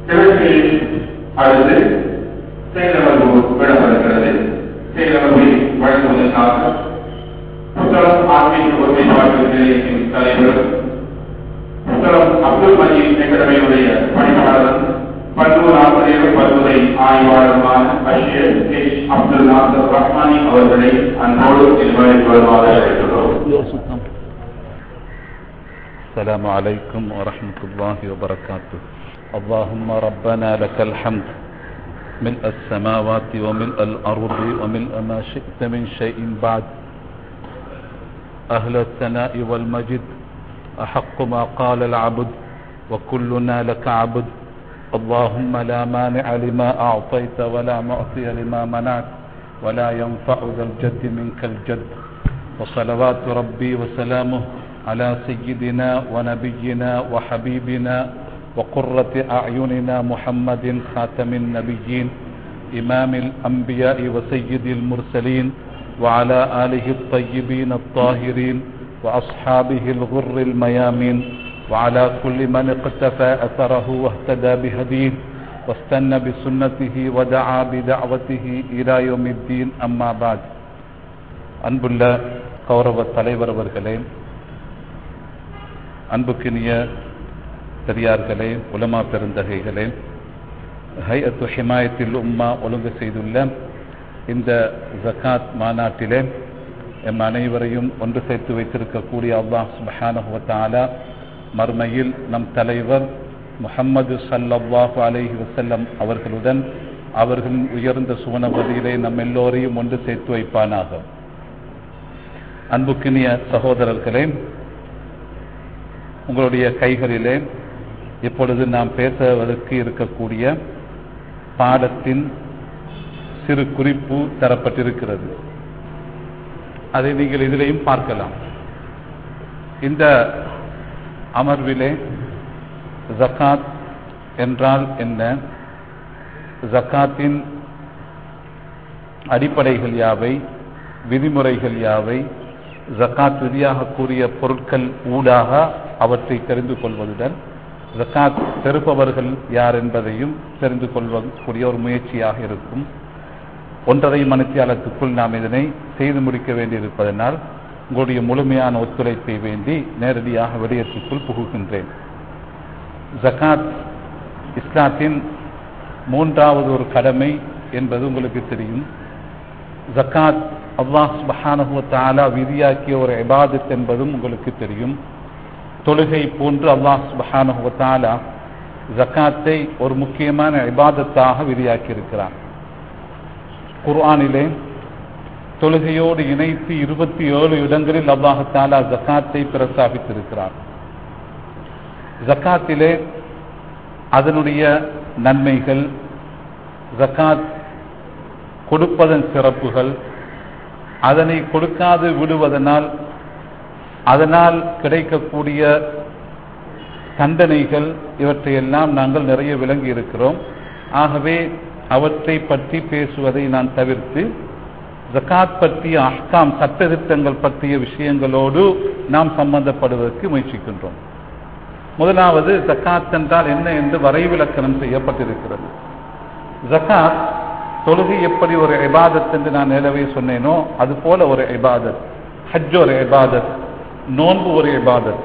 இவற்றை அடுத்து செயலமர்வு விடப்படுகிறது செயலமர்வை வழங்குவதற்காக புத்தளம் ஆன்மீக ஒருமைப்பாட்டு நிலையத்தின் தலைவர் புத்தளம் அப்துல் மஜீத் அகாடமியுடைய பணிப்பாளர் பல்வேறு ஆசிரியர் பல்துறை ஆய்வாளருமான அஷியர் எச் அப்துல் நாசர் ரஹ்மானி அவர்களை அன்போடு நிர்வகித்து வருமாறு அழைக்கிறோம் السلام عليكم ورحمة الله وبركاته اللهم ربنا لك الحمد ملء السماوات وملء الأرض وملء ما شئت من شيء بعد أهل الثناء والمجد أحق ما قال العبد وكلنا لك عبد اللهم لا مانع لما أعطيت ولا معطي لما منعت ولا ينفع ذا الجد منك الجد وصلوات ربي وسلامه على سيدنا ونبينا وحبيبنا وقرة أعيننا محمد خاتم النبيين إمام الأنبياء وسيد المرسلين وعلى آله الطيبين الطاهرين وأصحابه الغر الميامين وعلى كل من اقتفى أثره واهتدى بهديه واستنى بسنته ودعا بدعوته إلى يوم الدين أما بعد அன்புள்ள கௌரவ தலைவர் அவர்களே அன்புக்கினிய பெரியார்களே உலமா பெருந்தகைகளே ஹைஅத்து ஹிமாயத்தில் உம்மா ஒழுங்கு செய்துள்ள இந்த ஜகாத் மாநாட்டிலே எம் அனைவரையும் ஒன்று சேர்த்து வைத்திருக்கக்கூடிய அல்லாஹ் சுபஹானஹுவத்தாலா மறுமையில் நம் தலைவர் முஹம்மது சல்லல்லாஹு அலைஹி வசல்லம் அவர்களுடன் அவர்களின் உயர்ந்த சுவனபதியிலே நம் எல்லோரையும் ஒன்று சேர்த்து வைப்பானாக அன்புக்கினிய சகோதரர்களே உங்களுடைய கைகளிலே இப்பொழுது நாம் பேசுவதற்கு இருக்கக்கூடிய பாடத்தின் சிறு குறிப்பு தரப்பட்டிருக்கிறது அதை நீங்கள் இதிலையும் பார்க்கலாம் இந்த அமர்விலே ஜக்காத் என்றால் என்ன ஜக்காத்தின் அடிப்படைகள் யாவை விதிமுறைகள் யாவை ஜக்காத் விதியாக கூறிய பொருட்கள் ஊடாக அவற்றை தெரிந்து கொள்வதுடன் ஜக்காத் பெறுபவர்கள் யார் என்பதையும் தெரிந்து கொள்வக்கூடிய ஒரு முயற்சியாக இருக்கும் ஒன்றரை மணித்தியாலத்துக்குள் நாம் இதனை செய்து முடிக்க வேண்டியிருப்பதனால் உங்களுடைய முழுமையான ஒத்துழைப்பை வேண்டி நேரடியாக விடயத்துக்குள் புகுகின்றேன் ஜக்காத் இஸ்லாத்தின் மூன்றாவது ஒரு கடமை என்பது உங்களுக்கு தெரியும் ஜக்காத் அல்லாஹ் சுபஹானஹுவ தாலா விதியாக்கிய ஒரு இபாதத் என்பதும் உங்களுக்கு தெரியும் தொழுகை போன்று அல்லாஹ் சுபஹானஹுவ தாலா ஜக்காத்தை ஒரு முக்கியமான இபாதத்தாக விதியாக்கி இருக்கிறான் குர்ஆனிலே தொழுகையோடு இணைத்து இருபத்தி ஏழு இடங்களில் அல்லாஹ் தாலா ஜக்காத்தை பிரஸ்தாபித்திருக்கிறார் ஜக்காத்திலே அதனுடைய நன்மைகள் ஜக்காத் கொடுப்பதன் சிறப்புகள் அதனை கொடுக்காது விடுவதனால் அதனால் கிடைக்கக்கூடிய தண்டனைகள் இவற்றையெல்லாம் நாங்கள் நிறைய விளங்கி இருக்கிறோம் ஆகவே அவற்றை பற்றி பேசுவதை நான் தவிர்த்து ஜக்காத் பற்றிய அஹ்காம் சட்டத்திட்டங்கள் பற்றிய விஷயங்களோடு நாம் சம்பந்தப்படுவதற்கு முயற்சிக்கின்றோம் முதலாவது ஜக்காத் என்றால் என்ன என்று வரைவிலக்கணம் செய்யப்பட்டிருக்கிறது ஜக்காத் தொழுகை எப்படி ஒரு இபாதத் என்று நான் நிலவே சொன்னேனோ அது போல ஒரு இபாதத் ஹஜ் ஒரு இபாதத் நோன்பு ஒரு இபாதத்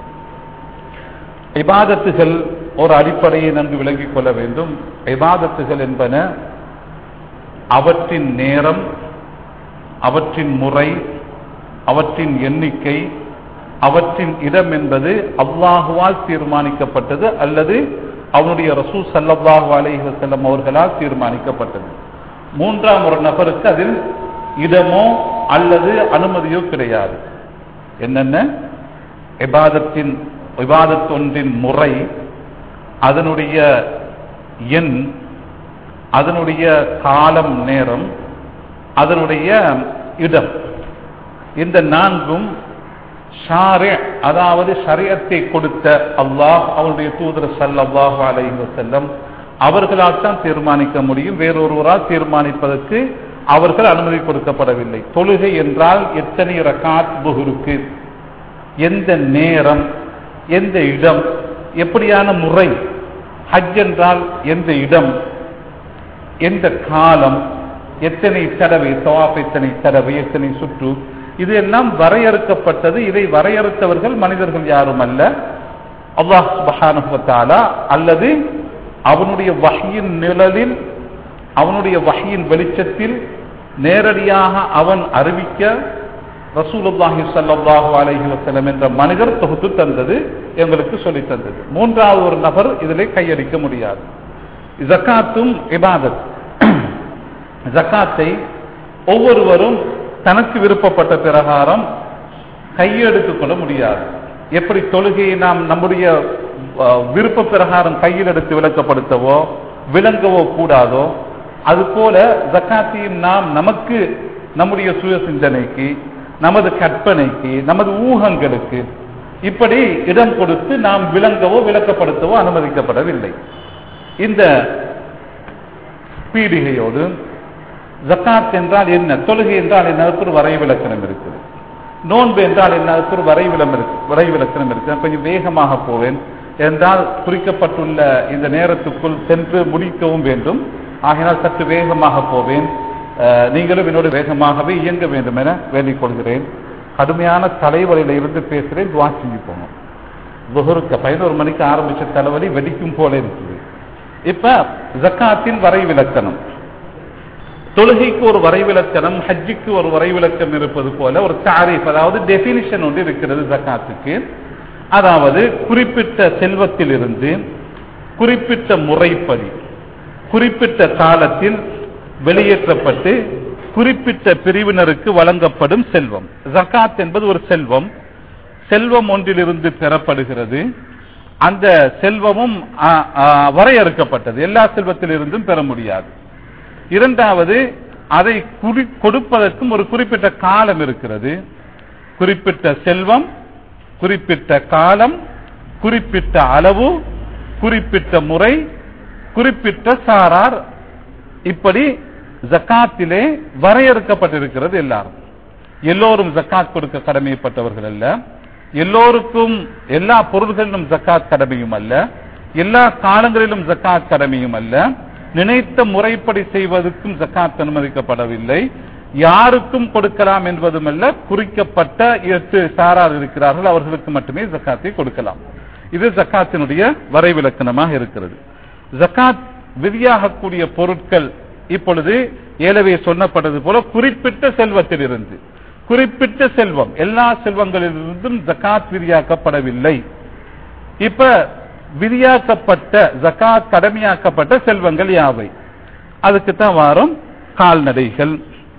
இபாதத்துகள் ஒரு அடிப்படையை நன்கு விளங்கிக் கொள்ள வேண்டும் இபாதத்துகள் என்பன அவற்றின் நேரம் அவற்றின் முறை அவற்றின் எண்ணிக்கை அவற்றின் இடம் என்பது அல்லாஹுவால் தீர்மானிக்கப்பட்டது அல்லது அவனுடைய ரசூ சல்லல்லாஹு அலைஹி வஸல்லம் அவர்களால் தீர்மானிக்கப்பட்டது மூன்றாம் ஒரு நபருக்கு அதில் இடமோ அல்லது அனுமதியோ கிடையாது என்னென்ன இபாதத்தின் இபாதத் ஒன்றின் முறை அதனுடைய எண் அதனுடைய காலம் நேரம் அதனுடைய இடம் இந்த நான்கும் ஷாரி அதாவது ஷரியத்தை கொடுத்த அல்லாஹ் அவருடைய தூதர் சல்லாஹு அலைஹி வஸல்லம் அவர்களால் தான் தீர்மானிக்க முடியும் வேறொருவரால் தீர்மானிப்பதற்கு அவர்கள் அனுமதி கொடுக்கப்படவில்லை தொழுகை என்றால் எத்தனை ரகாத் புகுருக்கு எந்த நேரம் எந்த இடம் எப்படியான முறை ஹஜ் என்றால் எந்த இடம் எந்த காலம் எத்தனை தடவை தவாப் எத்தனை தடவை எத்தனை சுற்று இது எல்லாம் வரையறுக்கப்பட்டது இதை வரையறுத்தவர்கள் மனிதர்கள் யாரும் அல்ல அல்லாஹ் சுப்ஹானஹு வ தஆலா அல்லது அவனுடைய வஹ்யின் நிழலில் அவனுடைய வஹ்யின் வெளிச்சத்தில் நேரடியாக அவன் அறிவிக்க ரசூலுல்லாஹி ஸல்லல்லாஹு அலைஹி வஸல்லம் என்ற மனிதர் தொகுத்து தந்தது எங்களுக்கு சொல்லித் தந்தது மூன்றாவது ஒரு நபர் இதிலே கையடிக்க முடியாது ஜக்காத்தும் இபாதத் ஜக்காத்தை ஒவ்வொருவரும் தனக்கு விருப்பப்பட்ட பிரகாரம் கையெடுத்துக் கொள்ள முடியாது எப்படி தொழுகையை நாம் நம்முடைய அஹ், விருப்ப பிரகாரம் கையில் எடுத்து விளக்கப்படுத்தவோ விளங்கவோ கூடாதோ அதுபோல ஜக்காத்தையும் நாம் நமக்கு நம்முடைய சுய சிந்தனைக்கு நமது கற்பனைக்கு நமது ஊகங்களுக்கு இப்படி இடம் கொடுத்து நாம் விளங்கவோ விளக்கப்படுத்தவோ அனுமதிக்கப்படவில்லை இந்த பீடிகையோடு ஜக்காத் என்றால் என்ன தொழுகை என்றால் என்ன அதுக்கு ஒரு வரைவிலக்கணம் இருக்குது நோன்பு என்றால் என்ன அதுக்கு ஒரு வரைவிலம் இருக்கு வரைவிலக்கணம் இருக்கு நான் கொஞ்சம் வேகமாக போவேன் என்றால் குறிக்கப்பட்டுள்ள இந்த நேரத்துக்குள் சென்று முடிக்கவும் வேண்டும் ஆகையினால் சற்று வேகமாக போவேன் அஹ், நீங்களும் என்னோடு வேகமாகவே இயங்க வேண்டும் என வேண்டிக் கொள்கிறேன் கடுமையான தலைவலியில இருந்து பேசுகிறேன் துவா செஞ்சு போகணும் துஹருக்கு பதினோரு மணிக்கு ஆரம்பிச்ச தலைவலி வெடிக்கும் போல இருக்குது இப்ப ஜக்காத்தின் வரைவிலக்கணம் தொழுகைக்கு ஒரு வரைவிலக்கணம் ஹஜ்ஜுக்கு ஒரு வரைவிலக்கம் இருப்பது போல ஒரு தாரீஃப் அதாவது டெபினிஷன் ஒன்று இருக்கிறது ஜக்காத்துக்கு அதாவது குறிப்பிட்ட செல்வத்திலிருந்து குறிப்பிட்ட முறைப்படி குறிப்பிட்ட காலத்தில் வெளியேற்றப்பட்டு குறிப்பிட்ட பிரிவினருக்கு வழங்கப்படும் செல்வம் ஜக்காத் என்பது ஒரு செல்வம் செல்வம் ஒன்றிலிருந்து பெறப்படுகிறது அந்த செல்வமும் ஆ, ஆ, வரையறுக்கப்பட்டது எல்லா செல்வத்திலிருந்தும் பெற முடியாது இரண்டாவது அதை குறி கொடுப்பதற்கும் ஒரு குறிப்பிட்ட காலம் இருக்கிறது குறிப்பிட்ட செல்வம் குறிப்பிட்ட காலம் குறிப்பிட்ட அளவு குறிப்பிட்ட முறை குறிப்பிட்ட சாரார் இப்படி ஜக்காத்திலே வரையறுக்கப்பட்டிருக்கிறது எல்லாரும் எல்லோரும் ஜக்காத் கொடுக்க கடமைப்பட்டவர்கள் அல்ல எல்லோருக்கும் எல்லா பொருள்களிலும் ஜக்காத் கடமையும் அல்ல எல்லா காலங்களிலும் ஜக்காத் கடமையும் அல்ல நினைத்த முறைப்படி செய்வதற்கும் ஜக்காத் அனுமதிக்கப்படவில்லை யாருக்கும் கொடுக்கலாம் என்பதுமல்ல குறிக்கப்பட்ட எட்டு சாரார் இருக்கிறார்கள் அவர்களுக்கு மட்டுமே ஜக்காத்தை கொடுக்கலாம் இது ஜக்காத்தினுடைய வரைவிலக்கணமாக இருக்கிறது ஜக்காத் விதியாகக்கூடிய பொருட்கள் இப்பொழுது ஏலவே சொன்னப்பட்டது போல குறிப்பிட்ட செல்வத்திலிருந்து குறிப்பிட்ட செல்வம் எல்லா செல்வங்களிலிருந்தும் ஜக்காத் விதியாக்கப்படவில்லை இப்ப விதியாக்கப்பட்ட ஜக்காத் கடமையாக்கப்பட்ட செல்வங்கள் யாவை அதுக்கு தான் வாரம் கால்நடைகள்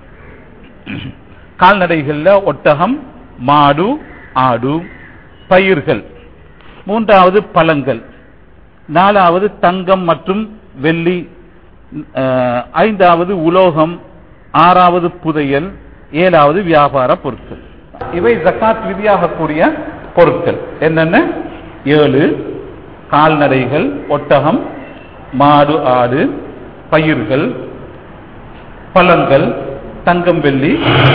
கால்நடைகள்ல ஒட்டகம் மாடு ஆடு பயிர்கள் மூன்றாவது பழங்கள் நாலாவது தங்கம் மற்றும் வெள்ளி அஹ், ஐந்தாவது உலோகம் ஆறாவது புதையல் ஏழாவது வியாபார பொருட்கள் இவை ஜக்காத் விதியாகக்கூடிய பொருட்கள் என்னென்ன ஏழு கால்நடைகள் ஒட்டகம் மாடு ஆடு பயிர்கள் பழங்கள் தங்கம் வெள்ளி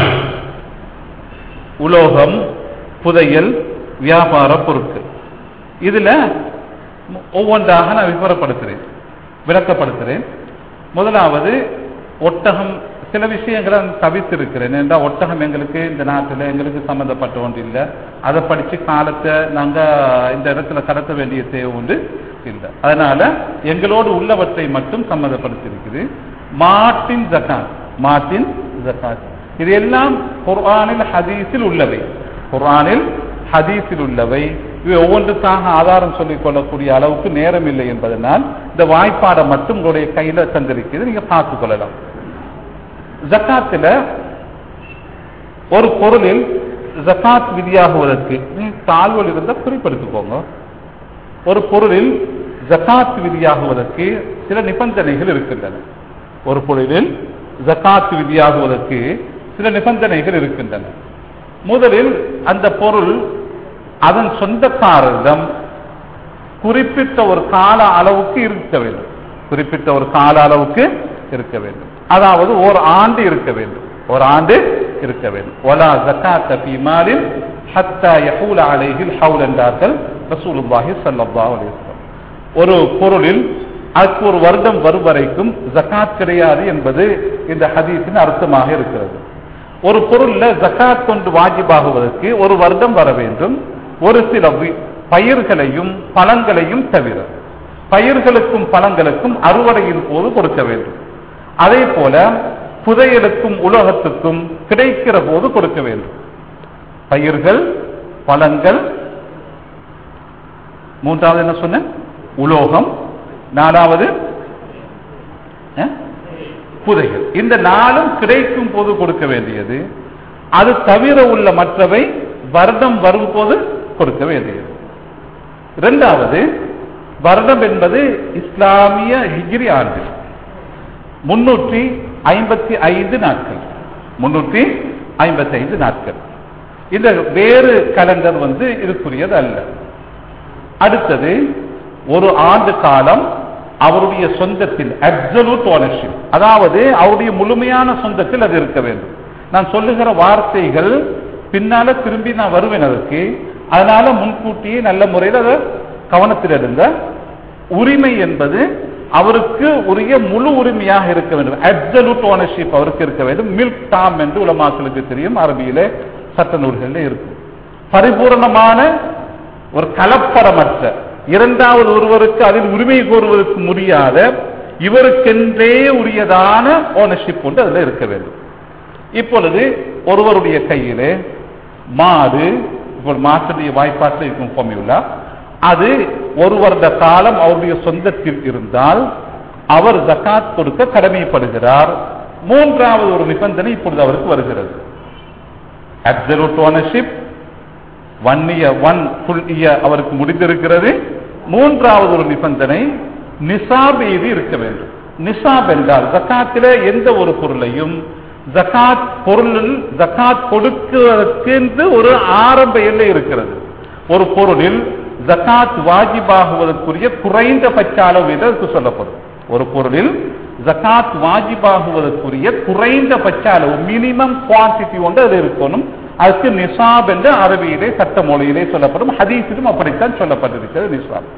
உலோகம் புதையல் வியாபார பொருட்கள் இதுல மு- ஒவ்வொன்றாக நான் விவரப்படுத்துறேன் விளக்கப்படுத்துறேன் முதலாவது ஒட்டகம் சில விஷயங்களை நான் தவிர்த்திருக்கிறேன் என்றால் ஒட்டகம் எங்களுக்கு இந்த நாட்டில் எங்களுக்கு சம்பந்தப்பட்ட ஒன்று இல்லை அதை படிச்சு காலத்தை நாங்க இந்த இடத்துல கடத்த வேண்டிய தேவை உண்டு இல்லை அதனால எங்களோடு உள்ளவற்றை மட்டும் சம்மந்தப்படுத்தியிருக்குது மாட்டின் ஜகாத் மாட்டின் ஜகாத் இது எல்லாம் குர்ஆனில் ஹதீஸில் உள்ளவை குர்ஆனில் ஹதீஸில் உள்ளவை இவை ஒவ்வொன்றுக்காக ஆதாரம் சொல்லிக் கொள்ளக்கூடிய அளவுக்கு நேரம் இல்லை என்பதனால் இந்த வாய்ப்பாடை மட்டும் உங்களுடைய கையில தந்திருக்கிறது நீங்க பார்த்துக் கொள்ளலாம் ஜக்காத்துல ஒரு பொருளில் ஜக்காத் விதியாகுவதற்கு நீங்க தாழ்வல் இருந்தால் குறிப்பெடுத்துக்கோங்க ஒரு பொருளில் ஜக்காத் விதியாகுவதற்கு சில நிபந்தனைகள் இருக்கின்றன ஒரு பொருளில் ஜக்காத் விதியாகுவதற்கு சில நிபந்தனைகள் இருக்கின்றன முதலில் அந்த பொருள் அதன் சொந்தக்காரரிடம் குறிப்பிட்ட ஒரு கால அளவுக்கு இருக்க வேண்டும் குறிப்பிட்ட ஒரு கால அளவுக்கு இருக்க வேண்டும் அதாவது ஒரு ஆண்டு இருக்க வேண்டும் ஒரு ஆண்டு இருக்க வேண்டும் ஒலா ஜக்காத்த ஃபீ மாலின் ஹத்தா யஹூல அலைஹில் ஹவுல் என்றார்கள் ரசூலுல்லாஹி ஸல்லல்லாஹு அலைஹி வஸல்லம் ஒரு பொருளில் அதுக்கு ஒரு வருடம் வரும் வரைக்கும் ஜகாத் கிடையாது என்பது இந்த ஹதீஸின் அர்த்தமாக இருக்கிறது ஒரு பொருள்ல ஜகாத் கொண்டு வாஜிபாகுவதற்கு ஒரு வருடம் வர வேண்டும் ஒரு சில வி- பயிர்களையும் பழங்களையும் தவிர பயிர்களுக்கும் பழங்களுக்கும் அறுவடையின் போது கொடுக்க வேண்டும் அதே போல புதையலுக்கும் உலகத்துக்கும் கிடைக்கிற போது கொடுக்க வேண்டும் பயிர்கள் பழங்கள் மூன்றாவது என்ன சொன்ன உலோகம் நாலாவது அஹ், புதையல் இந்த நாளும் கிடைக்கும் போது கொடுக்க வேண்டியது அது தவிர உள்ள மற்றவை வருடம் வரும் போது கொடுக்க வேண்டியது இரண்டாவது வருடம் என்பது இஸ்லாமிய ஹிஜ்ரி ஆண்டு முன்னூற்றி ஐம்பத்தி ஐந்து நாட்கள் முன்னூற்றி ஐம்பத்தி ஐந்து நாட்கள் இந்த வேறு கலண்டர் வந்து இதுக்குரியது அல்ல அடுத்தது ஒரு ஆண்டு காலம் அவருடைய சொந்தத்தில் அப்சலூட் ஓனர்ஷிப் அதாவது அவருடைய முழுமையான சொந்தத்தில் அது இருக்க வேண்டும் நான் சொல்லுகிற வார்த்தைகள் பின்னால திரும்பி நான் வருவேன் அதுக்கு அதனால முன்கூட்டியே நல்ல முறையில் அதை கவனத்தில் எடுங்க உரிமை என்பது அவருக்கு உரிய முழு உரிமையாக இருக்க வேண்டும் அப்சலூட் ஓனர்ஷிப் அவருக்கு இருக்க வேண்டும் மில்க் டாம் என்று உலமாக்களுக்கு தெரியும் அரபியிலே சட்ட நூல்களில் இருக்கும் பரிபூரணமான ஒரு கலப்படமற்ற இரண்டாவது ஒருவருக்கு அதில் உரிமை கோருவதற்கு முடியாத இவருக்கென்றே உரியதான ஓனர்ஷிப் ஒன்று அதில் இருக்க வேண்டும் இப்பொழுது ஒருவருடைய கையிலே மாடு இப்போ மாட்டுடைய வாய்ப்பாட்டில் இருக்கும் ஃபார்முலா அது ஒரு வருட காலம் அவருடைய சொந்தத்தில் இருந்தால் அவர் ஜகாத் கொடுக்க கடமைப்படுகிறார் மூன்றாவது ஒரு நிபந்தனை இப்பொழுது அவருக்கு வருகிறது absolute ownership one year one full year அவருக்கு முடிந்திருக்கிறது மூன்றாவது ஒரு நிபந்தனை நிசாப் இது இருக்க வேண்டும் நிசாப் என்றால் ஜக்காத்தில எந்த ஒரு பொருளையும் ஜகாத் பொருளில் ஜகாத் கொடுக்கிறதுக்கு என்று ஒரு ஆரம்ப எல்லை இருக்கிறது ஒரு பொருளில் ஜகாத் வாஜிபாகுவதற்குரிய குறைந்தபட்ச அளவு என்று அதுக்கு சொல்லப்படும் ஒரு பொருளில் ஜகாத் வாஜிபாகுவதற்குரிய குறைந்தபட்ச அளவு மினிமம் குவான்டிட்டி ஒன்று அது இருக்கணும் அதுக்கு நிசாப் என்று அரபியிலே சட்ட மொழியிலே சொல்லப்படும் ஹதீஸிலும் அப்படித்தான் சொல்லப்பட்டிருக்கிறது நிசாப்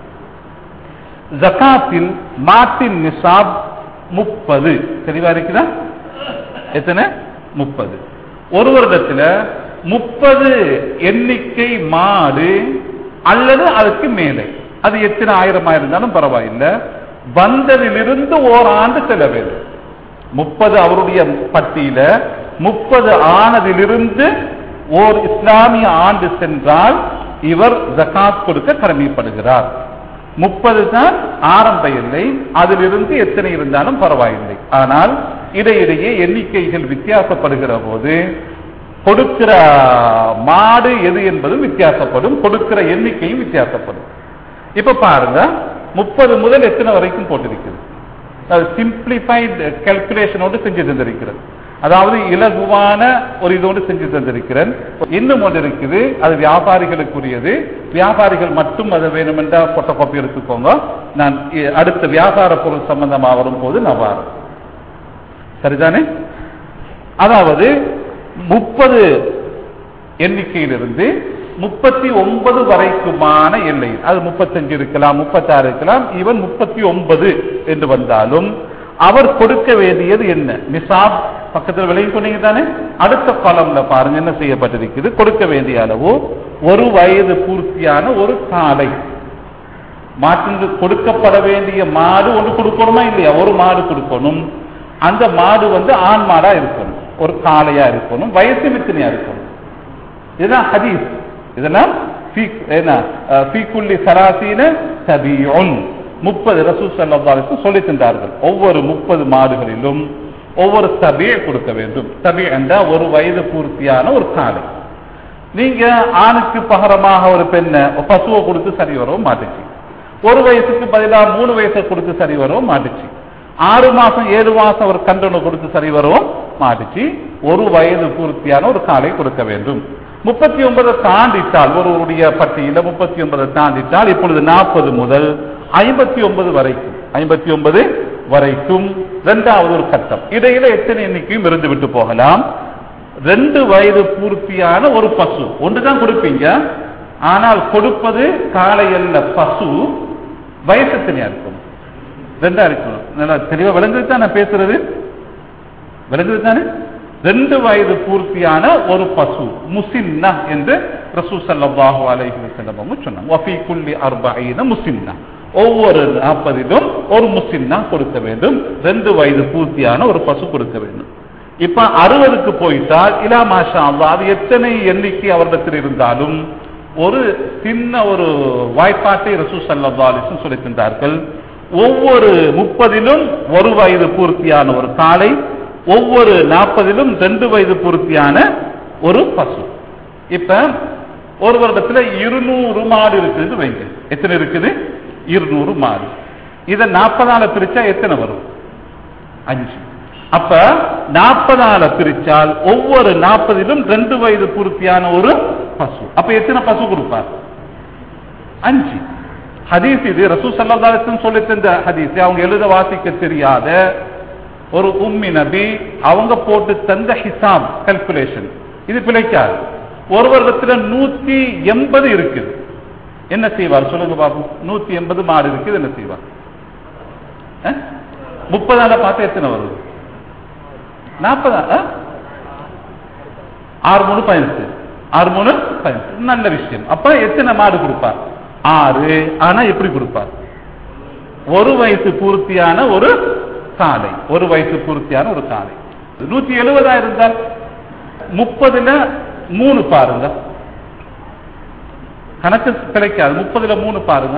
ஜகாத்தில் மாட்டின் நிசாப் முப்பது தெளிவா இருக்குதா எத்தனை முப்பது ஒரு வருடத்துல முப்பது எண்ணிக்கை மாடு அல்லது அதுக்கு மேலே அது எத்தனை ஆயிரமா இருந்தாலும் பரவாயில்லை வந்ததிலிருந்து ஓராண்டு செல்ல வேண்டும் முப்பது அவருடைய பட்டியல முப்பது ஆனதிலிருந்து ஓர் இஸ்லாமிய ஆண்டு சென்றால் இவர் ஜகாத் கொடுக்க கடமைப்படுகிறார் முப்பது தான் ஆரம்ப எல்லை அதிலிருந்து எத்தனை இருந்தாலும் பரவாயில்லை ஆனால் இடையிடையே எண்ணிக்கைகள் வித்தியாசப்படுகிற போது கொடுக்கிற மாடு எது என்பதும் வித்தியாசப்படும் கொடுக்கிற எண்ணிக்கையும் வித்தியாசப்படும் இப்ப பாருங்க முப்பது முதல் எத்தனை வரைக்கும் போட்டிருக்கிறது அது சிம்பிளிஃபைடு கால்குலேஷனோடு செஞ்சு தந்திருக்கிறது அதாவது இலகுவான ஒரு இதோடு செஞ்சு தந்திருக்கிறேன் இன்னும் ஒன்று இருக்குது அது வியாபாரிகளுக்குரியது வியாபாரிகள் மட்டும் அதை வேணுமென்றால் போட்டோ காப்பி எடுத்துக்கோங்க நான் இ- அடுத்த வியாபார பொருள் சம்பந்தமாக வரும்போது நான் வரேன் சரிதானே அதாவது முப்பது எண்ணிக்கையிலிருந்து முப்பத்தி ஒன்பது வரைக்குமான எல்லை அது முப்பத்தஞ்சு இருக்கலாம் முப்பத்தாறு இருக்கலாம் ஈவன் முப்பத்தி ஒன்பது என்று வந்தாலும் அவர் கொடுக்க வேண்டியது என்ன நிசாப் பக்கத்தில் விலை சொன்னீங்க தானே அடுத்த காலம்ல பாருங்க என்ன செய்யப்பட்டிருக்குது கொடுக்க வேண்டிய அளவு ஒரு வயது பூர்த்தியான ஒரு காலை மாட்டுக்கு கொடுக்கப்பட வேண்டிய மாடு ஒன்று கொடுக்கணுமா இல்லையா ஒரு மாடு கொடுக்கணும் அந்த மாடு வந்து ஆண் மாடா இருக்கணும் ஒரு காளையா இருக்கணும் வயசு மித்தனையா இருக்கணும் இதுதான் ஹதீஸ் இதெல்லாம் ஃபீ- என்ன அஹ், ஃபீக்குல்லி சராசீன தபியுன் முப்பது ரசூ சல்லாவுக்கு சொல்லி தந்தார்கள் ஒவ்வொரு முப்பது மாடுகளிலும் ஒவ்வொரு தபியை கொடுக்க வேண்டும் தபி என்றால் ஒரு வயது பூர்த்தியான ஒரு காளை நீங்க ஆணுக்கு பகரமாக ஒரு பெண்ணை ஒரு பசுவை கொடுத்து சரி வரவும் மாட்டுச்சு ஒரு வயசுக்கு பதிலாக மூணு வயசை கொடுத்து சரி வரவும் மாட்டுச்சு ஆறு மாசம் ஏழு மாசம் ஒரு கண்டனை கொடுத்து சரி வரவும் மாட்டுச்சு ஒரு வயது பூர்த்தியான ஒரு காலை கொடுக்க வேண்டும் முப்பத்தி ஒன்பதை தாண்டிட்டால் ஒருவருடைய பட்டியல முப்பத்தி ஒன்பதை தாண்டிட்டால் இப்பொழுது நாற்பது முதல் ஐம்பத்தி ஒன்பது வரைக்கும் ஐம்பத்தி ஒன்பது வரைக்கும் இரண்டாவது ஒரு கட்டம் இடையில எத்தனை எண்ணிக்கையும் இருந்து விட்டு போகலாம் ரெண்டு வயது பூர்த்தியான ஒரு பசு ஒன்றுதான் கொடுப்பீங்க ஆனால் கொடுப்பது காளை அல்ல பசு வயசு எத்தனையா இருக்கும் ரெண்டா இருக்கணும் நல்லா தெளிவா விளங்குது தான் நான் பேசுறது விளங்குது தானே ரெண்டு வயது பூர்த்தியான ஒரு பசு முசின்னா என்று ரசூ ஸல்லல்லாஹு அலைஹி வஸல்லம் சொன்னாங்க வஃபி குல்லி அர்பஈன முசின்னா ஒவ்வொரு நாற்பதிலும் ஒரு முசின்னா கொடுக்க வேண்டும் ரெண்டு வயது பூர்த்தியான ஒரு பசு கொடுக்க வேண்டும் இப்ப அறுபதுக்கு போயிட்டால் இலா மாஷா அல்லாஹ் அது எத்தனை எண்ணிக்கை அவரிடத்தில் இருந்தாலும் ஒரு சின்ன ஒரு வாய்ப்பாட்டை ரசூ ஸல்லல்லாஹு அலைஹி வஸல்லம் சொல்லியிருக்கின்றார்கள் ஒவ்வொரு முப்பதிலும் ஒரு வயது பூர்த்தியான ஒரு காளை ஒவ்வொரு நாற்பதிலும் ரெண்டு வயது பூர்த்தியான ஒரு பசு இப்ப ஒரு வருடத்துல இருநூறு மாடு இருக்குது வைங்க எத்தனை இருக்குது இருநூறு மாடு இதை நாற்பதால பிரிச்சா எத்தனை வரும் அஞ்சு அப்ப நாற்பதால பிரிச்சால் ஒவ்வொரு நாற்பதிலும் ரெண்டு வயது பூர்த்தியான ஒரு பசு அப்ப எத்தனை பசு கொடுப்பார் அஞ்சு ஹதீஸ் இது ரசூ சல்லாசன் சொல்லி தந்த ஹதீஸ் அவங்க எழுத வாசிக்க தெரியாத ஒரு உம்மி நபி அவங்க போட்டு தந்த ஹிசாப் கல்குலேஷன் இது பிழைக்காது ஒரு வருடத்துல நூத்தி எண்பது இருக்குது என்ன செய்வார் சொல்லுங்க பாப்போம் நூத்தி எண்பது மாடு இருக்குது என்ன செய்வார் அஹ்? முப்பதால பார்த்தா எத்தனை வருது நாற்பதா அஹ்? ஆறு மூணு பதினெட்டு ஆறு மூணு பதினெட்டு நல்ல விஷயம் அப்ப எத்தனை மாடு கொடுப்பார் ஆறு ஆனா எப்படி கொடுப்பார் ஒரு வயசு பூர்த்தியான ஒரு காலை ஒரு வயசு பூர்த்தியான ஒரு காலை நூத்தி எழுபதா இருந்தால் முப்பதுல மூணு பாருங்க கணக்கு கிடைக்காது முப்பதுல மூணு பாருங்க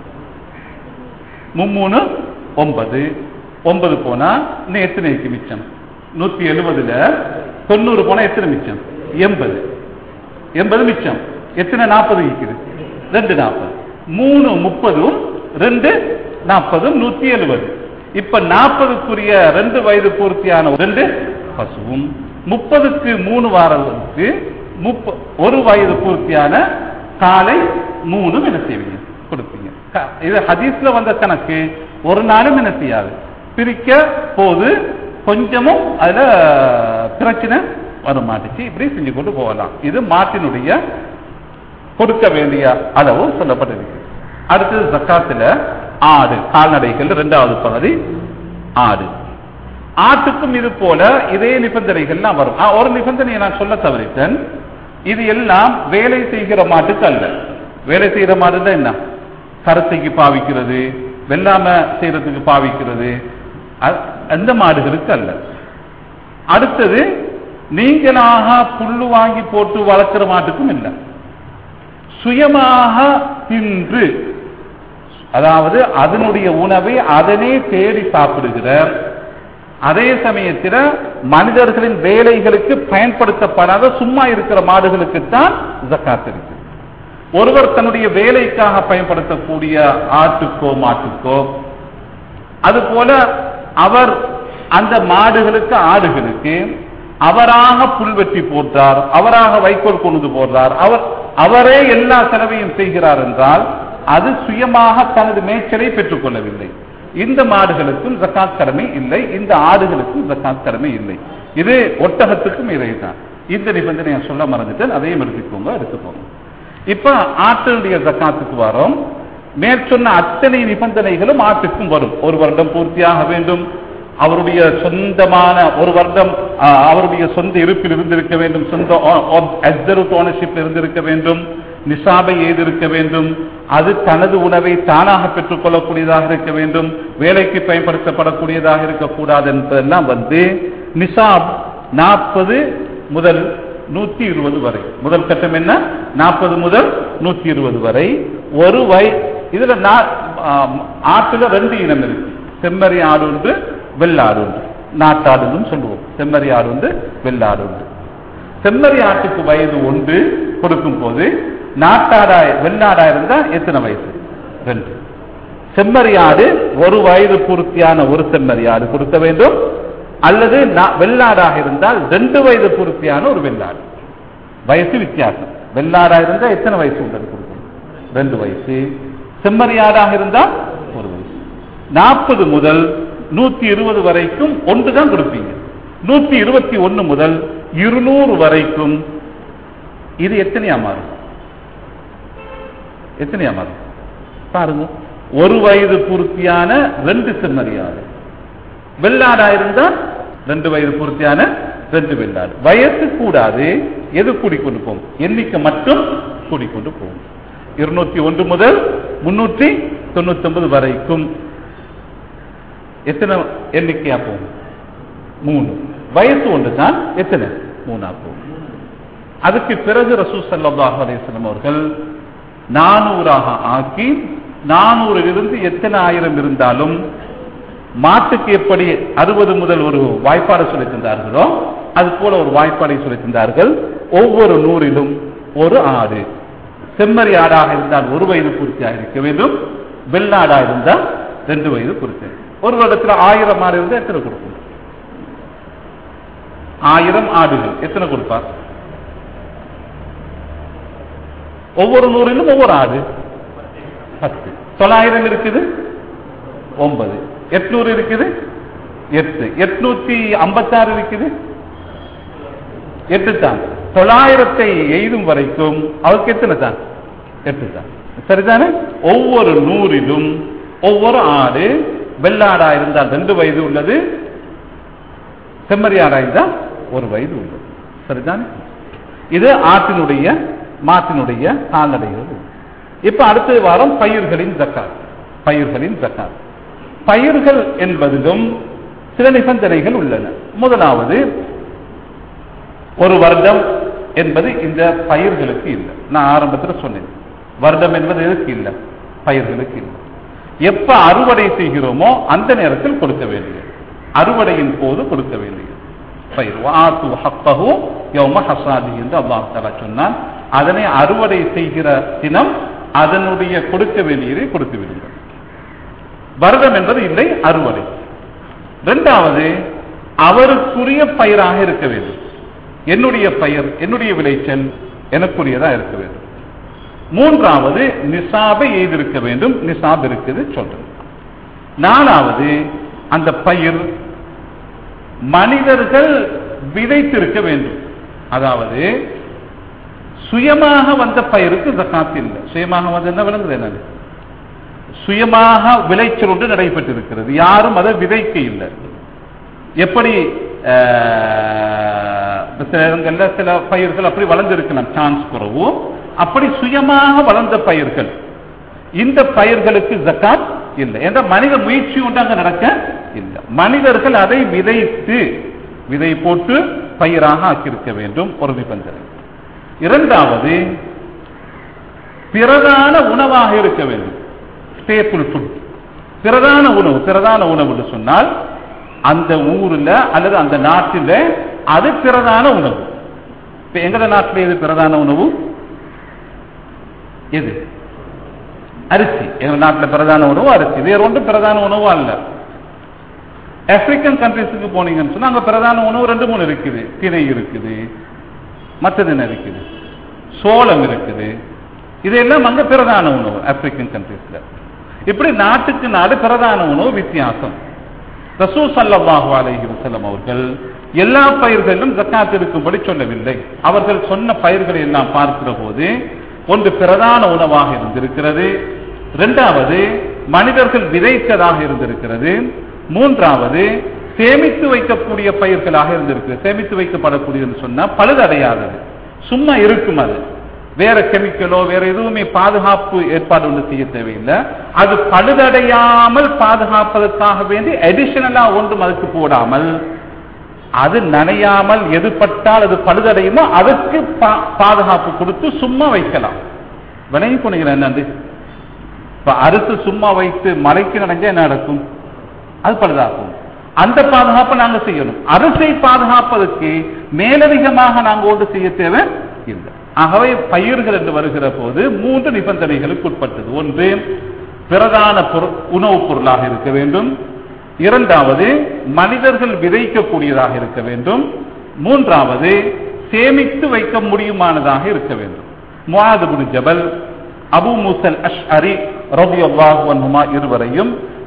மும்மூணு ஒன்பது ஒன்பது போனா இன்னும் எத்தனைக்கு மிச்சம் நூத்தி எழுபதுல தொண்ணூறு போனா எத்தனை மிச்சம் எண்பது எண்பது மிச்சம் எத்தனை நாற்பது இருக்குது ரெண்டு நாற்பது மூணு முப்பதும் ரெண்டு நாற்பதும் நூத்தி எழுபது இப்ப நாற்பதுக்குரிய ரெண்டு வயது பூர்த்தியான ரெண்டு பசுவும் முப்பதுக்கு மூணு வாரத்துக்கு முப்ப ஒரு வயது பூர்த்தியான காலை மூணும் என்ன செய்வீங்க கொடுப்பீங்க க- இது ஹதீஸ்ல வந்த கணக்கு ஒரு நாளும் என்ன செய்யாது பிரிக்க போது கொஞ்சமும் அதுல பிரச்சனை வர மாட்டுச்சு இப்படி செஞ்சு கொண்டு போகலாம் இது மாட்டினுடைய கொடுக்க வேண்டிய அளவு சொல்லப்பட்டிருக்கு அடுத்தது ஜக்காத்துல ஆடு கால்நடைகள் இரண்டாவது பகுதி ஆடு ஆட்டுக்கும் இது போல இதே நிபந்தனைகள்லாம் வரும் ஆ, ஒரு நிபந்தனையை நான் சொல்ல தவறிட்டேன் இது எல்லாம் வேலை செய்கிற மாட்டுக்கு அல்ல வேலை செய்கிற மாடு தான் என்ன கரத்தைக்கு பாவிக்கிறது வெள்ளாம செய்யறதுக்கு பாவிக்கிறது அ- அந்த மாடுகளுக்கு அல்ல அடுத்தது நீங்களாக புல்லு வாங்கி போட்டு வளர்க்கிற மாட்டுக்கும் இல்லை சுயமாக தின்று அதாவது அதனுடைய உணவை அதனே தேடி சாப்பிடுகிற அதே சமயத்தில் மனிதர்களின் வேலைகளுக்கு பயன்படுத்தப்படாத சும்மா இருக்கிற மாடுகளுக்குத்தான் ஜக்காத் இருக்கு ஒருவர் தன்னுடைய வேலைக்காக பயன்படுத்தக்கூடிய ஆட்டுக்கோ மாட்டுக்கோ அதுபோல அவர் அந்த மாடுகளுக்கு ஆடுகளுக்கு அவராக புல்வெட்டி போட்டார் அவராக வைக்கோல் கொண்டு போடுறார் அவர் அவரே எல்லா செலவையும் செய்கிறார் என்றால் அது சுயமாக தனது மேய்ச்சலை பெற்றுக் கொள்ளவில்லை இந்த மாடுகளுக்கும் ஜக்காத் கடமை இல்லை இந்த ஆடுகளுக்கும் ஜக்காத் கடமை இல்லை இது ஒட்டகத்துக்கும் இதைதான் இந்த நிபந்தனையை சொல்ல மறந்துட்டேன் அதையும் எடுத்துக்கோங்க எடுத்துக்கோங்க இப்ப ஆட்டினுடைய ஜக்காத்துக்கு வரோம் மேற்சொன்ன அத்தனை நிபந்தனைகளும் ஆட்டுக்கும் வரும் ஒரு வருடம் பூர்த்தியாக வேண்டும் அவருடைய சொந்தமான ஒரு வருடம் ஆ, அவருடைய சொந்த இருப்பில் இருந்திருக்க வேண்டும் சொந்த அப்சர்வ் ஓனர்ஷிப் இருந்திருக்க வேண்டும் நிசாபை எய்திருக்க வேண்டும் அது தனது உணவை தானாக பெற்றுக் கொள்ளக்கூடியதாக இருக்க வேண்டும் வேலைக்கு பயன்படுத்தப்படக்கூடியதாக இருக்கக்கூடாது என்பதெல்லாம் வந்து நிசாப் நாற்பது முதல் நூத்தி இருபது வரை முதல் கட்டம் என்ன நாற்பது முதல் நூத்தி இருபது வரை ஒரு வை இதுல நா- ஆம், ஆட்டுல ரெண்டு இனம் இருக்கு செம்மறி ஆடு உண்டு வெள்ளாடு உண்டு நாட்டாடுன்னு சொல்லுவோம் செம்மறி ஆடு உண்டு வெள்ளாடு உண்டு செம்மறி ஆட்டுக்கு வயது ஒன்று கொடுக்கும் போது நாட்டாடா வெள்ளாடா இருந்தா எத்தனை வயசு ரெண்டு செம்மறி ஆடு ஒரு வயது பூர்த்தியான ஒரு செம்மறி ஆடு கொடுக்க வேண்டும் அல்லது நா- வெள்ளாடாக இருந்தால் ரெண்டு வயது பூர்த்தியான ஒரு வெள்ளாடு வயசு வித்தியாசம் வெள்ளாடா இருந்தா எத்தனை வயசு உள்ளது கொடுக்கணும் ரெண்டு வயசு செம்மறி ஆடாக இருந்தால் ஒரு வயசு நாற்பது முதல் நூத்தி இருபது வரைக்கும் ஒன்று தான் கொடுப்பீங்க நூத்தி இருபத்தி ஒன்னு முதல் இருநூறு வரைக்கும் இது எத்தனையா மாறும் எத்தனையா மாறும் பாருங்க ஒரு வயது பூர்த்தியான ரெண்டு செம்மறியாடு வெள்ளாடா இருந்தா ரெண்டு வயது பூர்த்தியான ரெண்டு வெள்ளாடு வயசு கூடாது எது கூடிக்கொண்டு போகும் எண்ணிக்கை மட்டும் கூடிக்கொண்டு போகும் இருநூத்தி ஒன்று முதல் முன்னூற்றி தொண்ணூத்தி ஒன்பது வரைக்கும் எத்தனை எண்ணிக்கையா போகும் மூணு வயசு ஒன்று தான் எத்தனை மூணா போகும் அதுக்கு பிறகு ரசூ சல்லாஹ் அலிஸ்லாம் அவர்கள் நானூறாக ஆக்கி நானூறில் இருந்து எத்தனை ஆயிரம் இருந்தாலும் மாட்டுக்கு எப்படி அறுபது முதல் ஒரு வாய்ப்பாடு சொல்லி தந்தார்களோ அது போல ஒரு வாய்ப்பாடை சொல்லி தந்தார்கள் ஒவ்வொரு நூறிலும் ஒரு ஆடு செம்மறி ஆடாக இருந்தால் ஒரு வயது பூர்த்தியாக இருக்க வேண்டும் வெள்ளாடா இருந்தால் ரெண்டு வயது பூர்த்தி ஒரு வருடத்தில் ஆயிரம் ஆடு இருந்தால் எத்தனை கொடுக்கும் ஆயிரம் ஆடுகள் எத்தனை கொடுப்பார் ஒவ்வொரு நூறிலும் ஒவ்வொரு ஆடு பத்து தொள்ளாயிரம் இருக்குது ஒன்பது எட்நூறு இருக்குது எட்டு எட்நூத்தி ஐம்பத்தாறு இருக்குது எட்டு தான் தொள்ளாயிரத்தை எய்தும் வரைக்கும் அவருக்கு எத்தனை தான் எட்டு தான் சரிதானே ஒவ்வொரு நூறிலும் ஒவ்வொரு ஆடு வெள்ளாடா இருந்தால் ரெண்டு வயது உள்ளது செம்மறியாடா இருந்தால் ஒரு வயது உள்ளது சரிதானே இது ஆட்டினுடைய மாட்டினுடைய கால்நடைகள் இப்ப அடுத்த வாரம் பயிர்களின் ஜக்காத் பயிர்களின் ஜக்காத் பயிர்கள் என்பதிலும் சில நிபந்தனைகள் உள்ளன முதலாவது ஒரு வருடம் என்பது இந்த பயிர்களுக்கு இல்லை நான் ஆரம்பத்தில் சொன்னேன் வருடம் என்பது எதுக்கு இல்லை பயிர்களுக்கு இல்லை எப்ப அறுவடை செய்கிறோமோ அந்த நேரத்தில் கொடுக்க வேண்டியது அறுவடையின் போது கொடுக்க வேண்டியது பயிர் வாத்து ஹப்பஹு யௌம ஹசாதி என்று அல்லாஹ் தலா சொன்னான் அதனை அறுவடை செய்கிற தினம் அதனுடைய கொடுக்க வேண்டியதை கொடுத்து விடுங்கள் வருடம் என்பது இல்லை அறுவடை இரண்டாவது அவருக்குரிய பயிராக இருக்க வேண்டும் என்னுடைய பயிர் என்னுடைய விளைச்சல் எனக்குரியதா இருக்க வேண்டும் மூன்றாவது நிசாபை எய்திருக்க வேண்டும் நிசாப் இருக்குது சொல்றது நாலாவது அந்த பயிர் மனிதர்கள் விதைத்திருக்க வேண்டும் அதாவது சுயமாக வந்த பயிருக்கு ஜக்காத் இல்லை சுயமாக வந்து என்ன விளங்குது என்னது சுயமாக விளைச்சல் ஒன்று நடைபெற்றிருக்கிறது யாரும் அதை விதைக்க இல்லை எப்படி சில இடங்கள்ல சில பயிர்கள் அப்படி வளர்ந்திருக்கலாம் சான்ஸ் குறவு அப்படி சுயமாக வளர்ந்த பயிர்கள் இந்த பயிர்களுக்கு ஜக்காத் இல்லை என்ற மனித முயற்சி ஒன்று அங்க நடக்க இல்லை மனிதர்கள் அதை விதைத்து விதை போட்டு பயிராக ஆக்கியிருக்க வேண்டும் ஒரு நிபந்தனை இரண்டாவது பிரதான உணவாக இருக்க வேண்டும் ஸ்டேபிள் ஃபுட் பிரதான உணவு பிரதான உணவு சொன்னால் அந்த ஊர்ல அல்லது அந்த நாட்டில் அது பிரதான உணவு இப்ப எங்கட நாட்டில் எது பிரதான உணவு எது அரிசி எங்க நாட்டில் பிரதான உணவு அரிசி வேற ஒன்றும் பிரதான உணவு அல்ல ஆப்பிரிக்கன் கண்ட்ரிஸுக்கு போனீங்கன்னு சொன்னா அங்க பிரதான உணவு ரெண்டு மூணு இருக்குது திணை இருக்குது மற்றது என்ன இருக்குது சோளம் இருக்குது இதெல்லாம் அங்க பிரதான உணவு ஆப்பிரிக்கன் கண்ட்ரிஸ்ல இப்படி நாட்டுக்கு நாடு பிரதான உணவு வித்தியாசம் ரசூ சல்லாஹு அலைஹி வஸல்லம் அவர்கள் எல்லா பயிர்களிலும் ஜக்காத் இருக்கும்படி சொல்லவில்லை அவர்கள் சொன்ன பயிர்களை எல்லாம் பார்க்கிற போது ஒன்று பிரதான உணவாக இருந்திருக்கிறது இரண்டாவது மனிதர்கள் விதைத்ததாக இருந்திருக்கிறது மூன்றாவது சேமித்து வைக்கக்கூடிய பயிர்களாக இருந்திருக்கு சேமித்து வைக்கப்படக்கூடியது சொன்னா பழுதடையாதது சும்மா இருக்கும் அது வேற கெமிக்கலோ வேற எதுவுமே பாதுகாப்பு ஏற்பாடு ஒன்று செய்ய தேவையில்லை அது பழுதடையாமல் பாதுகாப்பதற்காக வேண்டி அடிஷனலா ஒன்றும் அதுக்கு போடாமல் அது நனையாமல் எது பட்டால் அது பழுதடையுமோ அதுக்கு பாதுகாப்பு கொடுத்து சும்மா வைக்கலாம் வினங்கி கொண்டுகிறேன் என்னது இப்ப அறுத்து சும்மா வைத்து மலைக்கு நனைஞ்சா என்ன நடக்கும் அது பழுதாகும் அந்த பாதுகாப்பை நாங்க செய்யணும் அரசை பாதுகாப்பதற்கு மேலதிகமாக நாங்க ஒன்று செய்ய தேவை இல்லை ஆகவே பயிர்கள் என்று வருகிற போது மூன்று நிபந்தனைகளுக்கு உட்பட்டது ஒன்று பிரதான பொருள் உணவுப் பொருளாக இருக்க வேண்டும் இரண்டாவது மனிதர்கள் விதைக்கக்கூடியதாக இருக்க வேண்டும் மூன்றாவது சேமித்து வைக்க முடியுமானதாக இருக்க வேண்டும் முவாதுபுன் ஜபல் அபு மூசல் அஷ் அரி ரபி அல்லாஹுமா இருவரையும்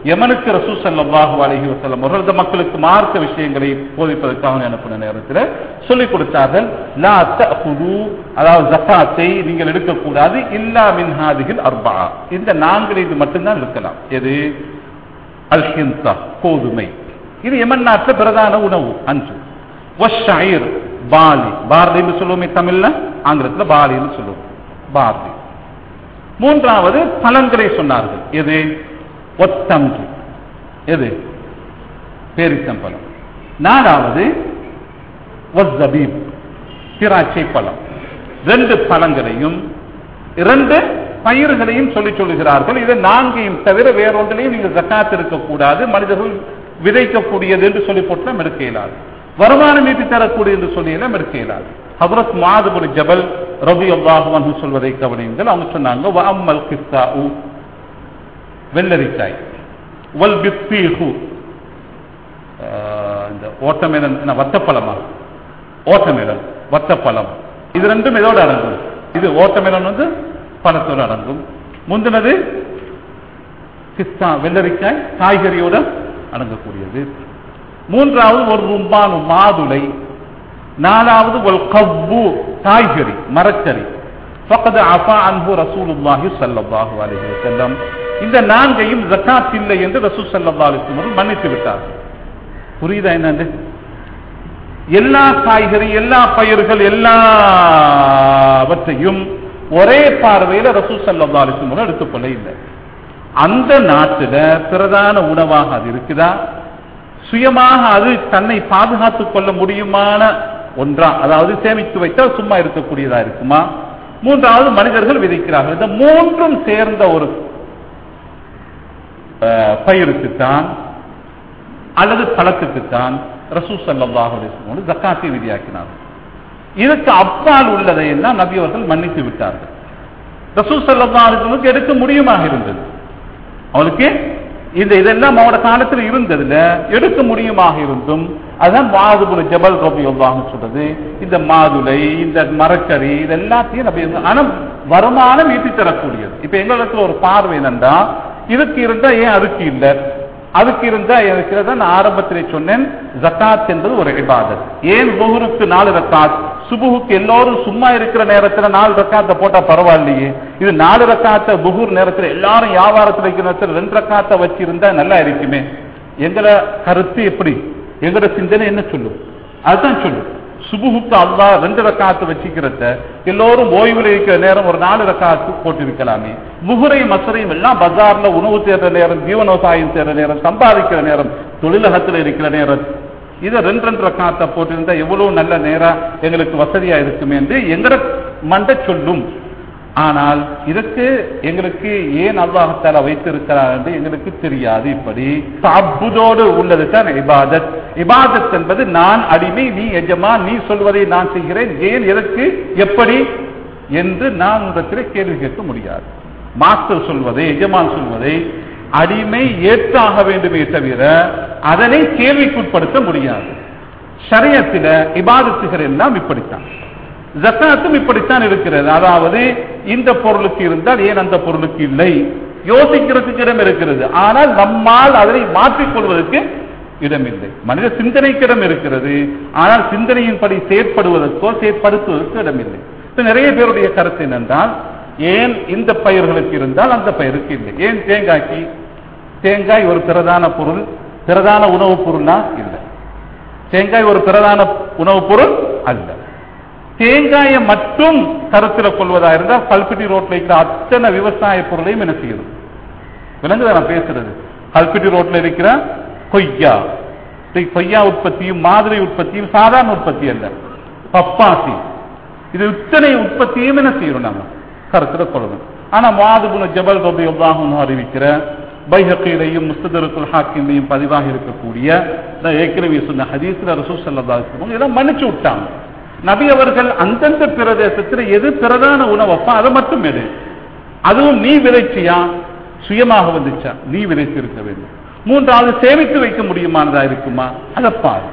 யமனுக்கு ரசூ ஸல்லல்லாஹு அலைஹி வஸல்லம் அவர்கள் இந்த மக்களுக்கு மார்க்க விஷயங்களை போதிப்பதற்காக அனுப்பின நேரத்தில் சொல்லிக் கொடுத்தார்கள் லா தஅகுது அதாவது ஜகாத்தை நீங்கள் எடுக்கக்கூடாது இல்லா மின் ஹாதிஹில் அர்பா இந்த நான்கு இது மட்டும்தான் இருக்கலாம் எது அல் ஹின்சா கோதுமை இது யமன் நாட்டில் பிரதான உணவு அன்று வஷாயிர் பாலி பார்லின்னு சொல்லுவோமே தமிழ்ல ஆங்கிலத்தில் பாலின்னு சொல்லுவோம் பார்லி மூன்றாவது பழங்களை சொன்னார்கள் எது ஒத்தம்கு எது பேரிச்சம்பழம் நாலாவது ஒஸ்ஸபீப் திராட்சை பழம் ரெண்டு பழங்களையும் இரண்டு பயிர்களையும் சொல்லி சொல்லுகிறார்கள் இதை நான்கையும் தவிர வேறொன்றிலையும் நீங்கள் ஜக்காத் இருக்கக்கூடாது மனிதர்கள் விதைக்கக்கூடியது என்று சொல்லி போட்டு எடுக்க இயலாது வருமானம் ஈட்டி தரக்கூடிய என்று சொல்லியெல்லாம் எடுக்க இயலாது ஹபரத் மாதுபுரி ஜபல் ரபி அல்லாஹு சொல்வதை கவனியுங்கள் அவங்க சொன்னாங்க வ அம்மல் கிஸ்தாஉ வெள்ளரிக்காய் வல் பித்தீஹு ஆஹ் இந்த ஓட்டமேலன் என்ன, வத்தப்பழமா ஓட்டமேலன் வத்தப்பழம் இது ரெண்டும் இதோட அடங்கும் இது ஓட்டமேலன் வந்து பழத்தோடு அடங்கும் முந்தினது கிஸ்தா வெள்ளரிக்காய் காய்கறியோட அடங்கக்கூடியது மூன்றாவது ஒரு ரும்பானு மாதுளை நாலாவது ஒரு கவ்வு காய்கறி மரக்கறி ஃபக்கது அஃபா அன்பு ரசூலுல்லாஹி ஸல்லல்லாஹு அலைஹி வஸல்லம் இந்த நான்கையும் ஜகாத் இல்லை என்று ரசூல் ஸல்லல்லாஹு அலைஹி வஸல்லம் மன்னித்து விட்டார் புரியுதா என்னன்னு எல்லா காய்கறி எல்லா பயிர்கள் எல்லாவற்றையும் ஒரே பார்வையில ரசூல் ஸல்லல்லாஹு அலைஹி வஸல்லம் எடுத்துக்கொள்ள இல்லை அந்த நாட்டுல பிரதான உணவாக அது இருக்குதா சுயமாக அது தன்னை பாதுகாத்துக் கொள்ள முடியுமான ஒன்றா அதாவது சேமித்து வைத்தால் சும்மா இருக்கக்கூடியதா இருக்குமா மூன்றாவது மனிதர்கள் விதைக்கிறார்கள் இந்த மூன்றும் சேர்ந்த ஒரு அஹ், பயிருக்குத்தான் அல்லது பழத்துக்குத்தான் ரசூ சல்லாஹ் அலிஸ்லோடு ஜக்காத்தை விதியாக்கினார் இதுக்கு அப்பால் உள்ளதை எல்லாம் நபி அவர்கள் மன்னித்து விட்டார்கள் ரசூ சல்லா அலிஸ்லமுக்கு எடுக்க முடியுமாக இருந்தது அவனுக்கு இந்த இதெல்லாம் அவனோட காலத்தில் இருந்ததுல எடுக்க முடியுமாக இருந்தும் அதான் மாதுபுல ஜபல் ரபி சொல்றது இந்த மாதுளை இந்த மரக்கறி இது எல்லாத்தையும் நபி ஆனா வருமானம் ஈட்டி தரக்கூடியது இப்ப எங்களுக்கு ஒரு பார்வை என்னண்டா இதுக்கு இருந்தா ஏன் அதுக்கு இல்லை அதுக்கு இருந்தா இருக்கிறத நான் ஆரம்பத்திலே சொன்னேன் ஜக்காத் என்பது ஒரு இபாதத் ஏன் புகுருக்கு நாலு ரக்காத் சுபுகுக்கு எல்லோரும் சும்மா இருக்கிற நேரத்துல நாலு ரக்காத்தை போட்டா பரவாயில்லையே இது நாலு ரக்காத்த புகூர் நேரத்துல எல்லாரும் வியாபாரத்துல இருக்கிற நேரத்துல ரெண்டு ரக்காத்தை வச்சிருந்தா நல்லா இருக்குமே எங்கள கருத்து எப்படி எங்களோட சிந்தனை என்ன சொல்லும் அதுதான் சொல்லும் சுபுகுக்கு அல்லா ரெண்டு ரக்காத்து வச்சுக்கிறத எல்லோரும் ஓய்வில் இருக்கிற நேரம் ஒரு நாலு ரக்காத்து போட்டிருக்கலாமே முகுரையும் மசரையும் எல்லாம் பஜார்ல உணவு தேடுற நேரம் ஜீவனோசாயம் தேடுற நேரம் சம்பாதிக்கிற நேரம் தொழிலகத்துல இருக்கிற நேரம் இதை ரெண்டு ரெண்டு ரக்காத்தை போட்டிருந்தா எவ்வளவு நல்ல நேரம் எங்களுக்கு வசதியா இருக்குமே என்று எங்கட மண்ட சொல்லும் ஆனால் இதற்கு எங்களுக்கு ஏன் அல்லாஹத்தால வைத்திருக்கிறார் என்று எங்களுக்கு தெரியாது இப்படி தப்புதோடு உள்ளது தான் இபாதத் இபாதத் என்பது நான் அடிமை நீ எஜமா நீ சொல்வதை நான் செய்கிறேன் ஏன் எதற்கு எப்படி என்று நான் உங்களிடத்தில் கேள்வி கேட்க முடியாது மாஸ்டர் சொல்வதை எஜமான் சொல்வதை அடிமை ஏற்றாக வேண்டுமே தவிர அதனை கேள்விக்குட்படுத்த முடியாது ஷரியத்தில இபாதத்துகள் எல்லாம் இப்படித்தான் ஜக்காத்தும் இப்படித்தான் இருக்கிறது அதாவது இந்த பொருளுக்கு இருந்தால் ஏன் அந்த பொருளுக்கு இல்லை யோசிக்கிறதுக்கு இடம் இருக்கிறது ஆனால் நம்மால் அதனை மாற்றிக் கொள்வதற்கு இடமில்லை மனித சிந்தனைக்கு இடம் இருக்கிறது ஆனால் சிந்தனையின்படி செயற்படுவதற்கோ செயற்படுத்துவதற்கு இடமில்லை இப்ப நிறைய பேருடைய கருத்து என்னென்றால் ஏன் இந்த பயிர்களுக்கு இருந்தால் அந்த பயிருக்கு இல்லை ஏன் தேங்காய்க்கு தேங்காய் ஒரு பிரதான பொருள் பிரதான உணவுப் பொருளா இல்லை தேங்காய் ஒரு பிரதான உணவுப் பொருள் அல்ல தேங்காயை மட்டும் கருத்தில் கொள்வதா இருந்தால் கல்பிட்டி ரோட்ல இருக்கிற அத்தனை விவசாய பொருளையும் என்ன செய்யணும் விலங்குதா நான் பேசுறது கல்பிட்டி ரோட்ல இருக்கிற கொய்யா இந்த கொய்யா உற்பத்தியும் மாதிரி உற்பத்தியும் சாதாரண உற்பத்தி அல்ல பப்பாசி இது இத்தனை உற்பத்தியும் என்ன செய்யணும் நாம கருத்தில் கொள்ளணும் ஆனா மாதுபுன ஜபல் ரபி அல்லாஹும் அறிவிக்கிற பைஹக்கிலையும் முஸ்தருக்குல் ஹாக்கிமையும் பதிவாக இருக்கக்கூடிய நான் ஏற்கனவே சொன்ன ஹதீஸ்ல ரசூல் சல்லா இதெல்லாம் மன்னிச்சு விட்டாங்க நபி அவர்கள் அந்தந்த பிரதேசத்தில் எது பிரதான உணவப்பா அதை மட்டும் எடு அதுவும் நீ விதைச்சியா சுயமாக வந்துச்சா நீ விதைத்து இருக்க வேண்டும் மூன்றாவது சேமித்து வைக்க முடியுமானதா இருக்குமா அதை பாரு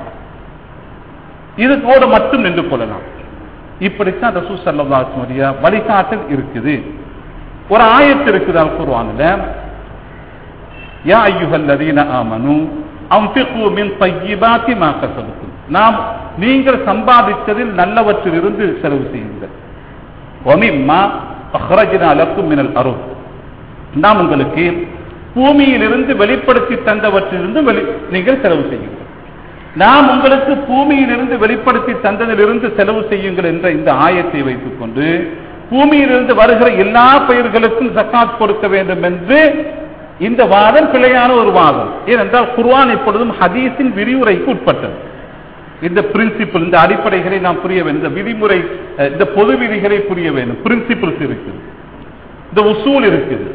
இது கூட மட்டும் நின்று கொள்ளலாம் இப்படித்தான் ரசூ சல்லாஸ்மரியா வழிகாட்டல் இருக்குது ஒரு ஆயத்து இருக்குது அல் குர்ஆன்ல யா ஐயுஹல்லதீன ஆமனு அன்ஃபிகு மின் தய்யிபாத்தி மா கஸபத்தும் நாம் நீங்கள் சம்பாதித்ததில் நல்லவற்றிலிருந்து செலவு செய்யுங்கள் ஒமிம்மா அஹ்ரஜ்னா லக்கும் மினல் அருள் நாம் உங்களுக்கு பூமியிலிருந்து வெளிப்படுத்தி தந்தவற்றிலிருந்து வெளி நீங்கள் செலவு செய்யுங்கள் நாம் உங்களுக்கு பூமியிலிருந்து வெளிப்படுத்தி தந்ததிலிருந்து செலவு செய்யுங்கள் என்ற இந்த ஆயத்தை வைத்துக் கொண்டு பூமியிலிருந்து வருகிற எல்லா பயிர்களுக்கும் ஜக்காத் கொடுக்க வேண்டும் என்று இந்த வாதம் பிழையான ஒரு வாதம் ஏனென்றால் குர்ஆன் எப்பொழுதும் ஹதீஸின் விரிவுரைக்கு உட்பட்டது இந்த பிரின்சிபிள் இந்த அடிப்படைகளை நாம் புரிய வேண்டும் இந்த விதிமுறை அஹ், இந்த பொது விதிகளை புரிய வேண்டும் பிரின்சிபிள்ஸ் இருக்குது இந்த உசூல் இருக்குது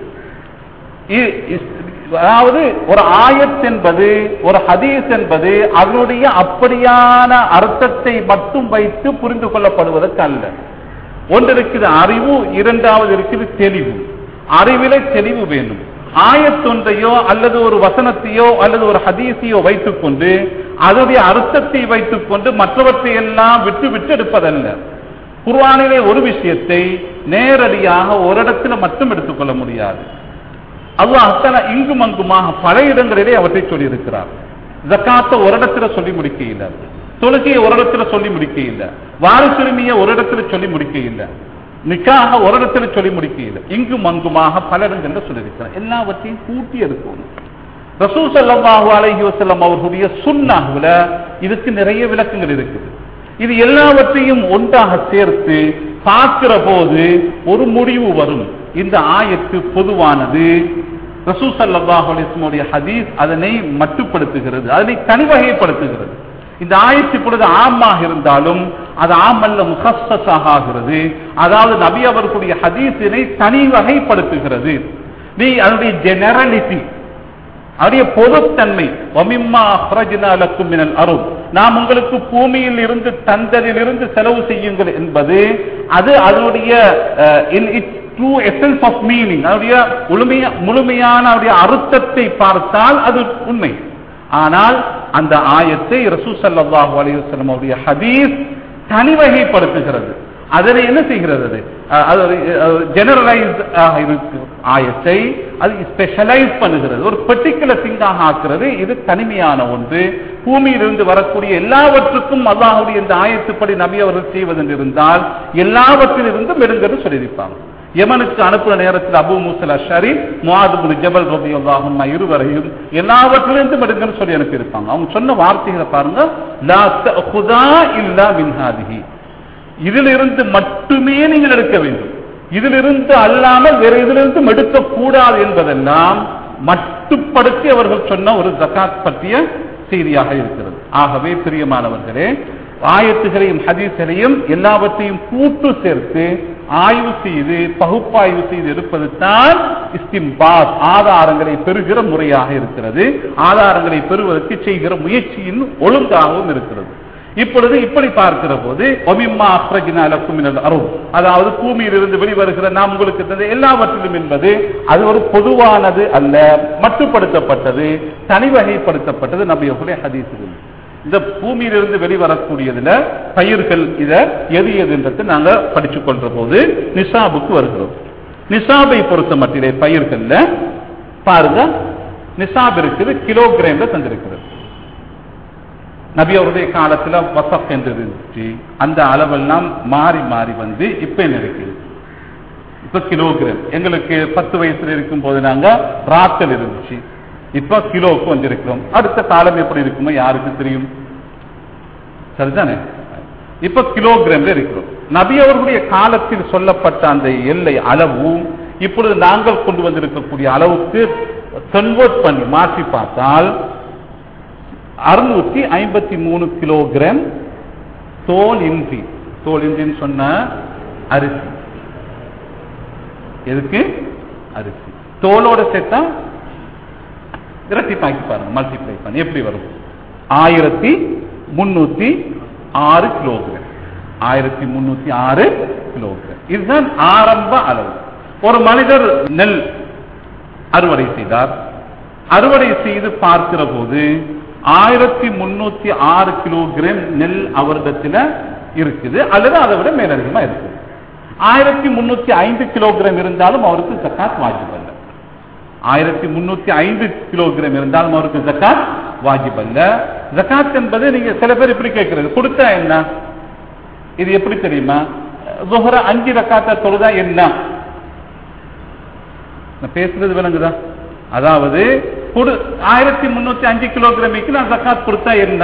இ- இஸ்- அதாவது ஒரு ஆயத் என்பது ஒரு ஹதீஸ் என்பது அதனுடைய அப்படியான அர்த்தத்தை மட்டும் வைத்து புரிந்து கொள்ளப்படுவதற்கு அல்ல ஒன்று இருக்குது அறிவு இரண்டாவது இருக்குது தெளிவு அறிவிலே தெளிவு வேண்டும் ஆயத்தொன்றையோ அல்லது ஒரு வசனத்தையோ அல்லது ஒரு ஹதீஸையோ வைத்துக்கொண்டு அதனுடைய அர்த்தத்தை வைத்துக்கொண்டு மற்றவற்றை எல்லாம் விட்டு விட்டு எடுப்பதல்ல குர்ஆனிலே ஒரு விஷயத்தை நேரடியாக ஒரு இடத்துல மட்டும் எடுத்துக்கொள்ள முடியாது அல்லாஹ் தஆலா இங்கும் அங்குமாக பல இடங்களிலே அவற்றை சொல்லி இருக்கிறார் ஜக்காத்தை ஒரு இடத்துல சொல்லி முடிக்க இல்ல தொழுகையை ஒரு இடத்துல சொல்லி முடிக்க இல்ல வாரிசுரிமையை ஒரு இடத்துல சொல்லி முடிக்க இல்ல நிக்காக ஒரு இடத்துல சொல்லி முடிக்க இல்ல இங்கும் அங்குமாக பல இடங்கள்ல சொல்லியிருக்கிறார் எல்லாவற்றையும் கூட்டி எடுக்கணும் ரசூல் ஸல்லல்லாஹு அலைஹி வஸல்லம் அவர்களுடைய சுன்னாஹ்வுல இதுக்கு நிறைய விளக்கங்கள் இருக்குது இது எல்லாவற்றையும் ஒன்றாக சேர்த்து பார்க்கிற போது ஒரு முடிவு வரும் இந்த ஆயத்து பொதுவானது ரசூல் ஸல்லல்லாஹு அலைஹி வஸல்லம் ஹதீஸ் அதனை மட்டுப்படுத்துகிறது அதனை தனிவகைப்படுத்துகிறது இந்த ஆயத்து இப்பொழுது ஆமாக இருந்தாலும் அது ஆமல்ல முகஸ்ஸஸாக ஆகிறது அதாவது நபி அவர்களுடைய ஹதீஸினை தனி வகைப்படுத்துகிறது நீ அதனுடைய ஜெனரலிட்டி அதனுடைய பொதுத்தன்மை ஒமிம்மா அஹ்ரஜ்னா லக்கும் மினல் அருள் நாம் உங்களுக்கு பூமியில் இருந்து தந்ததிலிருந்து செலவு செய்யுங்கள் என்பது அது அதனுடைய in it's true essence of meaning அதனுடைய முழுமைய முழுமையான அதனுடைய அர்த்தத்தை பார்த்தால் அது உண்மை ஆனால் அந்த ஆயத்தை ரசூ ஸல்லல்லாஹு அலைஹி வஸல்லம் அவருடைய ஹதீஸ் தனி வகைப்படுத்துகிறது அதனை என்ன செய்கிறது அது அஹ் அது ஜெனரலைஸ் இருக்கு ஆயத்தை அது ஸ்பெஷலைஸ் பண்ணுகிறது ஒரு பர்டிகுலர் திங்காக ஆக்குறது இது தனிமையான ஒன்று பூமியிலிருந்து வரக்கூடிய எல்லாவற்றுக்கும் அல்லாஹுடைய இந்த ஆயத்துப்படி நபி அவர்கள் செய்வதென்று இருந்தால் எல்லாவற்றிலிருந்தும் எடுங்கன்னு சொல்லியிருப்பாங்க யமனுக்கு அனுப்புற நேரத்தில் அபு மூசல் அஷரி முவாது ஜபல் ரபி அல்லாஹும் இருவரையும் எல்லாவற்றிலிருந்தும் எடுங்கன்னு சொல்லி அனுப்பியிருப்பாங்க அவங்க சொன்ன வார்த்தைகளை பாருங்க லா தஅகுதா இல்லா மின் ஹாதிஹி இதிலிருந்து மட்டுமே நீங்கள் எடுக்க வேண்டும் இதிலிருந்து அல்லாமல் வேற இதிலிருந்தும் எடுக்கக்கூடாது என்பதெல்லாம் மட்டுப்படுத்தி அவர்கள் சொன்ன ஒரு ஜகாத் பற்றிய செய்தியாக இருக்கிறது ஆகவே பிரியமானவர்களே ஆயத்துகளையும் ஹதீஸ்களையும் எல்லாவற்றையும் கூட்டு சேர்த்து ஆய்வு செய்து பகுப்பாய்வு செய்து எடுப்பது தான் இஸ்திம்பாத் ஆதாரங்களை பெறுகிற முறையாக இருக்கிறது ஆதாரங்களை பெறுவதற்கு செய்கிற முயற்சியின் ஒழுங்காகவும் இருக்கிறது இப்பொழுது இப்படி பார்க்கிற போது ஒமிம்மா அஹ்ரஜினா லக்கும் மினல் அருள் அதாவது பூமியிலிருந்து வெளிவருகிற நாம் உங்களுக்கு தந்த எல்லாவற்றிலும் என்பது அது ஒரு பொதுவானது அல்ல மட்டுப்படுத்தப்பட்டது தனி வகைப்படுத்தப்பட்டது நபியுடைய ஹதீஸுகள் இந்த பூமியிலிருந்து வெளிவரக்கூடியதுல பயிர்கள் இத எது எதுன்றது நாங்க படிச்சு கொள்ற போது நிசாபுக்கு வருகிறோம் நிசாபை பொறுத்த மட்டிலே பயிர்கள்ல பாருங்க நிசாப் இருக்குது கிலோகிராம்ல தந்திருக்கிறது நபி அவருடைய காலத்துல வசப் என்று இருந்துச்சு அந்த அளவெல்லாம் மாறி மாறி வந்து இப்ப என்ன இருக்குது இப்ப கிலோகிராம் எங்களுக்கு பத்து வயசுல இருக்கும் போது நாங்க ராத்தல் இருந்துச்சு இப்ப கிலோவுக்கு வந்திருக்கிறோம் அடுத்த காலம் எப்படி இருக்குமோ யாருக்கு தெரியும் சரிதானே இப்ப கிலோகிராம்ல இருக்கிறோம் நபி அவர்களுடைய காலத்தில் சொல்லப்பட்ட அந்த எல்லை அளவு இப்பொழுது நாங்கள் கொண்டு வந்திருக்கக்கூடிய அளவுக்கு கன்வெர்ட் பண்ணி மாற்றி பார்த்தால் அறுநூத்தி ஐம்பத்தி மூணு கிலோகிராம் தோல் இன்றி தோல் இன்றின்னு சொன்ன அரிசி எதுக்கு அரிசி தோலோட சேர்த்தா இரட்டிப்பாக்கி பாருங்க மல்டிப்ளை பண்ணி எப்படி வரும் ஆயிரத்தி முன்னூத்தி ஆறு கிலோகிராம் ஆயிரத்தி முன்னூத்தி ஆறு கிலோகிராம் இதுதான் ஆரம்ப அளவு ஒரு மனிதர் நெல் அறுவடை செய்தார் அறுவடை செய்து பார்க்கிற போது ஆயிரத்தி முன்னூத்தி ஆறு கிலோகிராம் நெல் அவரிடத்துல இருக்குது அல்லது அதை விட மேலதிகமா இருக்குது ஆயிரத்தி முன்னூத்தி ஐந்து கிலோகிராம் இருந்தாலும் அவருக்கு ஜக்காத் வாஜிப் அல்ல ஆயிரத்தி முன்னூத்தி ஐந்து கிலோகிராம் இருந்தாலும் அவருக்கு ஜக்காத் வாஜிப் அல்ல ஜக்காத் என்பது நீங்க சில பேர் இப்படி கேட்கிறது கொடுத்தா என்ன இது எப்படி தெரியுமா zuhra அஞ்சு ரக்காத்த தொழுதா என்ன நான் பேசுறது விளங்குதா அதாவது கொடு ஆயிரத்தி முன்னூத்தி அஞ்சு கிலோகிராமிக்கு நான் ஜக்காத் கொடுத்தா என்ன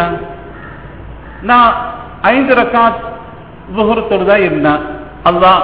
நான் ஐந்து ரக்காத் zuhur தொழுதா என்ன அல்லாஹ்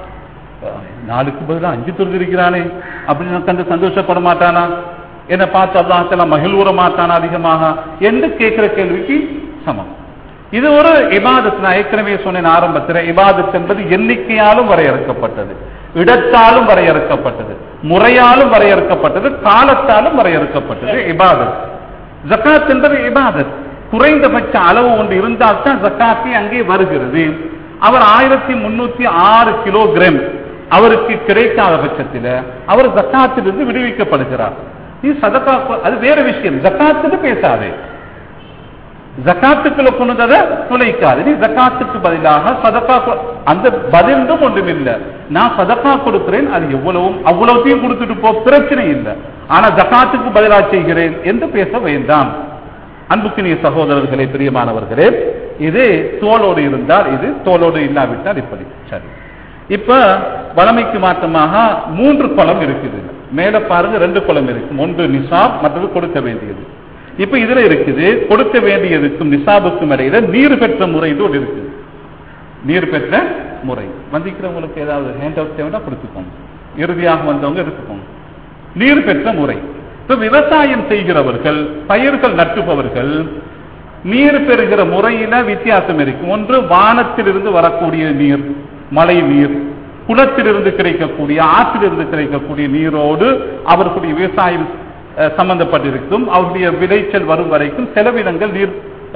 நாலுக்கு பதிலா அஞ்சு தொழுதிருக்கிறானே அப்படின்னு கண்டு சந்தோஷப்பட மாட்டானா என்னை பார்த்து அல்லாஹெல்லாம் மகிழ்வுற மாட்டானா அதிகமாக என்று கேட்கிற கேள்விக்கு சமம் இது ஒரு இபாதத் நான் ஏற்கனவே சொன்னேன் ஆரம்பத்தில் இபாதத் என்பது எண்ணிக்கையாலும் வரையறுக்கப்பட்டது இடத்தாலும் வரையறுக்கப்பட்டது முறையாலும் வரையறுக்கப்பட்டது காலத்தாலும் வரையறுக்கப்பட்டது இபாதத் ஜக்காத் என்பது இபாதத் குறைந்தபட்ச அளவு ஒன்று இருந்தால் தான் ஜக்காத்தி அங்கே வருகிறது அவர் ஆயிரத்தி முன்னூத்தி ஆறு கிலோகிராம் அவருக்கு கிடைக்காத பட்சத்தில் அவர் ஜக்காத்திலிருந்து விடுவிக்கப்படுகிறார் நீ சதக்கா அது வேற விஷயம் ஜக்காத்துக்கு பேசாதே ஜக்காத்துக்குள்ள கொண்டதை துளைக்காது நீ ஜக்காத்துக்கு பதிலாக சதக்கா கொ- அந்த பதிலும் ஒன்றும் இல்லை நான் சதக்கா கொடுக்கிறேன் அது எவ்வளவும் அவ்வளவுத்தையும் கொடுத்துட்டு போ பிரச்சனை இல்லை ஆனா ஜக்காத்துக்கு பதிலா செய்கிறேன் என்று பேச வேண்டாம் அன்புக்கினிய சகோதரர்களே பிரியமானவர்களே இது தோளோடு இருந்தால் இது தோளோடு இல்லாவிட்டால் இப்படி சரி இப்ப வளமைக்கு மாற்றமாக மூன்று குளம் இருக்குது மேல பாருங்க ரெண்டு குளம் இருக்கு ஒன்று நிசாப் மற்றது கொடுக்க வேண்டியது இப்ப இதுல இருக்குது கொடுக்க வேண்டியதுக்கும் நிசாபுக்கும் இடையில நீர் பெற்ற முறை ஒன்று இருக்குது நீர் பெற்ற முறை வந்திக்கிறவங்களுக்கு ஏதாவது ஹேண்ட் அவுட் தேவைன்னா கொடுத்துக்கோங்க இறுதியாக வந்தவங்க எடுத்துக்கோங்க நீர் பெற்ற முறை இப்ப விவசாயம் செய்கிறவர்கள் பயிர்கள் நட்டுபவர்கள் நீர் பெறுகிற முறையில வித்தியாசம் இருக்கு ஒன்று வானத்திலிருந்து வரக்கூடிய நீர் மழை நீர் குளத்திலிருந்து கிடைக்கக்கூடிய ஆற்றிலிருந்து கிடைக்கக்கூடிய நீரோடு அவர்களுடைய விவசாயம் அஹ், சம்பந்தப்பட்டிருக்கும் அவருடைய விளைச்சல் வரும் வரைக்கும் செலவினங்கள் நீர்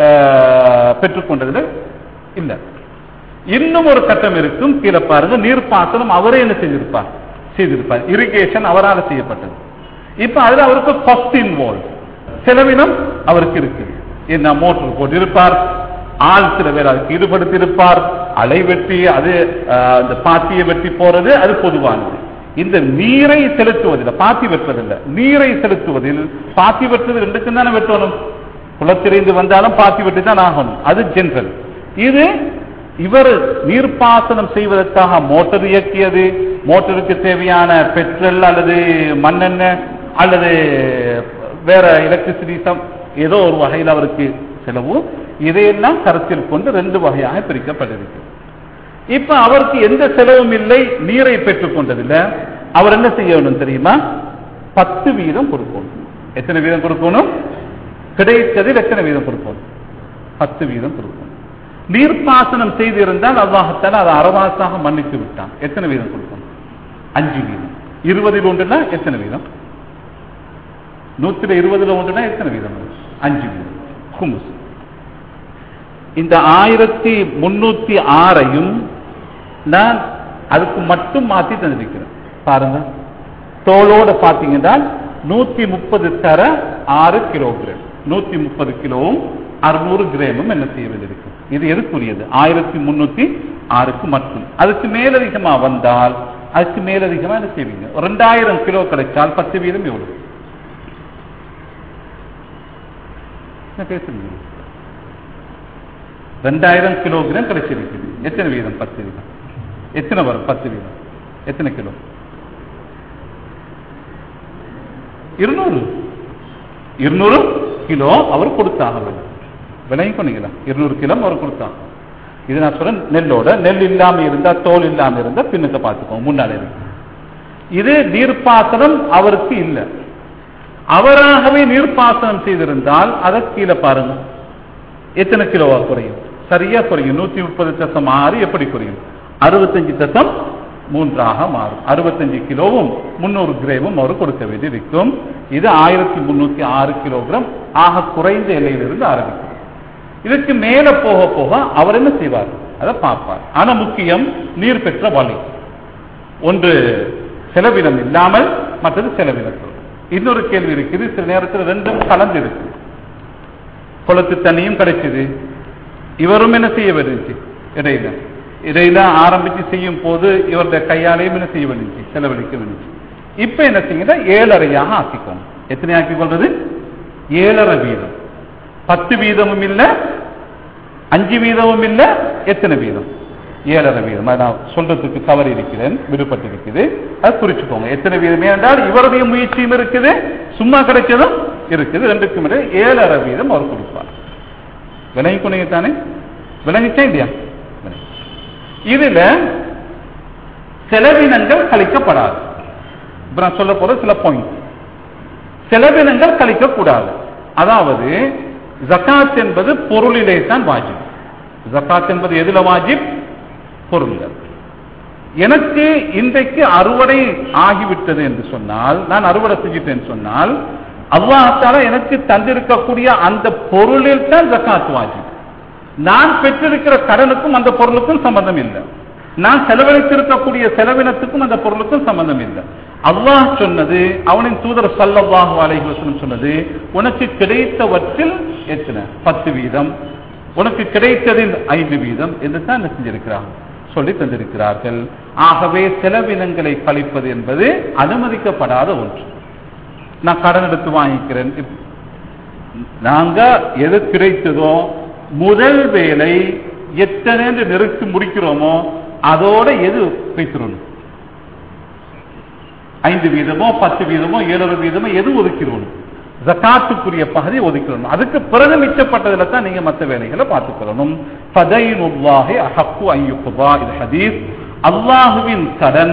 அஹ், பெற்றுக்கொண்டதுல இல்ல இன்னும் ஒரு கட்டம் இருக்கும் கீழே பாருங்க நீர்ப்பாசனம் அவரே என்ன செய்திருப்பார் செய்திருப்பார் இரிகேஷன் அவரால் செய்யப்பட்டது இப்ப அதுல அவருக்கு காஸ்ட் இன்வால்வ் செலவினம் அவருக்கு இருக்கு என்ன மோட்டர் போட்டிருப்பார் ஆள் சில பேர் அதுக்கு ஈடுபடுத்தி இருப்பார் அலை வெட்டி அது அஹ், அந்த பாத்தியை வெட்டி போறது அது பொதுவானது இந்த நீரை செலுத்துவதில் பாத்தி வெட்டுவதில்லை நீரை செலுத்துவதில் பாத்தி வெட்டுவது ரெண்டுக்கும் தானே வெட்டணும் குளத்திலிருந்து வந்தாலும் பாத்தி வெட்டி தான் ஆகணும் அது ஜென்ரல் இது இவர் நீர்ப்பாசனம் செய்வதற்காக மோட்டார் இயக்கியது மோட்டருக்கு தேவையான பெட்ரோல் அல்லது மண்ணெண்ணெய் அல்லது வேற எலக்ட்ரிசிட்டி ஏதோ ஒரு வகையில் அவருக்கு செலவு இதையெல்லாம் கருத்தில் கொண்டு ரெண்டு வகையாக பிரிக்கப்பட்டிருக்கு இப்ப அவருக்கு எந்த செலவும் இல்லை நீரை பெற்றுக் கொண்டதில்லை அவர் என்ன செய்ய வேண்டும் தெரியுமா பத்து வீதம் கொடுக்கணும் எத்தனை வீதம் கொடுக்கணும் கிடைத்ததில் எத்தனை வீதம் கொடுக்கணும் பத்து வீதம் கொடுக்கணும் நீர்ப்பாசனம் செய்திருந்தால் அல்லாஹத்தால் அதை அறவாசாக மன்னித்து விட்டான் எத்தனை வீதம் கொடுக்கணும் அஞ்சு வீதம் இருபதில் ஒன்றுனா எத்தனை வீதம் நூத்தில இருபதுல ஒன்றுனா எத்தனை வீதம் அஞ்சு வீதம் குமுஸ் இந்த ஆயிரத்தி முன்னூத்தி ஆறையும் நான் அதுக்கு மட்டும் மாத்தி தந்திருக்கிறேன் பாருங்க தோளோட பாத்தீங்கன்னா நூத்தி முப்பது தர ஆறு கிலோகிராம் நூத்தி முப்பது கிலோவும் அறுநூறு கிராமும் என்ன செய்ய வேண்டியிருக்கு இது எதுக்குரியது ஆயிரத்தி முன்னூத்தி ஆறுக்கு மட்டும் அதுக்கு மேலதிகமா வந்தால் அதுக்கு மேலதிகமா என்ன செய்வீங்க ஒரு ரெண்டாயிரம் கிலோ கிடைச்சால் பத்து வீதம் எவ்வளவு என்ன பேசுறீங்க ரெண்டாயிரம் கிலோகிராம் கிடைச்சிருக்குது எத்தனை வீதம் பத்து வீதம் எத்தனை வரும் பத்து வீதம் எத்தனை கிலோ இருநூறு இருநூறு கிலோ அவர் கொடுத்தாக வேண்டும் விலையும் பண்ணீங்களா இருநூறு கிலோ அவர் கொடுத்தாங்க இது நான் சொல்றேன் நெல்லோட நெல் இல்லாம இருந்தா தோல் இல்லாம இருந்தா பின்னத்தை பார்த்துக்கோங்க முன்னாலே இருக்கு இது நீர்ப்பாசனம் அவருக்கு இல்லை அவராகவே நீர்ப்பாசனம் செய்திருந்தால் அதை கீழே பாருங்க எத்தனை கிலோவா குறையும் சரியா குறையும் நூத்தி முப்பது தசம் ஆறு எப்படி குறையும் அறுபத்தஞ்சு தசம் மூன்றாக மாறும் அறுபத்தஞ்சு கிலோவும் முன்னூறு கிராமும் அவர் கொடுக்க வேண்டியிருக்கும் இது ஆயிரத்தி முன்னூத்தி ஆறு கிலோகிராம் ஆக குறைந்த எல்லையிலிருந்து ஆரம்பிக்கும் இதுக்கு மேல போக போக அவர் என்ன செய்வார் அதை பார்ப்பார் ஆனா முக்கியம் நீர் பெற்ற வழி ஒன்று செலவினம் இல்லாமல் மற்றது செலவினத்தோடு இன்னொரு கேள்வி இருக்குது சில நேரத்தில் ரெண்டும் கலந்து இருக்கு குளத்து தண்ணியும் கிடைச்சது இவரும் என்ன செய்ய வேண்டிச்சு இடையில இடையில ஆரம்பிச்சு செய்யும் போது இவருடைய கையாலையும் என்ன செய்ய வேண்டிச்சு செலவழிக்க வேண்டிச்சு இப்ப என்ன செய்யுங்க ஏழரையாக ஆக்கிக்கோங்க எத்தனை ஆக்கிக் கொள்றது ஏழரை வீதம் பத்து வீதமும் இல்ல அஞ்சு வீதமும் இல்ல எத்தனை வீதம் ஏழரை வீதம் அது நான் சொல்றதுக்கு தவறு இருக்கிறேன் விடுபட்டு இருக்குது அது குறிச்சுக்கோங்க எத்தனை வீதம் என்றால் இவருடைய முயற்சியும் இருக்குது சும்மா கிடைச்சதும் இருக்குது ரெண்டுக்கும் இடையே ஏழரை வீதம் அவர் கொடுப்பார் விளங்கி கொண்டீங்க தானே விளங்கிச்சா இல்லையா விளங்கி. இதுல செலவினங்கள் கழிக்கப்படாது இப்ப நான் சொல்ல போற சில பாயிண்ட் செலவினங்கள் கழிக்கக்கூடாது அதாவது ஜகாத் என்பது பொருளிலே தான் வாஜிப் ஜகாத் என்பது எதுல வாஜிப் பொருள்கள் எனக்கு இன்றைக்கு அறுவடை ஆகிவிட்டது என்று சொன்னால் நான் அறுவடை செஞ்சிட்டேன் சொன்னால் அல்லாஹால எனக்கு தந்திருக்கக்கூடிய அந்த பொருளில் தான் ஜக்காத் வாஜிப் நான் பெற்றிருக்கிற கடனுக்கும் அந்த பொருளுக்கும் சம்பந்தம் இல்லை நான் செலவழித்திருக்கக்கூடிய செலவினத்துக்கும் அந்த பொருளுக்கும் சம்பந்தம் இல்லை அல்லாஹ் சொன்னது அவனின் தூதர் சல்லல்லாஹு அலைஹி வஸல்லம் சொன்னது உனக்கு கிடைத்தவற்றில் எத்தனை பத்து வீதம் உனக்கு கிடைத்ததில் ஐந்து வீதம் என்று தான் என்ன செஞ்சிருக்கிறாங்க சொல்லி தந்திருக்கிறார்கள் ஆகவே செலவினங்களை கழிப்பது என்பது அனுமதிக்கப்படாத ஒன்று நான் கடன் எடுத்து வாங்கிக்கிறேன் இப்- நாங்க எது கிடைத்ததோ முதல் வேலை எத்தனை என்று நெருக்கி முடிக்கிறோமோ அதோட எது வைக்கிறோம் ஐந்து வீதமோ பத்து வீதமோ ஏழரை வீதமோ எது ஒதுக்கிறோம் ஜகாத்துக்குரிய பகுதி ஒதுக்கிறோம் அதுக்கு பிறகு மிச்சப்பட்டதுல தான் நீங்க மற்ற வேலைகளை பார்த்துக்கொள்ளணும் ஃபதைனுல்லாஹி அஹக்கு ஐயுக்குபா இது ஹதீஸ் அல்லாஹுவின் கடன்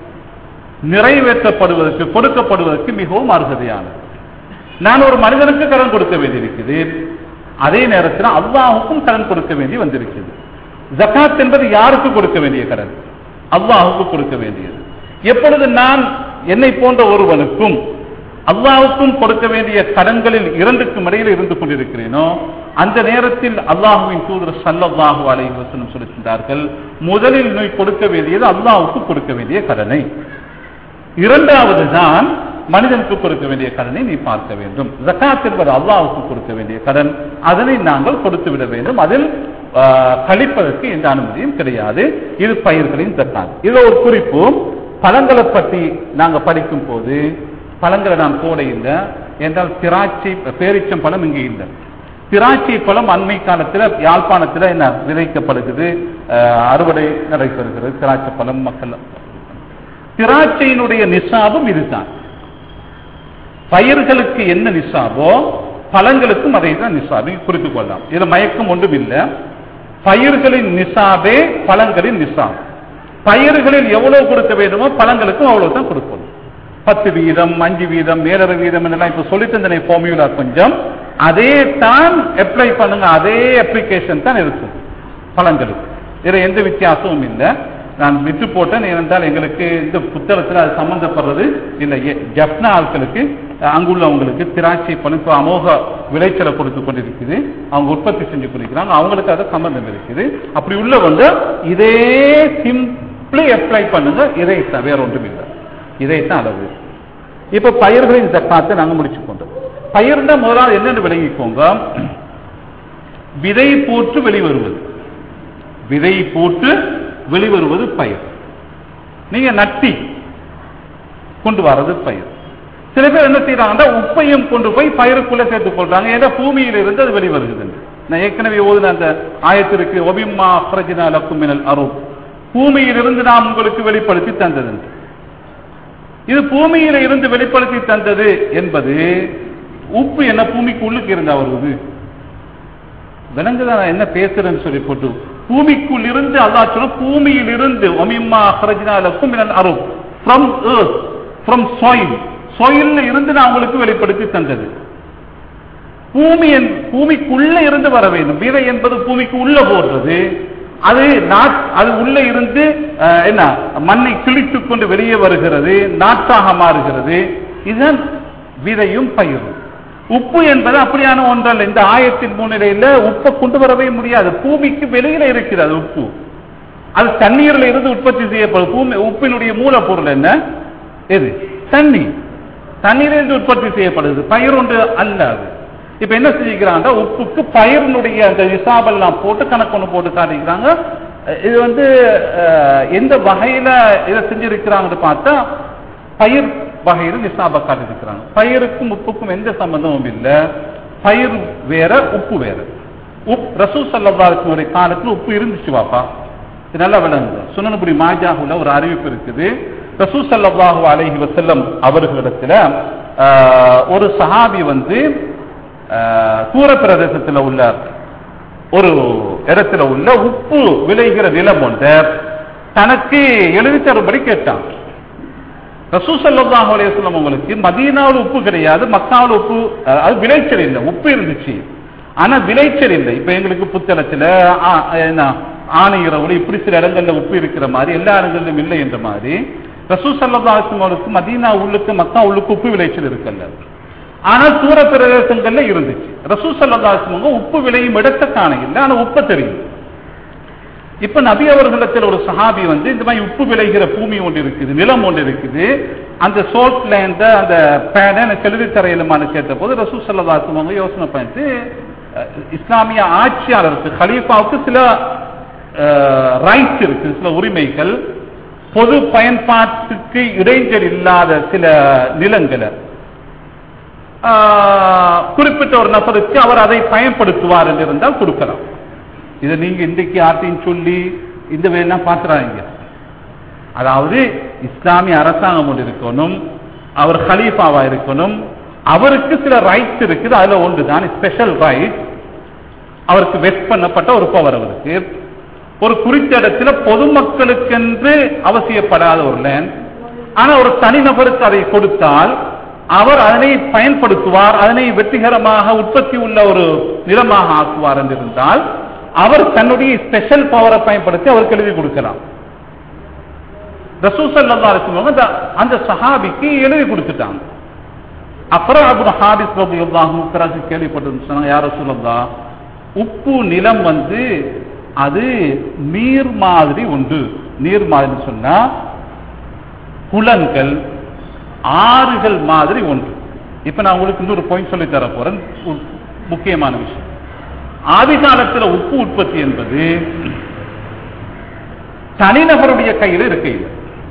நிறைவேற்றப்படுவதற்கு கொடுக்கப்படுவதற்கு மிகவும் அருகதையானது நான் ஒரு மனிதனுக்கு கடன் கொடுக்க வேண்டியிருக்குது அதே நேரத்தில் அல்லாஹுக்கும் கடன் கொடுக்க வேண்டி வந்திருக்குது ஜகாத் என்பது யாருக்கு கொடுக்க வேண்டிய கடன் அல்லாஹுக்கு கொடுக்க வேண்டியது எப்பொழுது நான் என்னை போன்ற ஒருவனுக்கும் அல்லாஹுக்கும் கொடுக்க வேண்டிய கடன்களில் இரண்டுக்கும் இடையில் இருந்து கொண்டிருக்கிறேனோ அந்த நேரத்தில் அல்லாஹுவின் தூதர் சல்லல்லாஹு அலைஹி வஸல்லம் சொல்லுகின்றார்கள் முதலில் நீ கொடுக்க வேண்டியது அல்லாஹுக்கு கொடுக்க வேண்டிய கடனை இரண்டாவது தான் மனிதனுக்கு கொடுக்க வேண்டிய கடனை நீ பார்க்க வேண்டும் ஜகாத் என்பது அல்லாஹ்வுக்கு கொடுக்க வேண்டிய கடன் அதனை நாங்கள் கொடுத்து விட வேண்டும் அதில் ஆஹ், கழிப்பதற்கு எந்த அனுமதியும் கிடையாது இது பயிர்களின் ஜக்காத் இதுல ஒரு குறிப்பு பழங்களை பற்றி நாங்க படிக்கும் போது பழங்களை நாம் போட இல்லை என்றால் திராட்சை பேரிச்சம் பழம் இங்கே இல்லை திராட்சை பழம் அண்மை காலத்தில் யாழ்ப்பாணத்தில் என்ன விதைக்கப்படுகிறது ஆஹ், அறுவடை நடைபெறுகிறது திராட்சை பழம் மக்கள் திராட்சையினுடைய நிசாபும் இதுதான் பயிர்களுக்கு என்ன நிசாபோ பழங்களுக்கும் அதை தான் நிசாபை குறித்துக் கொள்ளலாம் இதுல மயக்கம் ஒன்றும் இல்லை பயிர்களின் நிசாபே பழங்களின் நிசாப் பயிர்களில் எவ்வளவு கொடுக்க வேண்டுமோ பழங்களுக்கும் அவ்வளவு தான் கொடுக்கணும் பத்து வீதம் அஞ்சு வீதம் ஏழரை வீதம் எல்லாம் இப்ப சொல்லி தந்தனை ஃபார்முலா கொஞ்சம் அதே தான் அப்ளை பண்ணுங்க அதே அப்ளிகேஷன் தான் இருக்கும் பழங்களுக்கு இதுல எந்த வித்தியாசமும் இல்லை நான் விட்டு போட்டேன் ஏனென்றால் எங்களுக்கு இந்த புத்தகத்தில் அது சம்பந்தப்படுறது இல்லை எ- ஜப்னா ஆட்களுக்கு அஹ், அங்குள்ளவங்களுக்கு திராட்சை பழம் இப்ப அமோக விளைச்சலை கொடுத்து கொண்டிருக்குது அவங்க உற்பத்தி செஞ்சு கொண்டிருக்கிறாங்க அவங்களுக்கு அது சம்பந்தம் இருக்குது அப்படி உள்ளவங்க இதே சிம்பிளி அப்ளை பண்ணுங்க இதை தான் வேற ஒன்றும் இல்லை இதைத்தான் அளவு இப்ப பயிர்களின் ஜக்காத்தை நாங்க முடிச்சு கொண்டோம் பயிர்னா முதலாவது என்னன்னு விளங்கிக்கோங்க விதை போட்டு வெளிவருவது விதை போட்டு வெளிவருவது பயிர் நீங்க நட்டி கொண்டு வர்றது பயிர் சில பேர் என்ன செய்யறாங்கன்னா உப்பையும் கொண்டு போய் பயிருக்குள்ள சேர்த்துக் கொள்றாங்க ஏன்னா பூமியில இருந்து அது வெளிவருகிறது நான் ஏற்கனவே ஓதுன அந்த ஆயத்திற்கு ஒபிம்மா அஹ்ரஜினா லக்கும் மினல் அருள் பூமியிலிருந்து நாம் உங்களுக்கு வெளிப்படுத்தி தந்தது என்று. இது பூமியில இருந்து வெளிப்படுத்தி தந்தது என்பது உப்பு என்ன பூமிக்கு உள்ளுக்கு இருந்தா வருவது விலங்குதான் நான் என்ன பேசுறேன்னு சொல்லி போட்டு பூமிக்குள் இருந்து அல்லாஹ் சொல்ல பூமியில் இருந்து ஒமிம்மா அஹ்ரஜ்னாலக்கும் மினல் அருள் ஃப்ரம் earth ஃப்ரம் soil soilல இருந்து நான் உங்களுக்கு வெளிப்படுத்தி தந்தது பூமி என்- பூமிக்குள்ள இருந்து வர வேண்டும் விதை என்பது பூமிக்கு உள்ள போடுறது அது நாட் அது உள்ள இருந்து அஹ், என்ன மண்ணை கிழித்துக் கொண்டு வெளியே வருகிறது நாற்றாக மாறுகிறது இதுதான் விதையும் பயிரும் உப்பு என்பது அப்படியான ஒன்றல்ல இந்த ஆயத்தின் முன்னிலையில உப்பை கொண்டு வரவே முடியாது பூமிக்கு வெளியில இருக்கிறது உப்பு அது தண்ணீர்ல இருந்து உற்பத்தி செய்யப்படும் பூமி உப்பினுடைய மூலப்பொருள் என்ன எது தண்ணீர் தண்ணீரிலிருந்து உற்பத்தி செய்யப்படுது பயிர் ஒன்று அல்ல அது இப்ப என்ன செஞ்சுக்கிறாங்க உப்புக்கு பயிரினுடைய அந்த நிசாபெல்லாம் போட்டு கணக்கு ஒன்று போட்டு காட்டிக்கிறாங்க அஹ் இது வந்து அஹ், எந்த வகையில இதை செஞ்சிருக்கிறாங்கன்னு பார்த்தா பயிர் வகையில் நிசாப காட்டிருக்கிறாங்க பயிருக்கும் உப்புக்கும் எந்த சம்பந்தமும் இல்லை பயிர் வேற உப்பு வேற உப் ரசூ சல்லாஹுடைய காலத்துல உப்பு இருந்துச்சு வாப்பா இது நல்லா விளங்குங்க சுனனபுரி மாஜாகுல ஒரு அறிவிப்பு இருக்குது ரசூ சல்லாஹு அலைஹி வசல்லம் அவர்களிடத்துல ஆஹ், ஒரு சஹாபி வந்து ஆஹ், தூர பிரதேசத்துல உள்ள ஒரு இடத்துல உள்ள உப்பு விளைகிற நிலம் ஒன்றை தனக்கு எழுதி தரும்படி கேட்டான் ரசூசல்லாஹு அலையம் உங்களுக்கு மதீனாவில் உப்பு கிடையாது மக்காவில் உப்பு அஹ், அது விளைச்சல் இல்லை உப்பு இருந்துச்சு ஆனா விளைச்சல் இல்லை இப்ப எங்களுக்கு புத்தளத்துல ஆ- என்ன ஆணை இரவுல இப்படி சில இடங்கள்ல உப்பு இருக்கிற மாதிரி எல்லா இடங்களிலும் இல்லை என்ற மாதிரி ரசூசல்லாஹுக்கு மதீனா உள்ளுக்கு மக்கா உள்ளுக்கு உப்பு விளைச்சல் இருக்கல்ல ஆனால் தூர பிரதேசங்கள்ல இருந்துச்சு ரசூசல்லாஹுங்க உப்பு விளையும் இடத்தை காண இல்லை ஆனா உப்பை தெரியும் இப்ப நபி அவர்களிடத்தில் ஒரு சஹாபி வந்து இந்த மாதிரி உப்பு விளைகிற பூமி ஒன்று இருக்குது நிலம் ஒன்று இருக்குது அந்த சோல்ட் லேண்ட அந்த பேனை எனக்கு எழுதி தரையிலுமான்னு கேட்ட போது ரசூ சல்லாத்துவங்க யோசனை பண்ணிட்டு அஹ், இஸ்லாமிய ஆட்சியாளருக்கு ஹலீஃபாவுக்கு சில ரைட்ஸ் இருக்கு சில உரிமைகள் பொது பயன்பாட்டுக்கு இடைஞ்சல் இல்லாத சில நிலங்களை ஆஹ், குறிப்பிட்ட ஒரு நபருக்கு அவர் அதை பயன்படுத்துவார் என்று இருந்தால் கொடுக்கலாம் இதை நீங்க இன்றைக்கு ஆர்டின்னு சொல்லி இந்த வேலையெல்லாம் பாத்துறாங்க அதாவது இஸ்லாமிய அரசாங்கம் ஒன்று இருக்கணும் அவர் ஹலீஃபாவா இருக்கணும் அவருக்கு சில ரைட்ஸ் இருக்குது அதுல ஒன்று தான் ஸ்பெஷல் ரைட் அவருக்கு வெட் பண்ணப்பட்ட ஒரு பவர் அவருக்கு ஒரு குறித்த இடத்துல பொதுமக்களுக்கென்று அவசியப்படாத ஒரு லேண்ட் ஆனா ஒரு தனிநபருக்கு அதை கொடுத்தால் அவர் அதனை பயன்படுத்துவார் அதனை வெற்றிகரமாக உற்பத்தி உள்ள ஒரு நிலமாக ஆக்குவார் என்று இருந்தால் அவர் தன்னுடைய ஸ்பெஷல் பவரை பயன்படுத்தி அவருக்கு எழுதி கொடுக்கலாம் ரசூசல்லா இருக்கும்போது அந்த அந்த சஹாபிக்கு எழுதி கொடுத்துட்டாங்க அப்புறம் அபுல் ஹாபிஸ் ரபி அல்லாஹும் பிறகு கேள்விப்பட்டு சொன்னாங்க யார சொல்லா உப்பு நிலம் வந்து அது நீர் மாதிரி உண்டு நீர் மாதிரி சொன்னா குளங்கள் ஆறுகள் மாதிரி ஒன்று இப்ப நான் உங்களுக்கு இன்னொரு பாயிண்ட் சொல்லி தர போறேன் ஒரு முக்கியமான விஷயம் ஆதி காலத்துல உப்பு உற்பத்தி என்பது தனிநபருடைய கையில இருக்கையில்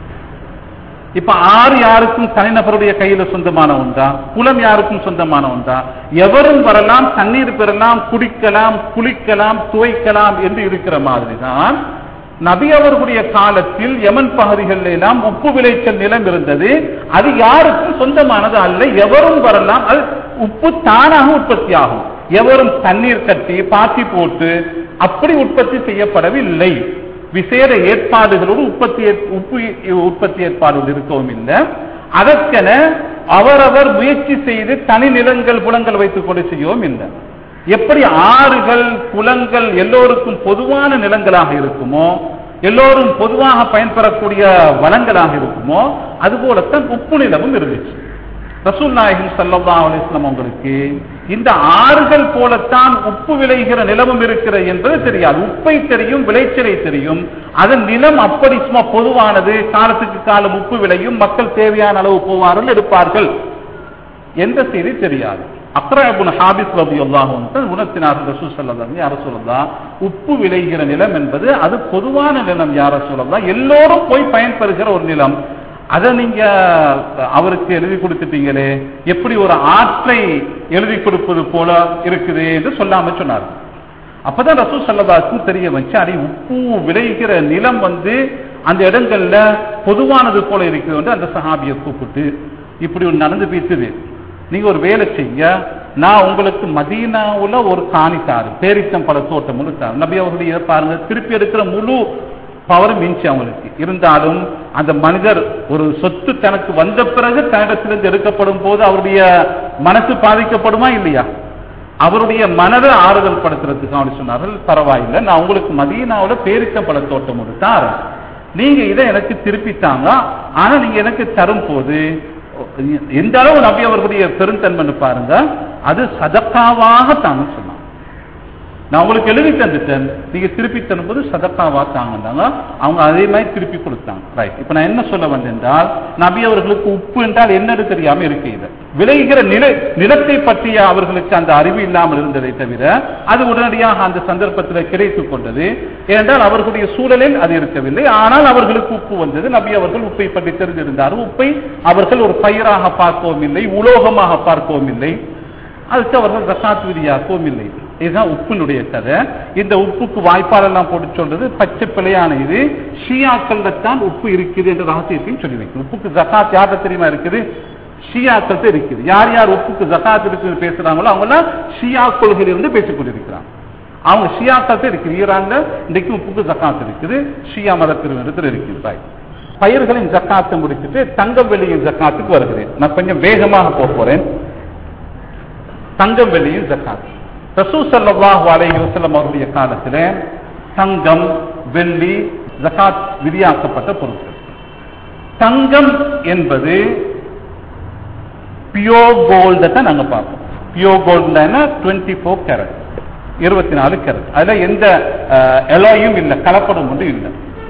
இப்ப ஆறு யாருக்கும் தனிநபருடைய கையில சொந்தமான ஒன்றா குளம் யாருக்கும் சொந்தமான ஒன்றா எவரும் வரலாம் தண்ணீர் பெறலாம் குடிக்கலாம் குளிக்கலாம் துவைக்கலாம் என்று இருக்கிற மாதிரி தான் நபி அவர்களுடைய காலத்தில் யமன் பகுதிகளில் எல்லாம் உப்பு விளைச்சல் நிலம் இருந்தது அது யாருக்கும் சொந்தமானது அல்ல எவரும் வரலாம் அது உப்பு தானாக உற்பத்தி ஆகும் எவரும் தண்ணீர் கட்டி பாத்தி போட்டு அப்படி உற்பத்தி செய்யப்படவில்லை விசேட ஏற்பாடுகளோடு உற்பத்தி ஏற்- உப்பு உற்பத்தி ஏற்பாடுகள் இருக்கவும் இல்லை அதற்கென அவரவர் முயற்சி செய்து தனி நிலங்கள் புலங்கள் வைத்துக் கொண்டு செய்யவும் இல்லை எப்படி ஆறுகள் குளங்கள் எல்லோருக்கும் பொதுவான நிலங்களாக இருக்குமோ எல்லோரும் பொதுவாக பயன்பெறக்கூடிய வளங்களாக இருக்குமோ அதுபோலத்தான் உப்பு நிலமும் இருந்துச்சு ரசூல் நாயகம் சல்லா அலிஸ்லாம் உங்களுக்கு இந்த ஆறுகள் போலத்தான் உப்பு விளைகிற நிலமும் இருக்கிறது என்பது தெரியாது உப்பை தெரியும் விளைச்சலை தெரியும் அதன் நிலம் அப்படி சும்மா பொதுவானது காலத்துக்கு காலம் உப்பு விளையும் மக்கள் தேவையான அளவு போவார்கள் எடுப்பார்கள் எந்த செய்தி தெரியாது அக்ராபுன் ஹாபிஸ் ரபி அல்லாஹும் உணர்த்தினார்கள் ரசூல் சல்லா யார சொல்லலாம் உப்பு விளைகிற நிலம் என்பது அது பொதுவான நிலம் யார சொல்லலாம் எல்லோரும் போய் பயன்பெறுகிற ஒரு நிலம் அதை நீங்க அவருக்கு எழுதி கொடுத்துட்டீங்களே எப்படி ஒரு ஆற்றை எழுதி கொடுப்பது போல இருக்குது என்று சொல்லாம சொன்னார் அப்பதான் ரசூ சல்லதாக்கும் தெரிய வச்சு அடி உப்பு விளைகிற நிலம் வந்து அந்த இடங்கள்ல பொதுவானது போல இருக்குது என்று அந்த சஹாபியை கூப்பிட்டு இப்படி ஒன்று நடந்து பேசுது நீங்க ஒரு வேலை செய்ய நான் உங்களுக்கு மதீனாவுல ஒரு காணி தாரு பேரித்தம் பல தோட்டம் முழு தாரு நபி அவருடைய பாருங்க திருப்பி எடுக்கிற முழு பவரும் மிஞ்சி அவங்களுக்கு இருந்தாலும் அந்த மனிதர் ஒரு சொத்து தனக்கு வந்த பிறகு தன்னிடத்திலிருந்து எடுக்கப்படும் போது அவருடைய மனசு பாதிக்கப்படுமா இல்லையா அவருடைய மனதை ஆறுதல் படுத்துறதுக்கு அவன் சொன்னார்கள் பரவாயில்லை நான் உங்களுக்கு மதீனாவுல பேரித்தம் பல தோட்டம் ஒன்று தாரேன் நீங்க இதை எனக்கு திருப்பித்தாங்க ஆனா நீங்க எனக்கு தரும் போது எந்த அளவு நபி அவர்களுடைய பெருந்தன்மைன்னு பாருங்க அது சதக்காவாக தாங்க சொன்னான் நான் உங்களுக்கு எழுதி தந்துட்டேன் நீங்க திருப்பி தரும்போது சதக்காவா தாங்கன்னாங்க அவங்க அதே மாதிரி திருப்பி கொடுத்தாங்க ரைட் இப்ப நான் என்ன சொல்ல வந்தேன் என்றால் நபி அவர்களுக்கு உப்பு என்றால் என்னன்னு தெரியாம இருக்கையில் விளைகிற நில நிலத்தை பற்றிய அவர்களுக்கு அந்த அறிவு இல்லாமல் இருந்ததை தவிர அது உடனடியாக அந்த சந்தர்ப்பத்தில் கிடைத்துக் கொண்டது ஏனென்றால் அவர்களுடைய சூழலில் அது இருக்கவில்லை ஆனால் அவர்களுக்கு உப்பு வந்தது நபி அவர்கள் உப்பை பற்றி தெரிந்திருந்தார் உப்பை அவர்கள் ஒரு பயிராக பார்க்கவும் இல்லை உலோகமாக பார்க்கவும் இல்லை அதுக்கு அவர்கள் ரசாத் விதியாக்கவும் இல்லை இதுதான் உப்பினுடைய கதை இந்த உப்புக்கு வாய்ப்பாலெல்லாம் போட்டு சொல்றது பச்சை பிழையான இது ஷியாக்கள்ல தான் உப்பு இருக்குது என்ற ரகசியத்தையும் சொல்லி வைக்கும் உப்புக்கு ஜகாத் யார்கிட்ட தெரியுமா இருக்குது ஷியாக்கள்கிட்ட இருக்குது யார் யார் உப்புக்கு ஜகாத் இருக்குது பேசுறாங்களோ அவங்களாம் ஷியா கொள்கையிலிருந்து பேசிக் கொண்டிருக்கிறாங்க அவங்க ஷியாக்கள்கிட்ட இருக்குது ஈரான்ல இன்றைக்கு உப்புக்கு ஜகாத் இருக்குது ஷியா மதத்திற்கு இருக்குது தாய் பயிர்களின் ஜக்காத்தை முடிச்சுட்டு தங்கம் வெள்ளியின் ஜக்காத்துக்கு வருகிறேன் நான் கொஞ்சம் வேகமாக போக போறேன் தங்கம் வெள்ளியின் ஜக்காத் ரசூ சல்லாஹு அலைஹி வஸல்லம் அவருடைய காலத்தில் தங்கம் வெள்ளி ஜகாத் விதியாக்கப்பட்ட பொருட்கள் தங்கம் என்பது பியோ கோல்ட தான் நாங்க பார்ப்போம் பியோ கோல்டுனா டுவெண்ட்டி ஃபோர் கேரட் இருபத்தி நாலு கேரட் அதுல எந்த எலோயும் இல்லை கலப்படம் ஒன்று இல்லை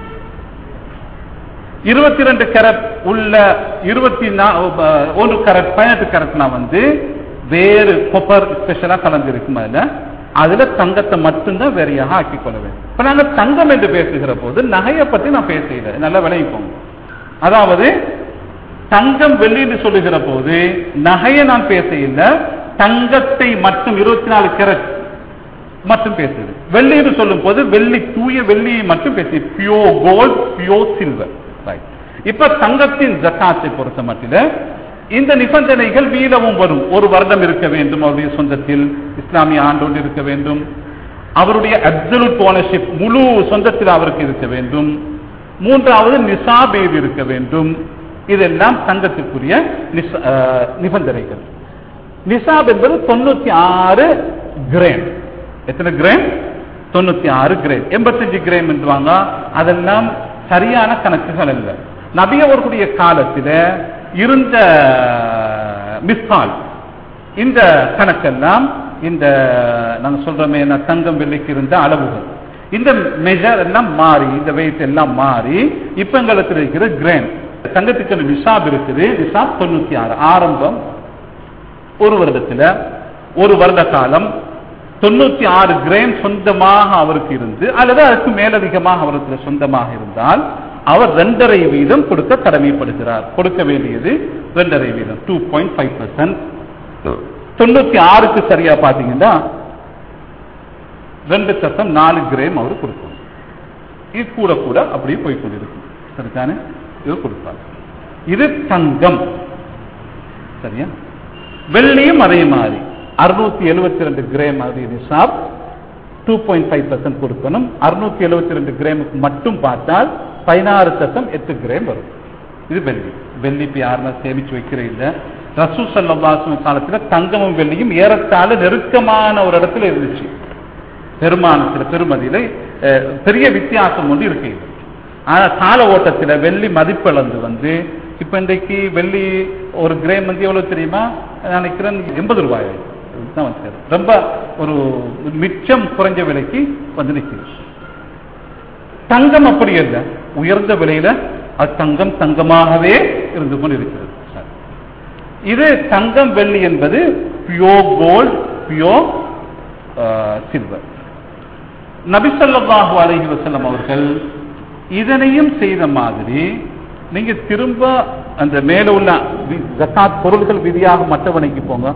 இருபத்தி ரெண்டு கேரட் உள்ள இருபத்தி ஒன்று கேரட் பதினெட்டு கேரட்னா வந்து வேறு கொப்பர் ஸ்பெஷலா கலந்து இருக்கும் அதுல அதுல தங்கத்தை மட்டும்தான் வேறையாக ஆக்கி கொள்ள வேண்டும் இப்ப நாங்க தங்கம் என்று பேசுகிற போது நகையை பத்தி நான் பேசல நல்லா விளைவிப்போம் அதாவது தங்கம் வெள்ளின்னு சொல்லுகிற போது நகையை நான் பேச இல்லை தங்கத்தை மட்டும் இருபத்தி நாலு கேரட் மட்டும் பேசுது வெள்ளின்னு சொல்லும் போது வெள்ளி தூய வெள்ளியை மட்டும் பேசி பியோ கோல்ட் பியோ சில்வர் இப்ப தங்கத்தின் ஜக்காத்தை பொறுத்த மட்டில இந்த நிபந்தனைகள் வீழவும் வரும் ஒரு வருடம் இருக்க வேண்டும் அவருடைய சொந்தத்தில் இஸ்லாமிய ஆண்டோடு இருக்க வேண்டும் அவருடைய அப்சல்யூட் ஓனர்ஷிப் முழு சொந்தத்தில் அவருக்கு இருக்க வேண்டும் மூன்றாவது நிசாபேர் இருக்க வேண்டும் இதெல்லாம் தங்கத்திற்குரிய நிபந்தனைகள் நிசாப் என்பது தொண்ணூத்தி ஆறு கிரேம் எத்தனை கிரேம் தொண்ணூத்தி ஆறு கிரேம் எண்பத்தஞ்சு கிரேம் என்றுவாங்க அதெல்லாம் சரியான கணக்குகள் அல்ல நபி அவர்களுடைய காலத்தில் இருந்த மிஸ்கால் இந்த கணக்கெல்லாம் இந்த நாங்க சொல்றோமே தங்கம் வெள்ளிக்கு இருந்த அளவுகள் இந்த மெஜர் எல்லாம் மாறி இந்த வெயிட் எல்லாம் மாறி இப்ப எங்களுக்கு இருக்கிற கிரேம் தங்கத்துக்கு நிசாப் இருக்குது நிசாப் தொண்ணூத்தி ஆறு ஆரம்பம் ஒரு வருடத்துல ஒரு வருட காலம் தொண்ணூத்தி ஆறு கிரேம் சொந்தமாக அவருக்கு இருந்து அல்லது அதுக்கு மேலதிகமாக அவருக்கு சொந்தமாக இருந்தால் அவர் ரெண்டரை வீதம் கொடுக்க கடமைப்படுகிறார் கொடுக்க வேண்டியது ரெண்டரை வீதம் டூ பாயிண்ட் ஃபைவ் பர்சன்ட் தொண்ணூத்தி ஆறுக்கு சரியா பாத்தீங்கன்னா ரெண்டு சத்தம் நாலு கிரேம் அவர் கொடுக்கணும் இது கூட கூட அப்படியே போய் கொண்டிருக்கும் சரிதானே இது கொடுப்பார் இது தங்கம் சரியா வெள்ளியும் அதே மாதிரி அறுநூத்தி எழுபத்தி ரெண்டு கிரேம் அது நிசாப் டூ பாயிண்ட் ஃபைவ் பர்சன்ட் கொடுக்கணும் அறுநூத்தி எழுபத்தி ரெண்டு கிரேமுக்கு மட்டும் பார்த்தால் பதினாறு சத்தம் எட்டு கிரேம் வரும் இது வெள்ளி வெள்ளி இப்ப யாருன்னா சேமிச்சு வைக்கிற இல்ல ரசூ சல்லாசன காலத்துல தங்கமும் வெள்ளியும் ஏறத்தாழ நெருக்கமான ஒரு இடத்துல இருந்துச்சு பெருமானத்துல பெருமதியில பெரிய வித்தியாசம் ஒன்று இருக்கு ஆனா கால ஓட்டத்துல வெள்ளி மதிப்பிழந்து வந்து இப்ப இன்றைக்கு வெள்ளி ஒரு கிரேம் வந்து எவ்வளவு தெரியுமா நினைக்கிறேன் எண்பது ரூபாய் ரொம்ப ஒரு மிச்சம் குறைஞ்ச விலைக்கு வந்து நிற்குது தங்கம் அப்படி அல்ல உயர்ந்த விலையில அது தங்கம் தங்கமாகவே இருந்து கொண்டு இருக்கிறது இது தங்கம் வெள்ளி என்பது பியோ கோல்ட் பியோ சில்வர் நபிசல்லாஹு அலஹி வசல்லம் அவர்கள் இதனையும் செய்த மாதிரி நீங்க திரும்ப அந்த மேல உள்ள ஜக்காத் பொருள்கள் விதியாக மற்றவனைக்கு போங்க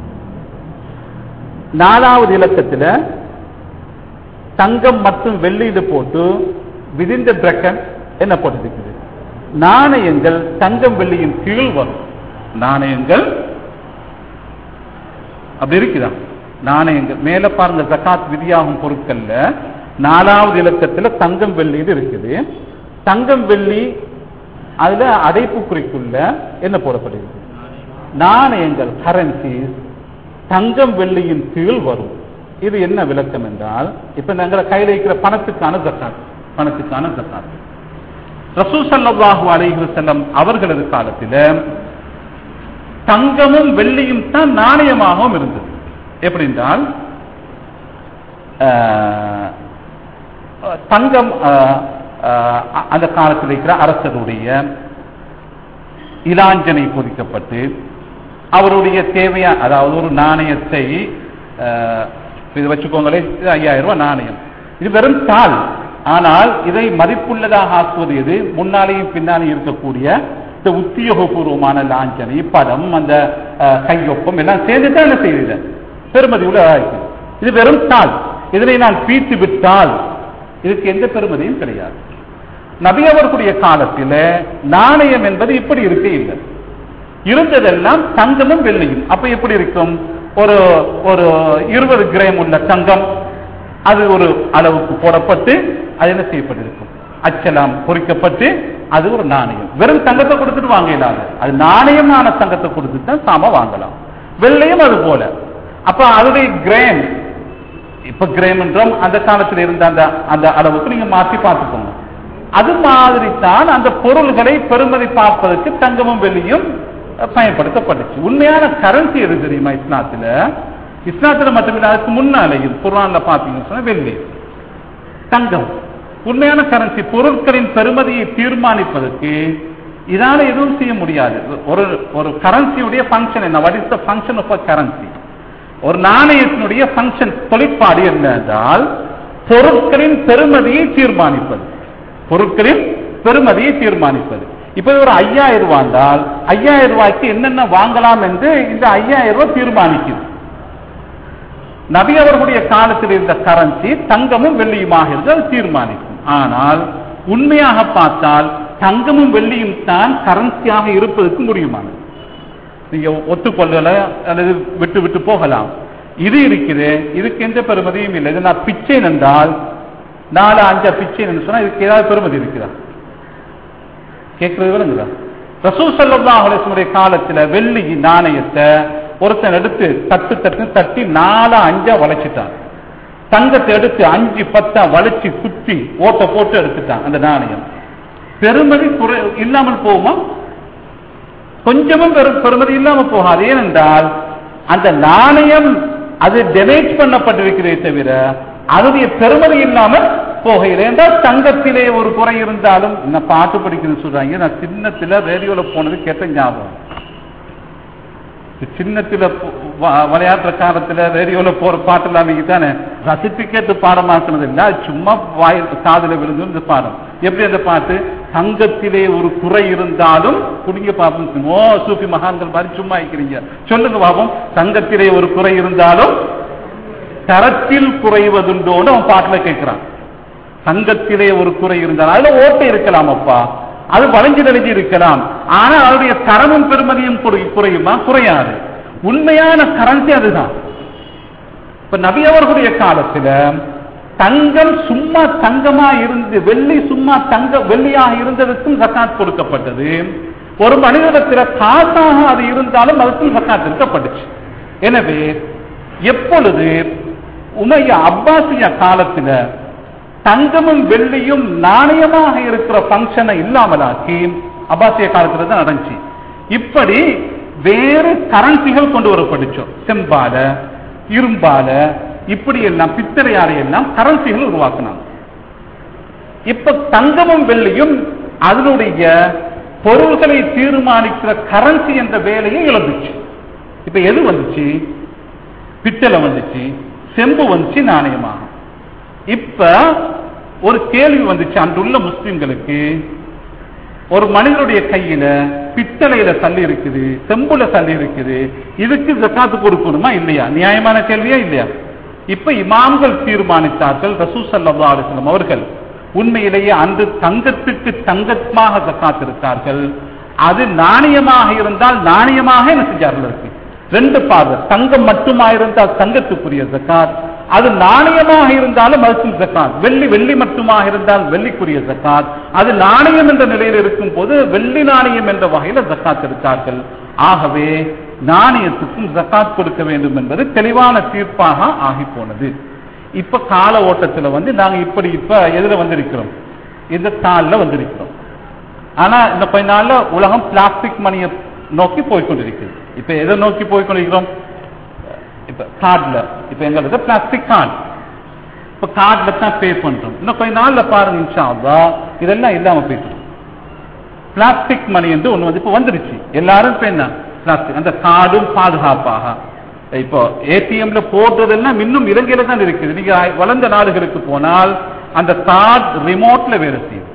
நாலாவது இலக்கத்தில் தங்கம் மற்றும் வெள்ளியில போட்டு விதிந்த பிரக்கன் என்ன போட்டிருக்குது நாணயங்கள் தங்கம் வெள்ளியின் கீழ் வரும் நாணயங்கள் அப்படி இருக்குதா நாணயங்கள் மேல பாருங்க ஜக்காத் விதியாகும் பொருட்கள்ல நாலாவது இலக்கத்துல தங்கம் வெள்ளின்னு இருக்குது தங்கம் வெள்ளி அதுல அடைப்பு குறிக்குள்ள என்ன போடப்படுகிறது நாணயங்கள் கரன்சிஸ் தங்கம் வெள்ளியின் கீழ் வரும் இது என்ன விளக்கம் என்றால் இப்ப நாங்கள் கையில் இருக்கிற பணத்துக்கான ஜக்காத் பணத்துக்கான ஜக்காத் ரசூசல்லாஹு அலைஹி செல்லம் அவர்களது காலத்தில் தங்கமும் வெள்ளியும் தான் நாணயமாகவும் இருந்தது எப்படி என்றால் அஹ், தங்கம் அஹ், அஹ், அந்த காலத்தில் இருக்கிற அரசருடைய இலாஞ்சனை பொதிக்கப்பட்டு அவருடைய தேவையா அதாவது ஒரு நாணயத்தை அஹ், இது வச்சுக்கோங்களேன் இது ஐயாயிரம் ரூபாய் நாணயம் இது வெறும் தாள் ஆனால் இதை மதிப்புள்ளதாக ஆக்குவது எது முன்னாலேயும் பின்னாலேயும் இருக்கக்கூடிய இந்த உத்தியோகபூர்வமான லாஞ்சனை படம் அந்த அஹ், கையொப்பம் எல்லாம் சேர்ந்து தான் என்ன செய்யுது பெருமதி உள்ள இருக்கு இது வெறும் தாள் இதனை நான் பீத்து விட்டால் இதுக்கு எந்த பெருமதியும் கிடையாது நபி அவர்களுடைய காலத்தில் நாணயம் என்பது இப்படி இருக்க இல்லை இருந்ததெல்லாம் தங்கமும் வெள்ளியும் அப்ப எப்படி இருக்கும் ஒரு ஒரு இருபது கிராம் உள்ள தங்கம் அது ஒரு அளவுக்கு போடப்பட்டு அது என்ன செய்யப்பட்டிருக்கும் அச்சலாம் பொறிக்கப்பட்டு அது ஒரு நாணயம் வெறும் தங்கத்தை கொடுத்துட்டு வாங்க இல்லாத அது நாணயமான தங்கத்தை கொடுத்துட்டு தான் சாம வாங்கலாம் வெள்ளையும் அது போல அப்ப அதனுடைய கிராம் இப்ப கிராம் என்றோம் அந்த காலத்தில் இருந்த அந்த அந்த அளவுக்கு நீங்க மாற்றி பார்த்துக்கோங்க அது மாதிரி தான் அந்த பொருள்களை பெருமதி பார்ப்பதற்கு தங்கமும் வெள்ளியும் அஹ், பயன்படுத்தப்பட்டுச்சு உண்மையான கரன்சி எது தெரியுமா இஸ்லாத்துல இஸ்லாத்துல மட்டுமில்ல அதுக்கு முன்னாலேயும் குர்ஆன்ல பாத்தீங்கன்னு சொன்னா வெள்ளி தங்கம் உண்மையான கரன்சி பொருட்களின் பெருமதியை தீர்மானிப்பதற்கு இதால எதுவும் செய்ய முடியாது ஒரு ஒரு கரன்சியுடைய ஃபங்க்ஷன் என்ன what is the function of a currency ஒரு நாணயத்தினுடைய ஃபங்க்ஷன் தொழிற்பாடு என்ன என்றால் பொருட்களின் பெருமதியை தீர்மானிப்பது பொருட்களின் பெருமதியை தீர்மானிப்பது இப்ப இது ஒரு ஐயாயிரம் ரூபாய் என்றால் ஐயாயிரம் ரூபாய்க்கு என்னென்ன வாங்கலாம் என்று இந்த ஐயாயிரம் ரூபாய் தீர்மானிக்குது நபி அவர்களுடைய காலத்தில் இருந்த கரன்சி தங்கமும் வெள்ளியுமாக இருந்து அது தீர்மானிக்கும் ஆனால் உண்மையாக பார்த்தால் தங்கமும் வெள்ளியும் தான் கரன்சியாக இருப்பதற்கு முடியுமானது நீங்க ஒத்துக்கொள்ளல அல்லது விட்டு விட்டு போகலாம் இது இருக்குது இதுக்கு எந்த பெருமதியும் இல்லை இது நான் பிச்சை என்றால் நாலு அஞ்சு பிச்சை சொன்னா இதுக்கு ஏதாவது பெருமதி இருக்குதா கேட்கறது விளங்குதா ரசூல் ஸல்லல்லாஹு அலைஹி வஸல்லம் காலத்துல வெள்ளி நாணயத்தை ஒருத்தன் எடுத்து தட்டு தட்டு தட்டி நாலா அஞ்சா வளைச்சிட்டான் தங்கத்தை எடுத்து அஞ்சு பத்தா வளைச்சு குத்தி ஓட்ட போட்டு எடுத்துட்டான் அந்த நாணயம் பெருமதி குறை இல்லாமல் போகுமா கொஞ்சமும் பெரும் பெருமதி இல்லாம போகாது ஏனென்றால் அந்த நாணயம் அது டெமேஜ் பண்ணப்பட்டிருக்கிறதே தவிர அதனுடைய பெருமதி இல்லாமல் போகையில் என்றால் தங்கத்திலே ஒரு குறை இருந்தாலும் நான் பாட்டு படிக்கணும்னு சொல்றாங்க நான் சின்னத்துல ரேடியோல போனது கேட்ட ஞாபகம் சின்னத்துல போ- வ- விளையாடுற காலத்துல ரேடியோல போற பாட்டு எல்லாம் தானே ரசித்து கேட்டு பாடமாக்குனது இல்ல அது சும்மா வாய் காதுல விழுந்து இந்த பாடம் எப்படி அந்த பாட்டு தங்கத்திலே ஒரு குறை இருந்தாலும் குடிங்க பாப்போம் ஓ சூஃபி மகான்கள் மாதிரி சும்மா இருக்கிறீங்க சொல்லுங்க பாப்போம் தங்கத்திலே ஒரு குறை இருந்தாலும் தரத்தில் குறைவதுண்டோன்னு அவன் பாட்டுல கேட்கிறான் தங்கத்திலே ஒரு குறை இருந்தால் அதுல ஓட்டை இருக்கலாம் அப்பா அது வளைஞ்சு நெளிஞ்சு இருக்கலாம் ஆனா அதனுடைய தரமும் பெருமதியும் குறை- குறையுமா குறையாது உண்மையான கரன்சி அதுதான் இப்ப நபி அவர்களுடைய காலத்துல தங்கம் சும்மா தங்கமா இருந்து வெள்ளி சும்மா தங்க வெள்ளியாக இருந்ததற்கும் ஜக்காத் கொடுக்கப்பட்டது ஒரு மனிதனிடத்துல காசாக அது இருந்தாலும் அதுக்கும் ஜக்காத் இருக்கப்பட்டுச்சு எனவே எப்பொழுது உமைய அப்பாசிய காலத்துல தங்கமும் வெள்ளியும் நாணயமாக இருக்கிற பங்கனை இல்லாமலாக்கி அப்பாசிய காலத்துல தான் நடந்துச்சு இப்படி வேறு கரன்சிகள் கொண்டு வரப்பட்டுச்சோம் செம்பால இரும்பால இப்படி எல்லாம் பித்தளையால எல்லாம் கரன்சிகள் உருவாக்குனாங்க இப்ப தங்கமும் வெள்ளியும் அதனுடைய பொருள்களை தீர்மானிக்கிற கரன்சி என்ற வேலையை இழந்துச்சு இப்ப எது வந்துச்சு பித்தளை வந்துச்சு செம்பு வந்துச்சு நாணயமாக இப்ப ஒரு கேள்வி வந்துச்சு அன்றுள்ள முஸ்லிம்களுக்கு ஒரு மனிதனுடைய கையில பித்தளையில தள்ளி இருக்குது செம்புல தள்ளி இருக்குது இதுக்கு ஜக்காத்து கொடுக்கணுமா இல்லையா நியாயமான கேள்வியா இல்லையா இப்ப இமாம்கள் தீர்மானித்தார்கள் ரசூ சல்லா அலிஸ்லாம் அவர்கள் உண்மையிலேயே அன்று தங்கத்துக்கு தங்கமாக ஜக்காத் இருக்கார்கள் அது நாணயமாக இருந்தால் நாணயமாக என்ன செஞ்சார்கள் இருக்கு ரெண்டு பார்வை தங்கம் மட்டுமா இருந்தால் தங்கத்துக்குரிய ஜக்காத் அது நாணயமாக இருந்தாலும் அதுக்கும் ஜக்காத் வெள்ளி வெள்ளி மட்டுமாக இருந்தால் வெள்ளிக்குரிய ஜக்காத் அது நாணயம் என்ற நிலையில் இருக்கும் போது வெள்ளி நாணயம் என்ற வகையில ஜக்காத் இருக்கார்கள் ஆகவே நாணயத்துக்கும் ஜக்காத் கொடுக்க வேண்டும் என்பது தெளிவான தீர்ப்பாக ஆகி போனது இப்ப கால ஓட்டத்துல வந்து நாங்க இப்படி இப்ப எதுல வந்திருக்கிறோம் இந்த தாள்ல வந்திருக்கிறோம் ஆனா இந்த கொஞ்ச நாள்ல உலகம் பிளாஸ்டிக் மணியை நோக்கி போய்கொண்டிருக்கிறது இப்ப எதை நோக்கி போய்கொண்டிருக்கிறோம் இப்ப கார்டுல இப்ப எங்களுக்கு பிளாஸ்டிக் கார்டு இப்ப கார்டுல தான் பே பண்றோம் இன்னும் கொஞ்ச நாள்ல பாருங்க இன்ஷா அல்லாஹ் இதெல்லாம் இல்லாம போயிட்டு பிளாஸ்டிக் மணி என்று ஒண்ணு வந்து இப்ப வந்துருச்சு எல்லாரும் இப்ப என்ன பிளாஸ்டிக் அந்த கார்டும் பாதுகாப்பாக இப்போ ஏடிஎம்ல போடுறதெல்லாம் இன்னும் இலங்கையில தான் இருக்குது நீங்க வளர்ந்த நாடுகளுக்கு போனால் அந்த கார்டு ரிமோட்ல வேலை செய்யும்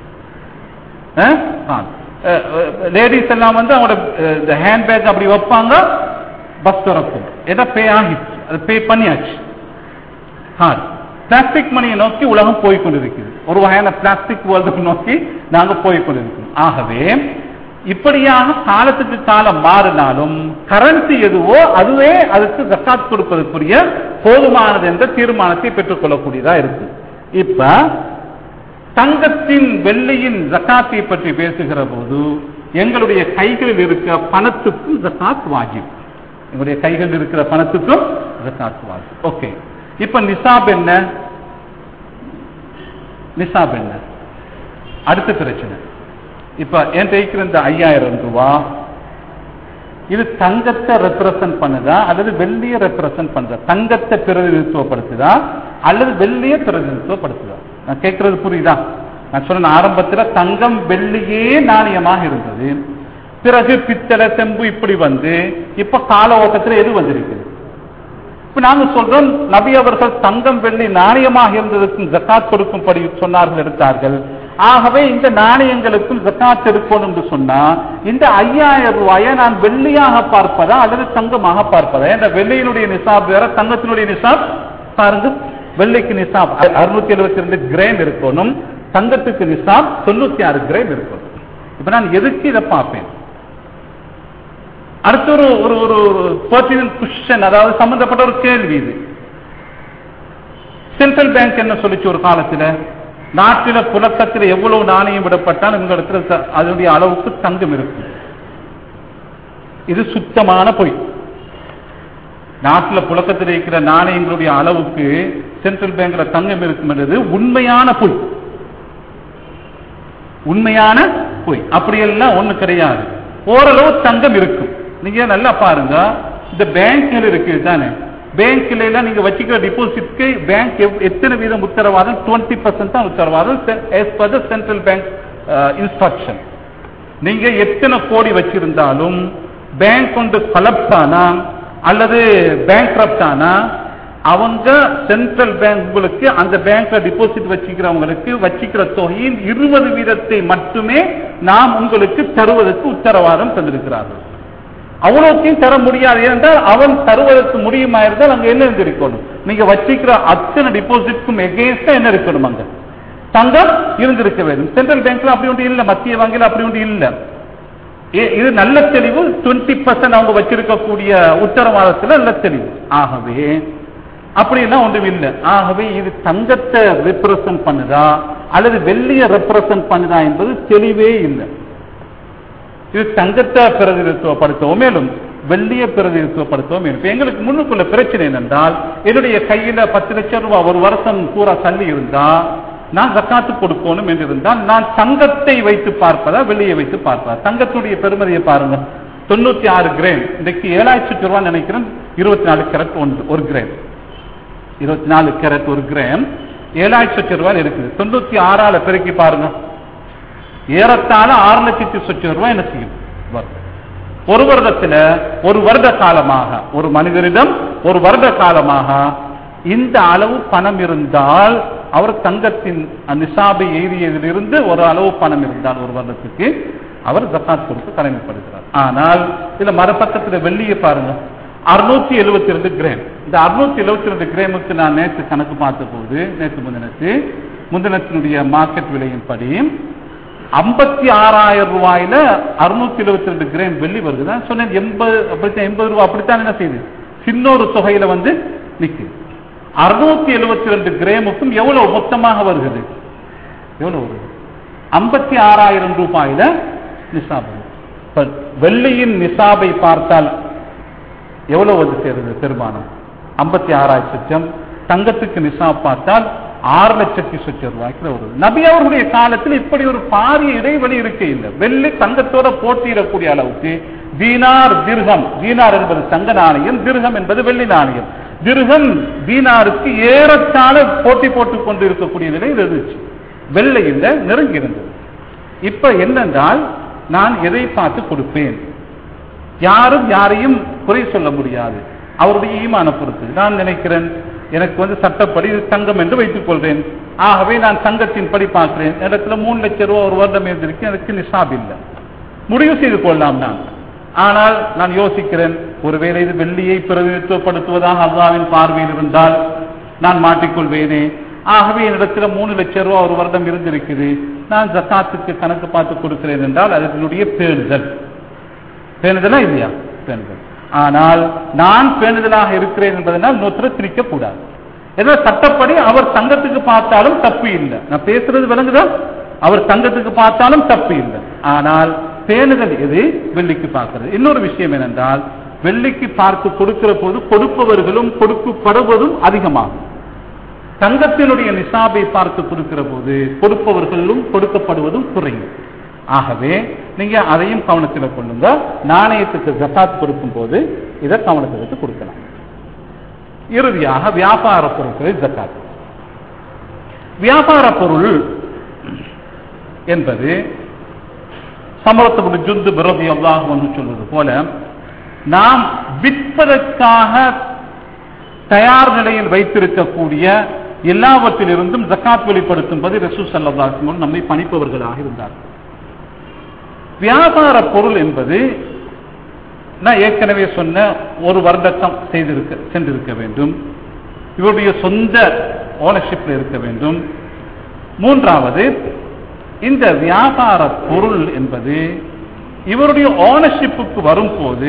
லேடிஸ் எல்லாம் வந்து அவங்களோட அஹ், இந்த ஹேண்ட்பேக் அப்படி வைப்பாங்க பஸ் திறக்கும் ஏதோ பே ஆகிடுச்சு அது பே பண்ணியாச்சு கார்டு பிளாஸ்டிக் மணியை நோக்கி உலகம் போய் கொண்டிருக்குது ஒரு வகையான பிளாஸ்டிக் வேர்ல்டு நோக்கி நாங்க போய் கொண்டிருக்கிறோம் ஆகவே இப்படியாக காலத்துக்கு காலம் மாறினாலும் கரன்சி எதுவோ அதுவே அதுக்கு ஜக்காத் கொடுப்பதற்குரிய போதுமானது என்ற தீர்மானத்தை பெற்றுக்கொள்ளக்கூடியதா இருக்கு இப்ப தங்கத்தின் வெள்ளியின் ஜக்காத்தை பற்றி பேசுகிற போது எங்களுடைய கைகளில் இருக்கிற பணத்துக்கும் ஜக்காத் வாஜிப் எங்களுடைய கைகளில் இருக்கிற பணத்துக்கும் ஜக்காத் வாஜிப் ஓகே இப்ப நிசாப் என்ன நிசாப் என்ன அடுத்த பிரச்சனை இப்ப என் இருக்கிற இந்த ஐயாயிரம் ரூபா இது தங்கத்தை ரெப்ரசன்ட் பண்ணுதா அல்லது வெள்ளியை ரெப்ரசன்ட் பண்ணுதா தங்கத்தை பிரதிநிதித்துவப்படுத்துதா அல்லது வெள்ளியை பிரதிநிதித்துவப்படுத்துதா நான் கேட்கறது புரியுதா நான் சொன்ன ஆரம்பத்துல தங்கம் வெள்ளியே நாணயமாக இருந்தது பிறகு பித்தளை செம்பு இப்படி வந்து இப்ப கால ஓட்டத்துல எது வந்திருக்குது இப்ப நாங்க சொல்றோம் நபி அவர்கள் தங்கம் வெள்ளி நாணயமாக இருந்ததற்கும் ஜக்காத் கொடுக்கும்படி சொன்னார்கள் எடுத்தார்கள் ஆகவே இந்த நாணயங்களுக்கும் ஜக்காத் எடுக்கணும் என்று சொன்னா இந்த ஐயாயிரம் ரூபாயை நான் வெள்ளியாக பார்ப்பதா அல்லது தங்கமாக பார்ப்பதா என்ற வெள்ளியினுடைய நிசாப் வேற தங்கத்தினுடைய நிசாப் பாருங்க வெள்ளிக்கு நிசாப் அறுநூத்தி எழுபத்தி ரெண்டு கிராம் இருக்கணும் தங்கத்துக்கு நிசாப் தொண்ணூத்தி ஆறு கிராம் இருக்கணும் இப்ப நான் எதுக்கு இதை பார்ப்பேன் அடுத்த ஒரு ஒரு ஒரு பர்டினன்ட் கொஸ்டின் அதாவது சம்பந்தப்பட்ட ஒரு கேள்வி இது சென்ட்ரல் பேங்க் என்ன சொல்லிச்சு ஒரு காலத்துல நாட்டில புழக்கத்தில் எவ்வளவு நாணயம் விடப்பட்டால் உங்க இடத்துல த- அதனுடைய அளவுக்கு தங்கம் இருக்கும் இது சுத்தமான பொய் நாட்டுல புழக்கத்தில் இருக்கிற நாணயங்களுடைய அளவுக்கு சென்ட்ரல் பேங்க்ல தங்கம் இருக்கும் என்றது உண்மையான பொய் உண்மையான பொய் அப்படியெல்லாம் ஒண்ணு கிடையாது ஓரளவு தங்கம் இருக்கும் நீங்க நல்லா பாருங்க இந்த பேங்க்ல இருக்கு தானே பேங்க்ல எல்லாம் நீங்க வச்சுக்கிற டிபாசிட்க்கு பேங்க் எத்தனை வீதம் உத்தரவாதம் 20% பர்சன்ட் தான் உத்தரவாதம் as per the central bank instruction நீங்க எத்தனை கோடி வச்சிருந்தாலும் பேங்க் கொண்டு கொலப்ஸ் ஆனா அல்லது பேங்க் ஆனா அவங்க சென்ட்ரல் பேங்க் உங்களுக்கு அந்த பேங்க்ல டிபாசிட் வச்சுக்கிறவங்களுக்கு வச்சுக்கிற தொகையின் இருபது வீதத்தை மட்டுமே நாம் உங்களுக்கு தருவதற்கு உத்தரவாதம் தந்திருக்கிறார்கள் அவ்வளோத்தையும் தர முடியாது ஏனென்றால் அவன் தருவதற்கு முடியுமா இருந்தால் அங்க என்ன இருந்திருக்கணும் நீங்க வச்சிக்கிற அத்தனை டிபாசிட்க்கும் எகேன்ஸ்டா என்ன இருக்கணும் அங்க தங்கம் இருந்திருக்க வேண்டும் சென்ட்ரல் பேங்க்ல அப்படி ஒன்று இல்ல மத்திய வங்கியில் அப்படி ஒன்று இல்ல ஏ- இது நல்ல தெளிவு 20% பர்சன்ட் அவங்க வச்சிருக்கக்கூடிய உத்தரவாதத்துல நல்ல தெளிவு ஆகவே அப்படியெல்லாம் ஒன்றும் இல்லை ஆகவே இது தங்கத்தை ரெப்ரசன்ட் பண்ணுதா அல்லது வெள்ளியை ரெப்ரசன்ட் பண்ணுதா என்பது தெளிவே இல்லை இது தங்கத்தை பிரதிநிதித்துவப்படுத்தவும் மேலும் வெள்ளியை பிரதிநிதித்துவப்படுத்தவும் மேலும் இப்ப எங்களுக்கு முன்னுக்குள்ள பிரச்சனை என்னென்றால் என்னுடைய கையில பத்து லட்சம் ரூபாய் ஒரு வருஷம் பூரா தள்ளி இருந்தா நான் ஜக்காத்து கொடுக்கணும் என்று இருந்தால் நான் தங்கத்தை வைத்து பார்ப்பதா வெள்ளியை வைத்து பார்ப்பதா தங்கத்துடைய பெருமதியை பாருங்க தொண்ணூத்தி ஆறு கிராம் இன்றைக்கு ஏழாயிரத்தி ரூபாய் நினைக்கிறேன் இருபத்தி நாலு கேரட் ஒன்று ஒரு கிராம் இருபத்தி நாலு கேரட் ஒரு கிராம் ஏழாயிரத்தி ரூபாய் இருக்குது தொண்ணூத்தி ஆறால பெருக்கி பாருங்க ஏறத்தாழ ஆறு லட்சத்தி சொச்சம் ரூபாய் என்ன செய்யும் வரும். ஒரு வருடத்துல ஒரு வருட காலமாக ஒரு மனிதனிடம் ஒரு வருட காலமாக இந்த அளவு பணம் இருந்தால் அவர் தங்கத்தின் நிசாபை எய்தியதிலிருந்து ஒரு அளவு பணம் இருந்தால் ஒரு வருடத்துக்கு அவர் ஜக்காத் கொடுத்து கடமைப்படுகிறார் ஆனால் இதுல மறுபக்கத்துல வெள்ளியை பாருங்க அறுநூத்தி எழுபத்தி ரெண்டு கிராம் இந்த அறுநூத்தி எழுபத்தி ரெண்டு கிராமுக்கு நான் நேற்று கணக்கு பார்த்த போது நேற்று முந்தினத்து முந்தினத்தினுடைய மார்க்கெட் விலையின்படி ஐம்பத்தி ஆறாயிரம் ரூபாயில அறுநூத்தி எழுபத்தி ரெண்டு கிராம் வெள்ளி வருது நான் சொன்னேன் எண்பது அப்படித்தான் எண்பது ரூபாய் அப்படித்தான் என்ன செய்யுது சின்ன ஒரு தொகையில வந்து நிக்குது அறுநூத்தி எழுபத்தி ரெண்டு கிராமுக்கும் எவ்வளவு மொத்தமாக வருகிறது எவ்வளவு வருது ஐம்பத்தி ஆறாயிரம் ரூபாயில நிசாப் வருது. இப்ப வெள்ளியின் நிசாபை பார்த்தால் எவ்வளவு வந்து சேருது பெருமானம் ஐம்பத்தி ஆறாயிரம் லட்சம் தங்கத்துக்கு நிசாப் பார்த்தால் ஆறு லட்சத்தி சொச்சம் ரூபாய்க்கு வருது நபி அவர்களுடைய காலத்தில் இப்படி ஒரு பாரிய இடைவெளி இருக்க இல்லை வெள்ளி தங்கத்தோட போட்டியிடக்கூடிய அளவுக்கு தீனார் திர்கம் தீனார் என்பது தங்க நாணயம் திர்கம் என்பது வெள்ளி நாணயம் திருகம் தீனாருக்கு ஏறத்தாழ போட்டி போட்டுக் கொண்டு இருக்கக்கூடிய நிலையில் இருந்துச்சு வெள்ளை இல்லை நெருங்கி இருந்தது இப்ப என்னென்றால் நான் எதை பார்த்து கொடுப்பேன் யாரும் யாரையும் குறை சொல்ல முடியாது அவருடைய ஈமான பொறுத்து நான் நினைக்கிறேன் எனக்கு வந்து சட்டப்படி இது தங்கம் என்று வைத்துக் கொள்றேன் ஆகவே நான் தங்கத்தின் படி பார்க்கிறேன் இடத்துல மூணு லட்சம் ரூபாய் ஒரு வருடம் இருந்திருக்கு எனக்கு நிசாப் இல்லை முடிவு செய்து கொள்ளலாம் நான் ஆனால் நான் யோசிக்கிறேன் ஒருவேளை இது வெள்ளியை பிரதிநிதித்துவப்படுத்துவதாக அல்லாவின் பார்வையில் இருந்தால் நான் மாட்டிக்கொள்வேனே ஆகவே என்னிடத்துல மூணு லட்சம் ரூபாய் ஒரு வருடம் இருந்திருக்குது நான் ஜக்காத்துக்கு கணக்கு பார்த்து கொடுக்கிறேன் என்றால் அதனுடைய பேணுதல் பேணுதலா இல்லையா பேணுதல் ஆனால் நான் பேணுதலாக இருக்கிறேன் என்பதனால் இன்னொருத்தரை திணிக்க கூடாது ஏதோ சட்டப்படி அவர் தங்கத்துக்கு பார்த்தாலும் தப்பு இல்லை நான் பேசுறது விளங்குதா அவர் தங்கத்துக்கு பார்த்தாலும் தப்பு இல்லை ஆனால் பேணுதல் எது வெள்ளிக்கு பார்க்கிறது இன்னொரு விஷயம் என்னென்றால் வெள்ளிக்கு பார்த்து கொடுக்கிற போது கொடுப்பவர்களும் கொடுக்கப்படுவதும் அதிகமாகும் தங்கத்தினுடைய நிசாபை பார்த்து கொடுக்கிற போது கொடுப்பவர்களும் கொடுக்கப்படுவதும் குறையும் ஆகவே நீங்க அதையும் கவனத்தில் கொள்ளுங்க நாணயத்துக்கு ஜக்காத் கொடுக்கும் போது இதை கவனத்தில் எடுத்து கொடுக்கலாம் இறுதியாக வியாபார பொருட்களில் ஜக்காத் வியாபார பொருள் என்பது சமரத்தபடி ஜுந்து விரோதி அல்லாஹ் வந்து சொல்வது போல நாம் விற்பதற்காக தயார் நிலையில் வைத்திருக்கக்கூடிய எல்லாவற்றிலிருந்தும் ஜக்காத் வெளிப்படுத்தும்பது ரசூ சல்லாஹ் நம்மை பணிப்பவர்களாக இருந்தார் வியாபார பொருள் என்பது நான் ஏற்கனவே சொன்ன ஒரு வருடக்கம் செய்திருக்க சென்றிருக்க வேண்டும் இவருடைய சொந்த ஓனர்ஷிப்ல இருக்க வேண்டும் மூன்றாவது இந்த வியாபார பொருள் என்பது இவருடைய ஓனர்ஷிப்புக்கு வரும்போது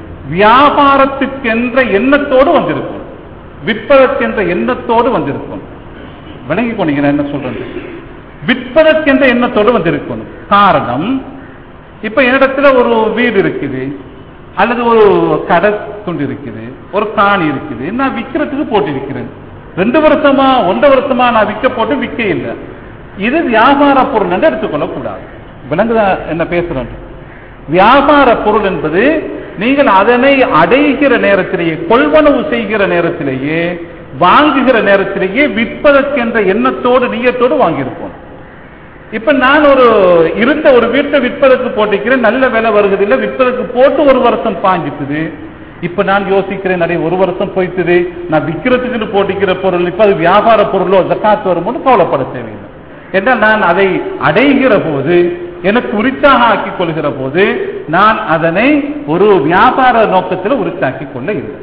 வியாபாரத்துக்கென்ற எண்ணத்தோடு வந்திருக்கும் விற்பதற்கென்ற எண்ணத்தோடு வந்திருக்கும் விளங்கி கொண்டீங்க என்ன சொல்றது விற்பதற்கென்ற எண்ணத்தோடு வந்திருக்கணும் காரணம் இப்ப என்னிடத்துல ஒரு வீடு இருக்குது அல்லது ஒரு கடை துண்டு இருக்குது ஒரு காணி இருக்குது நான் விற்கிறதுக்கு போட்டிருக்கிறேன் ரெண்டு வருஷமா ஒன்றரை வருஷமா நான் விற்க போட்டு விற்க இல்லை இது வியாபார பொருள் என்று எடுத்துக்கொள்ளக்கூடாது விலங்குதா என்ன பேசுறேன் வியாபார பொருள் என்பது நீங்கள் அதனை அடைகிற நேரத்திலேயே கொள்வனவு செய்கிற நேரத்திலேயே வாங்குகிற நேரத்திலேயே விற்பதற்கென்ற எண்ணத்தோடு நீயத்தோடு வாங்கியிருப்போம் இப்ப நான் ஒரு இருந்த ஒரு வீட்டை விற்பதற்கு போட்டிருக்கிறேன் நல்ல விலை வருகிறதில்லை விற்பதற்கு போட்டு ஒரு வருஷம் பாஞ்சிட்டுது இப்ப நான் யோசிக்கிறேன் நிறைய ஒரு வருஷம் போயிட்டுது நான் விற்கிறதுக்கு போட்டிக்கிற பொருள் இப்ப அது வியாபார பொருளோ ஜக்காத்து வரும்போது கவலைப்பட தேவையில்லை என்றால் நான் அதை அடைகிற போது எனக்கு உரித்தாக ஆக்கிக் கொள்கிற போது நான் அதனை ஒரு வியாபார நோக்கத்தில் உரித்தாக்கிக் கொள்ள இல்லை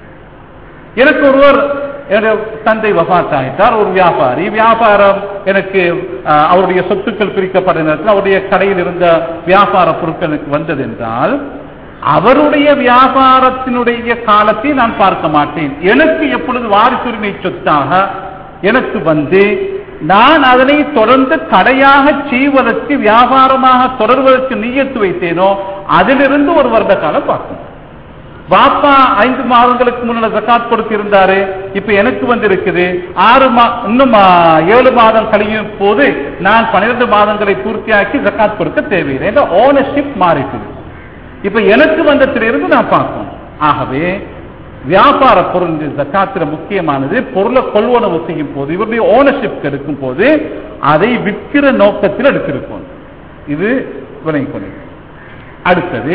எனக்கு ஒருவர் என்னுடைய தந்தை வபாத்தாயிட்டார் ஒரு வியாபாரி வியாபாரம் எனக்கு அஹ், அவருடைய சொத்துக்கள் பிரிக்கப்பட்ட நேரத்தில் அவருடைய கடையில் இருந்த வியாபார பொருட்கள் எனக்கு வந்தது என்றால் அவருடைய வியாபாரத்தினுடைய காலத்தை நான் பார்க்க மாட்டேன் எனக்கு எப்பொழுது வாரிசுரிமை சொத்தாக எனக்கு வந்து நான் அதனை தொடர்ந்து கடையாக செய்வதற்கு வியாபாரமாக தொடர்வதற்கு நீயத்து வைத்தேனோ அதிலிருந்து ஒரு வருட காலம் பார்க்கணும் பாப்பா ஐந்து மாதங்களுக்கு முன்னால ஜக்காத் கொடுத்திருந்தாரு இப்ப எனக்கு வந்து இருக்குது ஆறு மா இன்னும் ஆ, ஏழு மாதம் கழியும் போது நான் பன்னிரண்டு மாதங்களை பூர்த்தியாக்கி ஜக்காத் கொடுக்க தேவையில்லை என்ற ஓனர்ஷிப் மாறிட்டுது இப்ப எனக்கு வந்ததிலிருந்து நான் பார்க்கணும் ஆகவே வியாபார பொருள் இந்த ஜக்காத்துல முக்கியமானது பொருளை கொள்வனவு செய்யும் போது இவருடைய ஓனர்ஷிப் எடுக்கும் போது அதை விற்கிற நோக்கத்தில் எடுத்திருக்கும் இது விளங்கிக் கொள்ளுங்க அடுத்தது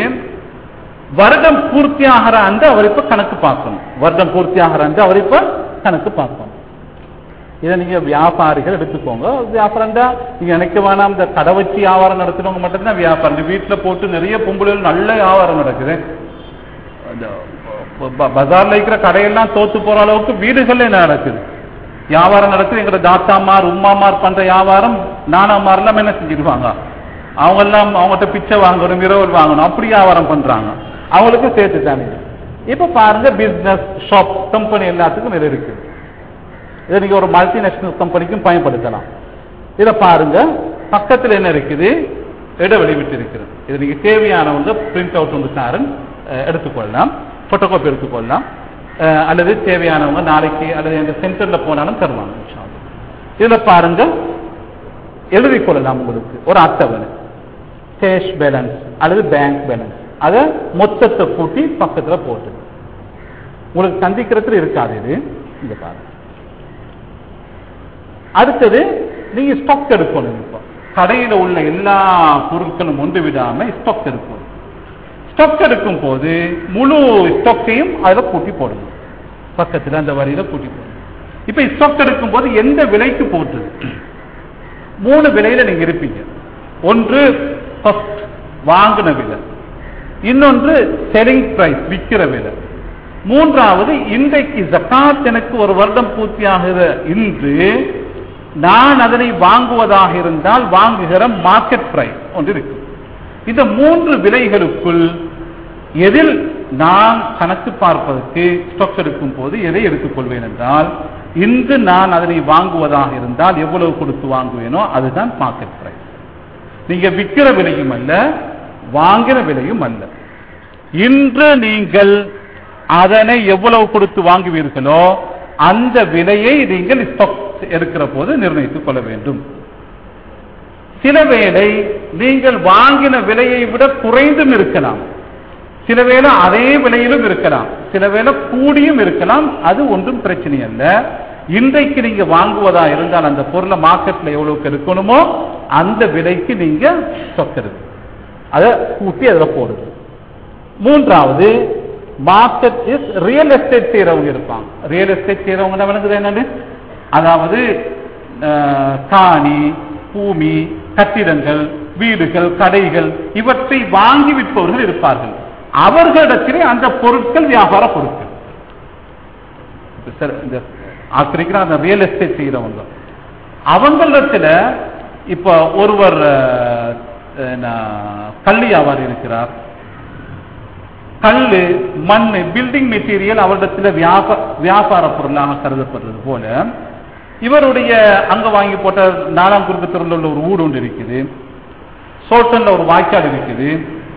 வருடம் பூர்த்தியாகிற அந்த அவர் இப்ப கணக்கு பார்க்கணும் வருடம் பூர்த்தியாகிற அந்த அவர் இப்ப கணக்கு பார்க்கணும் இதை நீங்க வியாபாரிகள் எடுத்துக்கோங்க வியாபாரம் தான் நீங்க நினைக்க வேணாம் இந்த கடை வச்சு வியாபாரம் நடத்துறவங்க மட்டும்தான் வியாபாரம் இந்த வீட்டுல போட்டு நிறைய பொம்பளைகள் நல்ல வியாபாரம் நடக்குது அந்த ப- ப- பஜார்ல இருக்கிற கடையெல்லாம் தோத்து போற அளவுக்கு வீடுகள்ல என்ன நடக்குது வியாபாரம் நடக்குது எங்க தாத்தாமார் உம்மாமார் பண்ற வியாபாரம் நானாமார் எல்லாம் என்ன செஞ்சிருவாங்க அவங்க எல்லாம் அவங்ககிட்ட பிச்சை வாங்கணும் இரவல் வாங்கணும் அப்படி வியாபாரம் பண்றாங்க அவங்களுக்கு சேர்த்து தானே இப்ப பாருங்க பிசினஸ் ஷாப் கம்பெனி எல்லாத்துக்கும் நிறைய இருக்கு இதை நீங்க ஒரு மல்டிநேஷனல் கம்பெனிக்கும் பயன்படுத்தலாம் இதை பாருங்க பக்கத்துல என்ன இருக்குது இடைவெளி விட்டு இருக்கிறது இது நீங்க தேவையானவங்க பிரிண்ட் அவுட் வந்து காரன் எடுத்துக்கொள்ளலாம் போட்டோகாப்பி எடுத்துக்கொள்ளலாம் அஹ், அல்லது தேவையானவங்க நாளைக்கு அல்லது எந்த சென்டர்ல போனாலும் தருவாங்க இன்ஷா அல்லாஹ். இதுல பாருங்க எழுதிக் கொள்ளலாம் உங்களுக்கு ஒரு அட்டவணை கேஷ் பேலன்ஸ் அல்லது பேங்க் பேலன்ஸ் அதை மொத்தத்தை கூட்டி பக்கத்துல போட்டு உங்களுக்கு சந்திக்கிறதுல இருக்காது இது இங்க பாருங்க அடுத்தது நீங்க ஸ்டாக் எடுக்கணும் இப்போ கடையில உள்ள எல்லா பொருட்களும் ஒன்று விடாம ஸ்டாக் எடுக்கணும் ஸ்டாக் எடுக்கும் போது முழு ஸ்டாக்கையும் அதுல கூட்டி போடணும் பக்கத்துல அந்த வரியில கூட்டி போடணும் இப்ப ஸ்டாக் எடுக்கும் போது எந்த விலைக்கு போட்டுது மூணு விலையில நீங்க இருப்பீங்க ஒன்று ஃபர்ஸ்ட் வாங்கின விலை இன்னொன்று செல்லிங் பிரைஸ் விற்கிற விலை மூன்றாவது இன்றைக்கு ஜக்காத் எனக்கு ஒரு வருடம் பூர்த்தியாகிற இன்று நான் அதனை வாங்குவதாக இருந்தால் வாங்குகிற மார்க்கெட் பிரைஸ் ஒன்று இருக்கு இந்த மூன்று விலைகளுக்குள் எதில் நான் கணக்கு பார்ப்பதற்கு ஸ்டாக் எடுக்கும் போது எதை எடுத்துக்கொள்வேன் என்றால் இன்று நான் அதனை வாங்குவதாக இருந்தால் எவ்வளவு கொடுத்து வாங்குவேனோ அதுதான் மார்க்கெட் பிரைஸ் நீங்க விற்கிற விலையும் அல்ல வாங்கிற விலையும் அல்ல இன்று நீங்கள் அதனை எவ்வளவு கொடுத்து வாங்குவீர்களோ அந்த விலையை நீங்கள் ஸ்டாக் எடுக்கிற போது நிர்ணயித்துக் கொள்ள வேண்டும் சில வேளை நீங்கள் வாங்கின விலையை விட குறைந்தும் இருக்கலாம் சில வேளை அதே விலையிலும் இருக்கலாம் சில வேளை கூடியும் இருக்கலாம் அது ஒன்றும் பிரச்சனை அல்ல இன்றைக்கு நீங்க வாங்குவதா இருந்தால் அந்த பொருளை மார்க்கெட்ல எவ்வளவுக்கு எடுக்கணுமோ அந்த விலைக்கு நீங்க ஸ்டாக் எடுக்கணும் அதை கூட்டி அதில் போடுது மூன்றாவது மார்க்கெட் இஸ் ரியல் எஸ்டேட் செய்யறவங்க இருப்பாங்க ரியல் எஸ்டேட் செய்யறவங்க விளங்குது என்னன்னு அதாவது அஹ், காணி பூமி கட்டிடங்கள் வீடுகள் கடைகள் இவற்றை வாங்கி விற்பவர்கள் இருப்பார்கள் அவர்களிடத்திலே அந்த பொருட்கள் வியாபார பொருட்கள் இப்ப சார் இந்த ஆக்கிரிக்கிற அந்த ரியல் எஸ்டேட் செய்யறவங்க அவங்களிடத்துல இப்ப ஒருவர் அஹ், என்ன, கள்ளி வியாபாரி இருக்கிறார் கல்லு மண் பில்டிங் மெட்டீரியல் அவரிடத்தில் வியாப வியாபார பொருளாக கருதப்படுறது போல இவருடைய அங்க வாங்கி போட்ட நாலாம் குறுக்கு தெருவில் உள்ள ஒரு வீடு ஒன்று இருக்குது சோட்டன்ல ஒரு வாய்க்கால் இருக்குது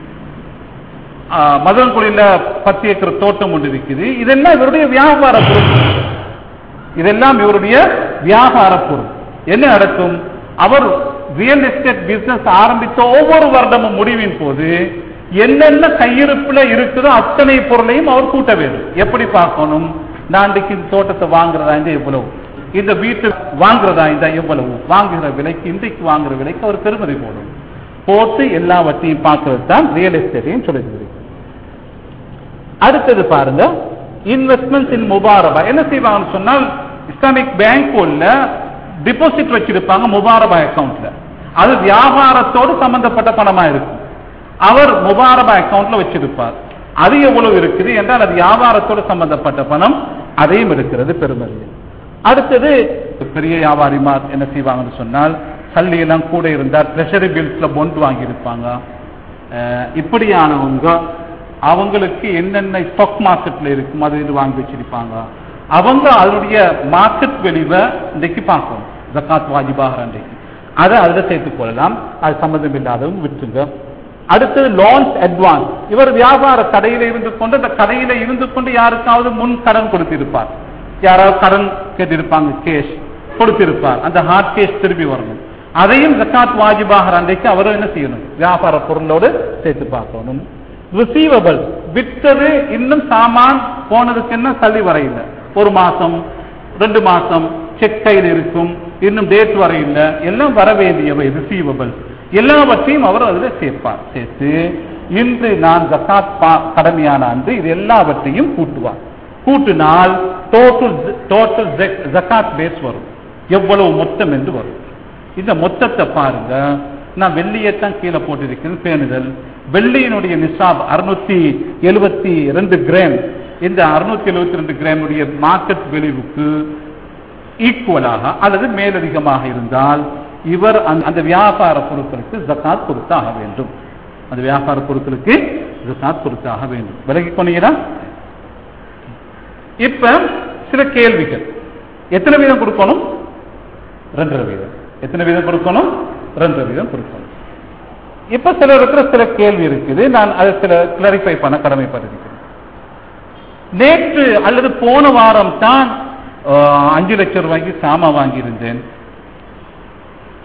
மதன்குடியில பத்து ஏக்கர் தோட்டம் ஒன்று இருக்குது இதெல்லாம் இவருடைய வியாபார பொருள் இதெல்லாம் இவருடைய வியாபார பொருள் என்ன நடக்கும் அவர் ரியல் எஸ்டேட் பிசினஸ் ஆரம்பித்த ஒவ்வொரு வருடமும் முடிவின் போது என்னென்ன கையிருப்புல இருக்குதோ அத்தனை பொருளையும் அவர் கூட்ட வேண்டும் எப்படி பார்க்கணும் நான் இன்றைக்கு இந்த தோட்டத்தை வாங்குறதா இந்த எவ்வளவு இந்த வீட்டு வாங்குறதா இந்த எவ்வளவு வாங்குகிற விலைக்கு இன்றைக்கு வாங்குற விலைக்கு அவர் பெருமதி போடும் போட்டு எல்லாவற்றையும் பார்க்கறது தான் ரியல் எஸ்டேட்டையும் சொல்லுகிறது அடுத்தது பாருங்க இன்வெஸ்ட்மெண்ட் இன் முபாரபா என்ன செய்வாங்கன்னு சொன்னால் இஸ்லாமிக் பேங்க் உள்ள டிபாசிட் வச்சிருப்பாங்க முபாரபா அக்கவுண்ட்ல அது வியாபாரத்தோடு சம்பந்தப்பட்ட பணமா இருக்கும் அவர் முபாரபா அக்கவுண்ட்ல வச்சிருப்பார் அது எவ்வளவு இருக்குது என்றால் அது வியாபாரத்தோடு சம்பந்தப்பட்ட பணம் அதையும் இருக்கிறது பெருமதி அடுத்தது பெரிய வியாபாரிமார் என்ன செய்வாங்கன்னு சொன்னால் சல்லி எல்லாம் கூட இருந்தால் ட்ரெஷரி பில்ஸ்ல பொண்ட் வாங்கி இருப்பாங்க இப்படியானவங்க அவங்களுக்கு என்னென்ன ஸ்டாக் மார்க்கெட்ல இருக்கும் அது இது வாங்கி வச்சிருப்பாங்க அவங்க அதனுடைய மார்க்கெட் வெளிவை இன்றைக்கு பார்க்கணும் ஜக்காத் வாஜிபாக இன்றைக்கு அதை அதில் சேர்த்துக் கொள்ளலாம் அது சம்மந்தம் இல்லாதவங்க விட்டுங்க அடுத்தது லோன்ஸ் அட்வான்ஸ் இவர் வியாபார கடையில இருந்து கொண்டு அந்த கடையில இருந்து கொண்டு யாருக்காவது முன் கடன் கொடுத்திருப்பார் யாராவது கடன் கேட்டிருப்பாங்க கேஷ் கொடுத்திருப்பார் அந்த ஹார்ட் கேஷ் திரும்பி வரணும் அதையும் ஜக்காத் வாஜிபாக அன்றைக்கு அவரும் என்ன செய்யணும் வியாபார பொருளோடு சேர்த்து பார்க்கணும் ரிசீவபிள் விற்றது இன்னும் சாமான் போனதுக்கு என்ன தள்ளி வரையில ஒரு மாசம் ரெண்டு மாசம் செக் கையில் இருக்கும் இன்னும் டேட் வரையில்லை எல்லாம் வர வேண்டியவை ரிசீவபிள் எல்லாவற்றையும் அவர் அதில் சேர்ப்பார் சேர்த்து இன்று நான் ஜக்காத் பா- கடமையான அன்று இது எல்லாவற்றையும் கூட்டுவார் கூட்டினால் டோட்டல் டோட்டல் ஜக்காத் பேஸ் வரும் எவ்வளவு மொத்தம் என்று வரும் இந்த மொத்தத்தை பாருங்க நான் வெள்ளியைத்தான் கீழே போட்டிருக்கிறேன் பேணுதல் வெள்ளியினுடைய நிசாப் அறுநூத்தி எழுபத்தி ரெண்டு கிராம் இந்த அறுநூத்தி எழுபத்தி ரெண்டு கிராமுடைய மார்க்கெட் விளைவுக்கு ஈக்குவலாக அல்லது மேலதிகமாக இருந்தால் இவர் அந்த- அந்த வியாபார பொருட்களுக்கு ஜக்காத் கொடுத்தாக வேண்டும் அந்த வியாபார பொருட்களுக்கு ஜக்காத் கொடுத்தாக வேண்டும் விலகி கொண்டீங்களா இப்ப சில கேள்விகள் எத்தனை வீதம் கொடுக்கணும் ரெண்டரை வீதம் எத்தனை வீதம் கொடுக்கணும் ரெண்டரை வீதம் கொடுக்கணும் இப்ப சில இருக்கிற சில கேள்வி இருக்குது நான் அதை சில கிளாரிஃபை பண்ண கடமைப்பட்டிருக்கிறேன் நேற்று அல்லது போன வாரம் தான் ஆஹ், அஞ்சு லட்சம் ரூபாய்க்கு சாமான் வாங்கியிருந்தேன்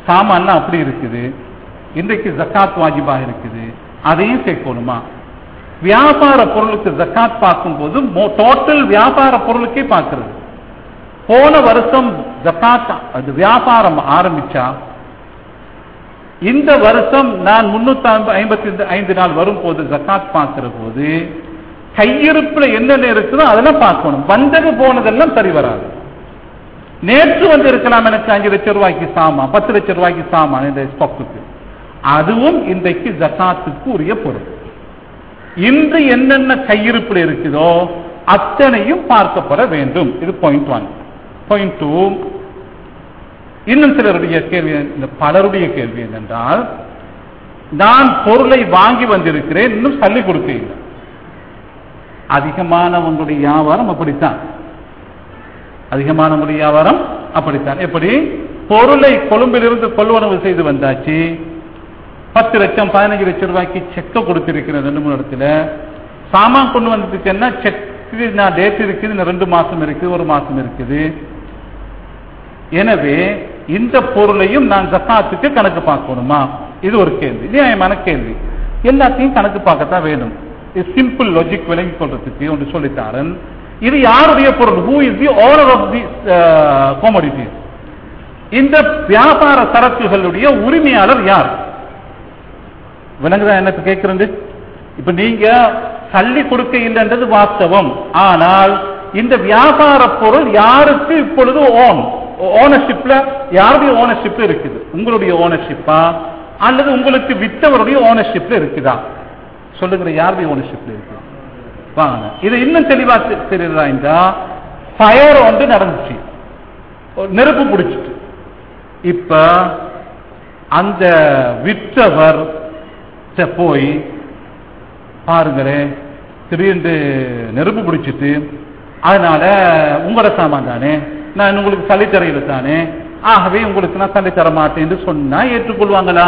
சாமான்லாம் அப்படி இருக்குது இன்றைக்கு ஜக்காத் வாஜிபாக இருக்குது அதையும் சேர்க்கணுமா வியாபார பொருளுக்கு ஜக்காத் பார்க்கும்போது டோட்டல் வியாபார பொருளுக்கே பார்க்கிறது போன வருஷம் ஜக்காத் அது வியாபாரம் ஆரம்பிச்சா இந்த வருஷம் நான் முன்னூத்தி ஐம்பத்தி ஐந்து நாள் வரும்போது ஜக்காத் பார்க்கிற போது கையிருப்புல என்னென்ன இருக்குதோ அதெல்லாம் பார்க்கணும் வந்தது போனதெல்லாம் சரி வராது நேற்று வந்து இருக்கலாம் எனக்கு அஞ்சு லட்சம் ரூபாய்க்கு சாமான் பத்து லட்சம் ரூபாய்க்கு சாமான் இந்த ஸ்டாக்குக்கு அதுவும் இன்றைக்கு ஜக்காத்துக்கு உரிய பொருள் இன்று என்னென்ன கையிருப்பில் இருக்குதோ அத்தனையும் பார்க்கப்பட வேண்டும் இது பாயிண்ட் ஒன் பாயிண்ட் டூ இன்னும் சிலருடைய கேள்வி இந்த பலருடைய கேள்வி என்னென்றால் நான் பொருளை வாங்கி வந்திருக்கிறேன் இன்னும் தள்ளி கொடுக்க இல்லை அதிகமானவங்களுடைய வியாபாரம் அப்படித்தான் அதிகமானவங்களுடைய வியாபாரம் அப்படித்தான் எப்படி பொருளை கொழும்பிலிருந்து கொள்வனவு செய்து வந்தாச்சு பத்து லட்சம் பதினஞ்சு லட்சம் ரூபாய்க்கு செக்க கொடுத்திருக்கிறேன் ரெண்டு மூணு இடத்துல சாமான் கொண்டு வந்துச்சுன்னா செக்கு நான் டேட் இருக்குது இன்னும் ரெண்டு மாசம் இருக்குது ஒரு மாசம் இருக்குது எனவே இந்த பொருளையும் நான் ஜக்காத்துக்கு கணக்கு பார்க்கணுமா இது ஒரு கேள்வி நியாயமான கேள்வி எல்லாத்தையும் கணக்கு பார்க்கத்தான் வேணும் சிம்பிள் லாஜிக் விளங்கி கொள்றதுக்கு ஒன்று சொல்லித்தாரன் இது யாருடைய பொருள் who is the owner of the commodities இந்த வியாபார சரக்குகளுடைய உரிமையாளர் யார் விளங்குதா எனக்கு கேட்கிறது இப்ப நீங்க தள்ளி கொடுக்க இல்லைன்றது வாஸ்தவம் ஆனால் இந்த வியாபார பொருள் யாருக்கு இப்பொழுது ஓன் ஓனர்ஷிப்ல யாருடைய ஓனர்ஷிப் இருக்குது உங்களுடைய ஓனர்ஷிப்பா அல்லது உங்களுக்கு வித்தவருடைய ஓனர்ஷிப்ல இருக்குதா சொல்லுங்க யாருடைய ஓனர்ஷிப்ல இருக்கு வாங்க இது இன்னும் தெளிவா தெ- தெரியுதா என்றா ஃபயர் ஒன்று நடந்துச்சு ஒரு நெருப்பு பிடிச்சிட்டு இப்ப அந்த விற்றவர் ட்ட போய் பாருங்களேன் திடீர்னு நெருப்பு பிடிச்சிட்டு அதனால உங்களோட சாமான் தானே நான் உங்களுக்கு தள்ளி தரையில தானே ஆகவே உங்களுக்கு நான் தள்ளி தர மாட்டேன்னு சொன்னா ஏற்றுக்கொள்வாங்களா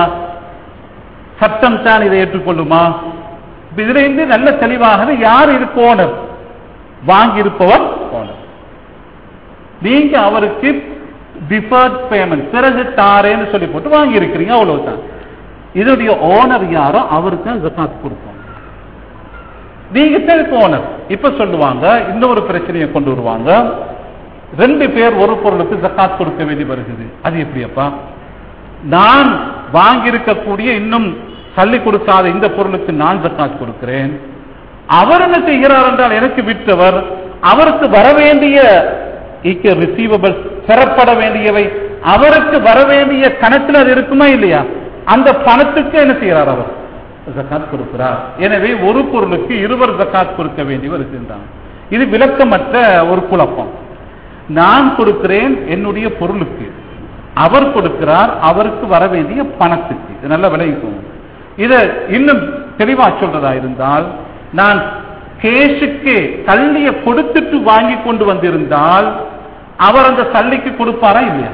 சட்டம் தான் இதை ஏற்றுக்கொள்ளுமா இப்ப இதுல இருந்து நல்ல தெளிவாக யார் இதுக்கு ஓனர் வாங்கி இருப்பவர் ஓனர் நீங்க அவருக்கு டிஃபர்ட் பேமெண்ட் பிறகு தாரேன்னு சொல்லி போட்டு வாங்கி இருக்கிறீங்க அவ்வளவுதான் இதனுடைய ஓனர் யாரோ அவருக்கு தான் ஜக்காத் கொடுப்போம் நீங்க தான் இப்ப ஓனர் இப்ப சொல்லுவாங்க இன்னொரு பிரச்சனையை கொண்டு வருவாங்க ரெண்டு பேர் ஒரு பொருளுக்கு ஜக்காத் கொடுக்க வேண்டி வருகிறது அது எப்படியப்பா நான் வாங்கியிருக்கக்கூடிய இன்னும் தள்ளி கொடுக்காத இந்த பொருளுக்கு நான் ஜக்காத் கொடுக்கிறேன் அவர் என்ன செய்கிறார் என்றால் எனக்கு விற்றவர் அவருக்கு வர வேண்டிய ரிசீவபிள் பெறப்பட வேண்டியவை அவருக்கு வர வேண்டிய கணக்கில் அது இருக்குமா இல்லையா அந்த பணத்துக்கு என்ன செய்கிறார் அவர் ஜக்காத் கொடுக்கிறார் எனவே ஒரு பொருளுக்கு இருவர் ஜக்காத் கொடுக்க வேண்டியவர் இருக்கின்றான் இது விளக்கமற்ற ஒரு குழப்பம் நான் கொடுக்கிறேன் என்னுடைய பொருளுக்கு அவர் கொடுக்கிறார் அவருக்கு வர வேண்டிய பணத்துக்கு இது நல்லா விளைவிக்கும் இதை இன்னும் தெளிவா சொல்றதா இருந்தால் நான் கேஷுக்கு தள்ளிய கொடுத்துட்டு வாங்கி கொண்டு வந்திருந்தால் அவர் அந்த தள்ளிக்கு கொடுப்பாரா இல்லையா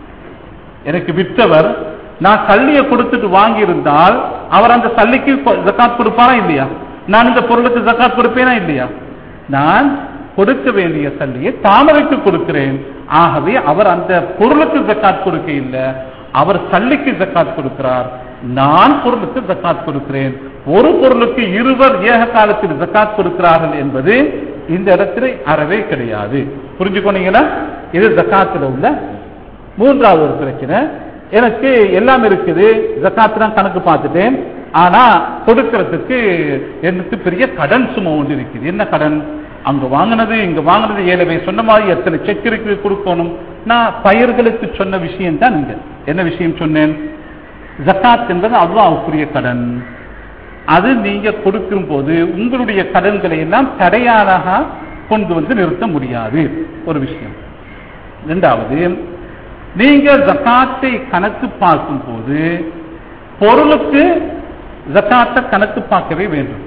எனக்கு விற்றவர் நான் சல்லியை கொடுத்துட்டு வாங்கி இருந்தால் அவர் அந்த சல்லிக்கு ஜக்காத் கொடுப்பாரா இல்லையா நான் இந்த பொருளுக்கு ஜக்காத் கொடுப்பேனா இல்லையா நான் கொடுக்க வேண்டிய சல்லியை தாமரைக்கு கொடுக்கிறேன் ஆகவே அவர் அந்த பொருளுக்கு ஜக்காத் கொடுக்க இல்லை அவர் சல்லிக்கு ஜக்காத் கொடுக்கிறார் நான் பொருளுக்கு ஜக்காத் கொடுக்கிறேன் ஒரு பொருளுக்கு இருவர் ஏக காலத்தில் ஜக்காத் கொடுக்கிறார்கள் என்பது இந்த இடத்துல அறவே கிடையாது புரிஞ்சுக்கொண்டீங்களா இது ஜக்காத்துல உள்ள மூன்றாவது ஒரு பிரச்சனை எனக்கு எல்லாம் இருக்குது ஜக்காத்து தான் கணக்கு பார்த்துட்டேன் ஆனா கொடுக்கறதுக்கு எனக்கு பெரிய கடன் சுமை ஒன்று இருக்குது என்ன கடன் அங்க வாங்கினது இங்க வாங்கினது ஏழவை சொன்ன மாதிரி எத்தனை செக் இருக்கு கொடுக்கணும் நான் பயிர்களுக்கு சொன்ன விஷயம் தான் இங்க என்ன விஷயம் சொன்னேன் ஜக்காத் என்பது அல்லாவுக்குரிய கடன் அது நீங்க கொடுக்கும் போது உங்களுடைய கடன்களை எல்லாம் தடையாளாக கொண்டு வந்து நிறுத்த முடியாது ஒரு விஷயம் இரண்டாவது நீங்க ஜக்காத்தை கணக்கு பார்க்கும் போது பொருளுக்கு ஜக்காத்தை கணக்கு பார்க்கவே வேண்டும்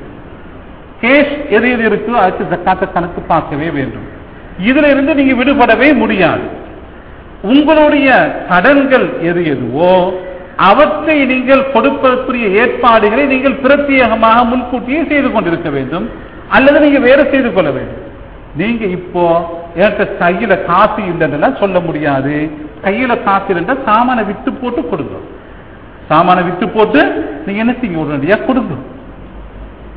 கேஷ் எது எது இருக்கோ அதுக்கு ஜக்காத்தை கணக்கு பார்க்கவே வேண்டும் இதுல இருந்து நீங்க விடுபடவே முடியாது உங்களுடைய கடன்கள் எது எதுவோ அவற்றை நீங்கள் கொடுப்பதற்குரிய ஏற்பாடுகளை நீங்கள் பிரத்யேகமாக முன்கூட்டியே செய்து கொண்டிருக்க வேண்டும் அல்லது நீங்க வேற செய்து கொள்ள வேண்டும் நீங்க இப்போ என்கிட்ட கையில காசு இல்லைன்னா சொல்ல முடியாது கையில காசு இல்லைன்னா சாமானை விட்டு போட்டு கொடுங்க சாமானை விட்டு போட்டு நீங்க என்ன செய்ய உடனடியா கொடுங்க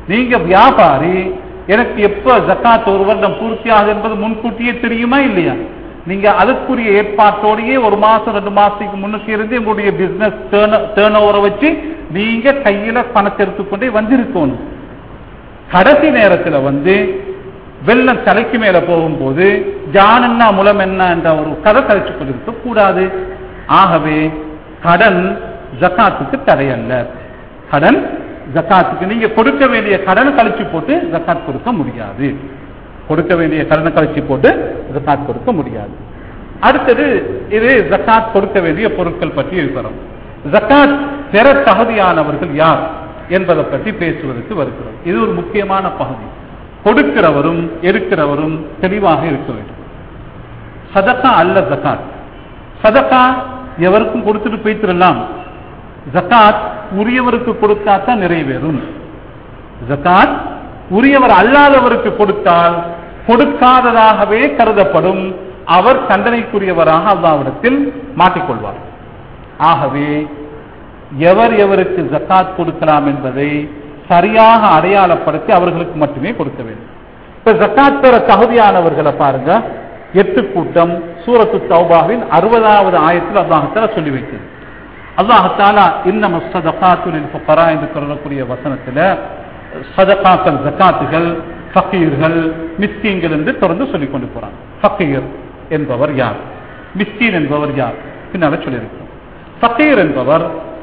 நீங்க வியாபாரி எனக்கு எப்ப ஜக்காத் ஒரு வருடம் பூர்த்தியாகுது என்பது முன்கூட்டியே தெரியுமா இல்லையா நீங்க அதுக்குரிய ஏற்பாட்டோடையே ஒரு மாசம் ரெண்டு மாசத்துக்கு முன்னுக்கு இருந்து உங்களுடைய பிசினஸ் டேர்ன் ஓவரை வச்சு நீங்க கையில பணத்தை எடுத்துக்கொண்டே வந்திருக்கணும் கடைசி நேரத்துல வந்து வெள்ளம் தலைக்கு மேல போகும்போது ஜானன்னா முலம் என்ன என்ற ஒரு கதை கழிச்சு கொண்டிருக்க கூடாது ஆகவே கடன் ஜக்காத்துக்கு தடையல்ல கடன் ஜக்காத்துக்கு நீங்க கொடுக்க வேண்டிய கடனை கழிச்சு போட்டு ஜக்காத் கொடுக்க முடியாது கொடுக்க வேண்டிய கடனை கழிச்சு போட்டு ஜக்காத் கொடுக்க முடியாது அடுத்தது இது ஜக்காத் கொடுக்க வேண்டிய பொருட்கள் பற்றி இருக்கிறோம் ஜக்காத் பெற தகுதியானவர்கள் யார் என்பதை பற்றி பேசுவதற்கு வருகிறோம் இது ஒரு முக்கியமான பகுதி கொடுக்கிறவரும் எடுக்கிறவரும் தெளிவாக இருக்க வேண்டும் சதக்கா அல்ல ஜக்காத் சதக்கா எவருக்கும் கொடுத்துட்டு போய்த்திடலாம் ஜக்காத் உரியவருக்கு கொடுத்தா தான் நிறைவேறும் ஜக்காத் உரியவர் அல்லாதவருக்கு கொடுத்தால் கொடுக்காததாகவே கருதப்படும் அவர் தண்டனைக்குரியவராக அல்லாவிடத்தில் மாட்டிக்கொள்வார் ஆகவே எவர் எவருக்கு ஜக்காத் கொடுக்கலாம் என்பதை சரியாக அடையாளப்படுத்தி அவர்களுக்கு மட்டுமே கொடுக்க வேண்டும் இப்ப ஜக்காத் பெற தகுதியானவர்களை பாருங்க எட்டு கூட்டம் சூரத்து தௌபாவின் அறுபதாவது ஆயத்தில் அல்லாஹத்தால சொல்லி வைத்தது அல்லாஹத்தாலா இன்னம சதகாத்துலில் ஃபுகரா என்று சொல்லக்கூடிய வசனத்துல சதகாக்கள் ஜக்காத்துகள் ஃபக்கீர்கள் மிஸ்கீன்கள் என்று தொடர்ந்து சொல்லிக் கொண்டு போறாங்க ஃபக்கீர் என்பவர் யார் மிஸ்கீன் என்பவர் யார் பின்னால சொல்லியிருக்கிறோம் ஃபக்கீர் என்பவர்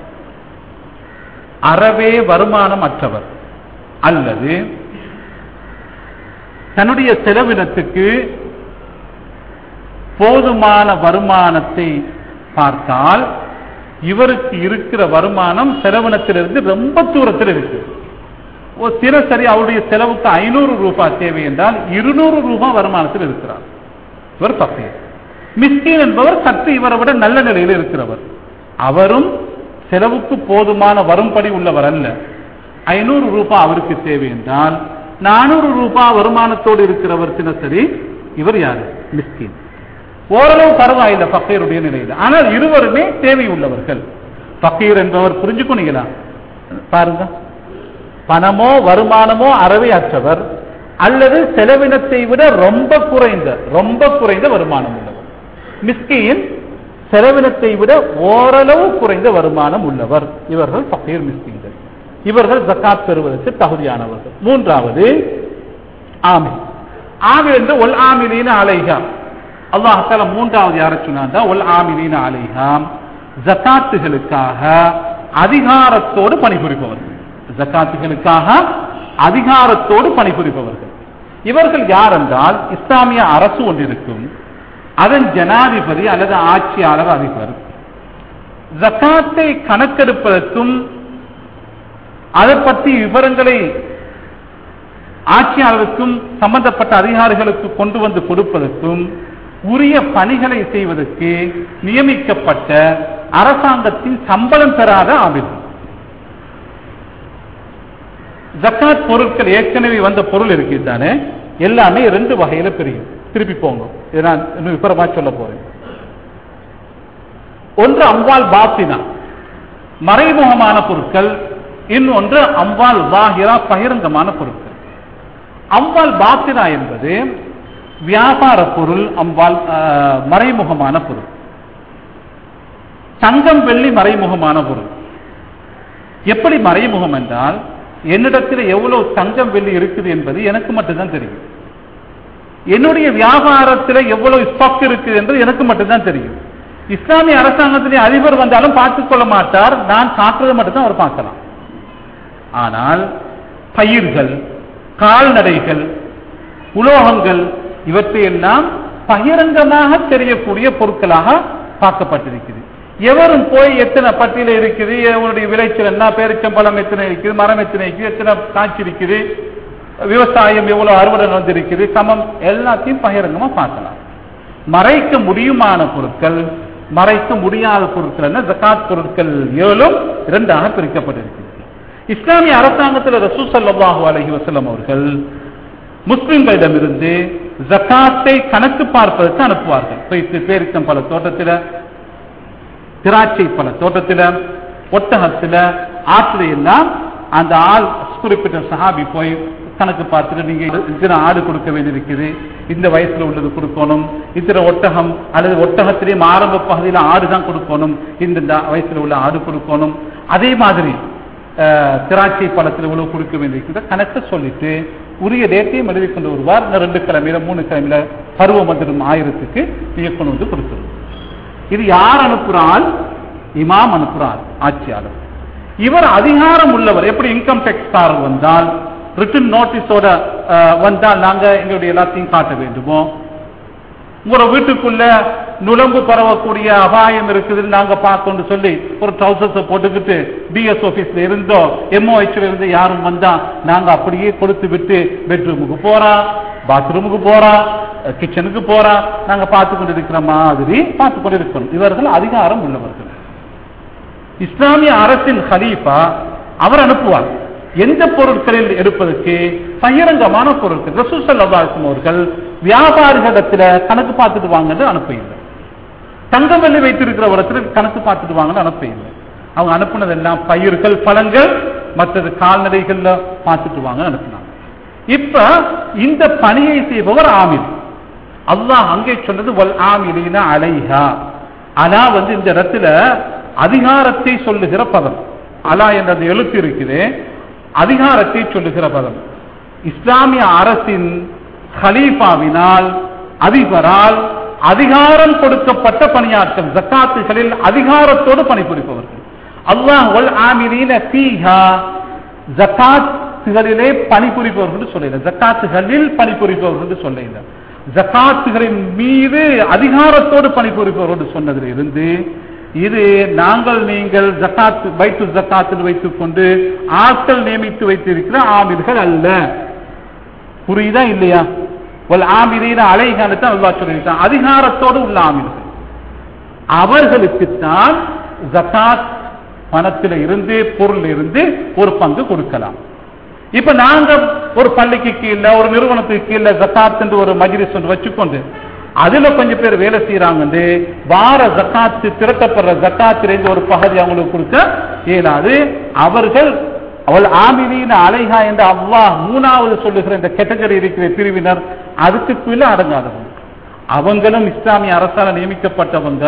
அறவே வருமானம் அற்றவர் அல்லது தன்னுடைய செலவினத்துக்கு போதுமான வருமானத்தை பார்த்தால் இவருக்கு இருக்கிற வருமானம் செலவினத்திலிருந்து ரொம்ப தூரத்தில் இருக்கு ஒரு தினசரி அவருடைய செலவுக்கு ஐநூறு ரூபாய் தேவை என்றால் இருநூறு ரூபாய் வருமானத்தில் இருக்கிறார் இவர் பக்கையர் மிஸ்கீன் என்பவர் சற்று இவரை விட நல்ல நிலையில் இருக்கிறவர் அவரும் செலவுக்கு போதுமான வரும்படி உள்ளவர் அல்ல ஐநூறு ரூபாய் அவருக்கு தேவை என்றால் நானூறு ரூபாய் வருமானத்தோடு இருக்கிறவர் தினசரி இவர் யாரு மிஸ்கின் ஓரளவு பரவாயில்லை பக்கையருடைய நிலையில் ஆனால் இருவருமே தேவை உள்ளவர்கள் பக்கையர் என்பவர் புரிஞ்சுக்கொண்டீங்களா பாருங்க பணமோ வருமானமோ அறவே அற்றவர் அல்லது செலவினத்தை விட ரொம்ப குறைந்த ரொம்ப குறைந்த வருமானம் உள்ளவர் மிஸ்கின் செலவினத்தை விட ஓரளவு குறைந்த வருமானம் உள்ளவர் இவர்கள் பக்கீர் மிஸ்கின்கள் இவர்கள் ஜக்காத் பெறுவதற்கு தகுதியானவர்கள் மூன்றாவது ஆமி ஆமி என்று ஒல் ஆமிலீன அலைகா அல்லாஹால மூன்றாவது யார சொன்னா ஒல் ஆமிலீன அலைகாம் ஜக்காத்துகளுக்காக அதிகாரத்தோடு பணிபுரிப்பவர்கள் ஜக்காத்துகளுக்காக அதிகாரத்தோடு பணிபுரிப்பவர்கள் இவர்கள் யார் என்றால் இஸ்லாமிய அரசு ஒன்றிருக்கும் அதன் ஜனாதிபதி அல்லது ஆட்சியாளர் அதிபர் ஜக்காத்தை கணக்கெடுப்பதற்கும் அதை பற்றி விவரங்களை ஆட்சியாளருக்கும் சம்பந்தப்பட்ட அதிகாரிகளுக்கு கொண்டு வந்து கொடுப்பதற்கும் உரிய பணிகளை செய்வதற்கு நியமிக்கப்பட்ட அரசாங்கத்தின் சம்பளம் பெறாத ஆமிர்கள் ஜக்காத் பொருட்கள் ஏற்கனவே வந்த பொருள் இருக்குதானே எல்லாமே ரெண்டு வகையில பிரியும் திருப்பி போங்க இதை நான் இன்னும் விபரமா சொல்ல போறேன் ஒன்று அம்பால் பாத்தினா மறைமுகமான பொருட்கள் இன்னொன்று அம்பால் வாகிரா பகிரங்கமான பொருட்கள் அம்பால் பாத்தினா என்பது வியாபார பொருள் அம்பால் மறைமுகமான பொருள் தங்கம் வெள்ளி மறைமுகமான பொருள் எப்படி மறைமுகம் என்றால் என்னிடத்தில் எவ்வளவு தங்கம் வெள்ளி இருக்குது என்பது எனக்கு மட்டும்தான் தெரியும் என்னுடைய வியாபாரத்தில் எவ்வளவு ஸ்டாக் இருக்குது என்று எனக்கு மட்டும்தான் தெரியும் இஸ்லாமிய அரசாங்கத்திலே அதிபர் வந்தாலும் பார்த்துக் கொள்ள மாட்டார் நான் காட்டுறது மட்டும்தான் அவர் பார்க்கலாம் ஆனால் பயிர்கள் கால்நடைகள் உலோகங்கள் இவற்றையெல்லாம் பகிரங்கமாக தெரியக்கூடிய பொருட்களாக பார்க்கப்பட்டிருக்கிறது எவரும் போய் எத்தனை பட்டியல இருக்குது உன்னுடைய விளைச்சல் என்ன பேரிச்சம்பழம் எத்தனை இருக்குது மரம் எத்தனை இருக்குது எத்தனை காய்ச்சி இருக்குது விவசாயம் எவ்வளவு அறுவடை வந்திருக்குது சமம் எல்லாத்தையும் பகிரங்கமா பார்க்கலாம் மறைக்க முடியுமான பொருட்கள் மறைக்க முடியாத பொருட்கள் என்ன ஜக்காத் பொருட்கள் ஏழும் இரண்டாக பிரிக்கப்பட்டிருக்கிறது இஸ்லாமிய அரசாங்கத்தில் ரசூ சல்லாஹூ அலஹி வசலம் அவர்கள் முஸ்லிம்களிடமிருந்து ஜக்காத்தை கணக்கு பார்ப்பதற்கு அனுப்புவார்கள் பேரிச்சம் பல தோட்டத்தில் திராட்சை பல தோட்டத்தில் ஒட்டகத்தில் ஆற்றுல எல்லாம் அந்த ஆள் குறிப்பிட்ட சஹாபி போய் கணக்கு பார்த்துட்டு நீங்க இத்தனை ஆடு கொடுக்க வேண்டியிருக்குது இந்த வயசுல உள்ளது கொடுக்கணும் இத்தனை ஒட்டகம் அல்லது ஒட்டகத்திலேயும் ஆரம்ப பகுதியில் ஆடு தான் கொடுக்கணும் இந்த இந்த வயசுல உள்ள ஆடு கொடுக்கணும் அதே மாதிரி அஹ், திராட்சை பழத்தில் இவ்வளவு கொடுக்க வேண்டியிருக்கிற கணக்கை சொல்லிட்டு உரிய டேட்டையும் எழுதி கொண்டு வருவார் இந்த ரெண்டு கிழமையில மூணு கிழமையில பருவம் வந்துடும் ஆயிரத்துக்கு நீங்க கொண்டு வந்து கொடுத்துரும் இது யார் அனுப்புறால் இமாம் அனுப்புறார் ஆட்சியாளர் இவர் அதிகாரம் உள்ளவர் எப்படி இன்கம் டேக்ஸ் வந்தால் ரிட்டன் நோட்டீஸோட வந்தால் நாங்க எங்களுடைய எல்லாத்தையும் காட்ட வேண்டுமோ உங்களோட வீட்டுக்குள்ள நுழம்பு பரவக்கூடிய அபாயம் இருக்குதுன்னு நாங்க பார்த்தோம்னு சொல்லி ஒரு ட்ரௌசர்ஸ் போட்டுக்கிட்டு டிஎஸ் ஆபீஸ்ல இருந்தோ எம்ஓஹெச்ல இருந்து யாரும் வந்தா நாங்க அப்படியே கொடுத்து விட்டு பெட்ரூமுக்கு போறா பாத்ரூமுக்கு போறா கிச்சனுக்கு போறா நாங்க பார்த்து கொண்டு இருக்கிற மாதிரி பார்த்து கொண்டு இருக்கிறோம் இவர்கள் அதிகாரம் உள்ளவர்கள் இஸ்லாமிய அரசின் ஹலீஃபா அவர் அனுப்புவார் எந்த பொருட்களில் எடுப்பதற்கு பகிரங்கமான பொருட்கள் ரசூல் ஸல்லல்லாஹு அலைஹி வஸல்லம் அவர்கள் வியாபாரிகளிடத்துல கணக்கு பார்த்துட்டு வாங்கன்னு அனுப்பியில்லை தங்கம் வெள்ளி வைத்திருக்கிற இடத்துல கணக்கு பார்த்துட்டு வாங்கன்னு அனுப்பியில்லை அவங்க அனுப்புனது எல்லாம் பயிர்கள் பழங்கள் மற்றது கால்நடைகள்ல பார்த்துட்டு வாங்க அனுப்பினாங்க இப்ப இந்த பணியை செய்பவர் ஆமிர் அல்லாஹ் அங்கே சொன்னது வல் ஆமிலீன அலைஹா அலா வந்து இந்த இடத்துல அதிகாரத்தை சொல்லுகிற பதம் அலா என்ற அந்த எழுத்து இருக்குது அதிகாரத்தை சொல்லுகிற பதம் இஸ்லாமிய அரசின் ஹலீஃபாவினால் அதிபரால் அதிகாரம் கொடுக்கப்பட்ட பணியாட்கள் ஜக்காத்துகளில் அதிகாரத்தோடு பணிபுரிப்பவர்கள் அல்லாஹ் வல் ஆமிலீன ஃபீஹா ஜக்காத்துகளிலே பணிபுரிப்பவர்கள் சொல்லல ஜக்காத்துகளில் பணிபுரிப்பவர்கள் சொல்லல ஜக்காத்துகளின் மீது அதிகாரத்தோடு பணிபுரிப்பவர்கள் சொன்னதில் இருந்து இது நாங்கள் நீங்கள் ஜக்காத் வைத்து ஜக்காத்தில் வைத்துக் கொண்டு ஆட்கள் நியமித்து வைத்திருக்கிற ஆமிர்கள் அல்ல புரியுதா இல்லையா ஒரு ஆமிரீன அலைகானத்தை அல்லாஹ் சொல்லியிருக்கான் அதிகாரத்தோடு உள்ள ஆமிர்கள் அவர்களுக்குத்தான் ஜக்காத் பணத்தில் இருந்து பொருள் இருந்து ஒரு பங்கு கொடுக்கலாம் இப்ப நாங்க ஒரு பள்ளிக்கு கீழே ஒரு நிறுவனத்துக்கு கீழே ஜக்காத் என்று ஒரு மஜ்லிஸ் ஒன்று வச்சுக்கொண்டு அதுல கொஞ்சம் பேர் வேலை செய்யறாங்க வார ஜக்காத்து திரட்டப்படுற ஜக்காத்திலிருந்து ஒரு பகுதி அவங்களுக்கு கொடுக்க இயலாது அவர்கள் அவள் ஆமிலின அலைஹா என்ற அல்லாஹ் மூணாவது சொல்லுகிற இந்த கேட்டகரி இருக்கிற பிரிவினர் அதுக்கு கீழே அடங்காதவங்க அவங்களும் இஸ்லாமிய அரசால நியமிக்கப்பட்டவங்க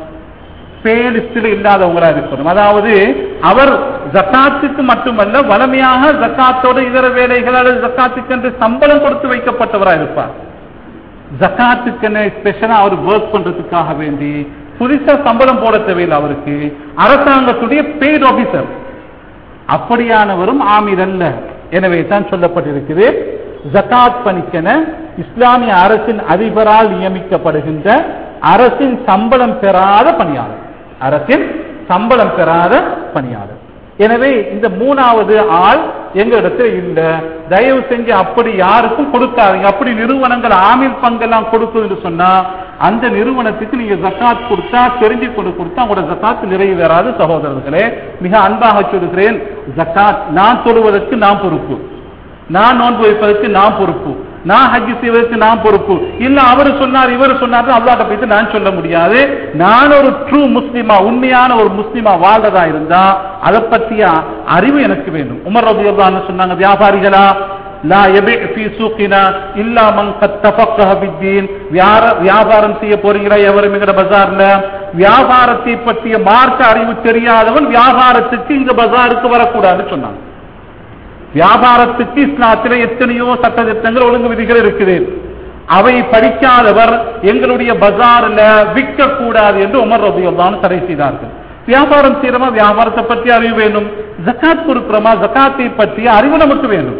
பே லிஸ்டில் இல்லாதவங்களா இருக்கணும் அதாவது அவர் ஜக்காத்துக்கு மட்டுமல்ல வளமையாக ஜக்காத்தோட இதர வேலைகள் அல்லது ஜக்காத்துக்கு என்று சம்பளம் கொடுத்து வைக்கப்பட்டவராக இருப்பார் ஜக்காத்துக்கு ஸ்பெஷலா அவர் ஒர்க் பண்றதுக்காக வேண்டி புதுசா சம்பளம் போட தேவையில்லை அவருக்கு அரசாங்கத்துடைய பெய்ட் ஆபீசர் அப்படியானவரும் ஆமீர் அல்ல எனவே தான் சொல்லப்பட்டிருக்குது ஜகாத் பணிக்கென இஸ்லாமிய அரசின் அதிபரால் நியமிக்கப்படுகின்ற அரசின் சம்பளம் பெறாத பணியாளர் அரசின் சம்பளம் பெறாத பணியாளர் எனவே இந்த மூணாவது ஆள் எங்க இடத்துல இல்ல தயவு செஞ்சு அப்படி யாருக்கும் கொடுக்காதீங்க அப்படி நிறுவனங்கள் ஆமில் பங்கெல்லாம் கொடுக்குதுன்னு சொன்னா அந்த நிறுவனத்துக்கு நீங்க ஜக்காத் கொடுத்தா தெரிஞ்சு கொண்டு கொடுத்தா உங்களோட ஜக்காத் நிறைவேறாது சகோதரர்களே மிக அன்பாக சொல்லுகிறேன் ஜக்காத் நான் தொழுவதற்கு நான் பொறுப்பு நான் நோன்பு வைப்பதற்கு நான் பொறுப்பு நான் ஹஜ் செய்வதற்கு நான் பொறுப்பு இல்ல அவர் சொன்னார் இவர் சொன்னார் அல்லாட்ட போயிட்டு நான் சொல்ல முடியாது நான் ஒரு ட்ரூ முஸ்லிமா உண்மையான ஒரு முஸ்லிமா வாழ்றதா இருந்தா அதை பற்றிய அறிவு எனக்கு வேண்டும் உமர் ரபி சொன்னாங்க வியாபாரிகளா லா எபி ஃபீ சூக்கினா இல்லா மன் கத் தஃபக்கஹ பித்தீன் வியாபாரம் செய்ய போறீங்களா எவரும் எங்கட பஜார்ல வியாபாரத்தை பற்றிய மார்க்க அறிவு தெரியாதவன் வியாபாரத்துக்கு இங்க பஜாருக்கு வரக்கூடாதுன்னு சொன்னாங்க வியாபாரத்துக்கு இஸ்லாத்தில எத்தனையோ சட்ட திட்டங்கள் ஒழுங்கு விதிகள் இருக்குது அவை படிக்காதவர் எங்களுடைய பஜார்ல விற்க கூடாது என்று உமர் ரபியுல்லான்னு தடை செய்தார்கள் வியாபாரம் செய்யறோமா வியாபாரத்தை பற்றி அறிவு வேணும் ஜக்காத் கொடுக்கிறோமா ஜக்காத்தை பற்றிய அறிவு நமக்கு வேணும்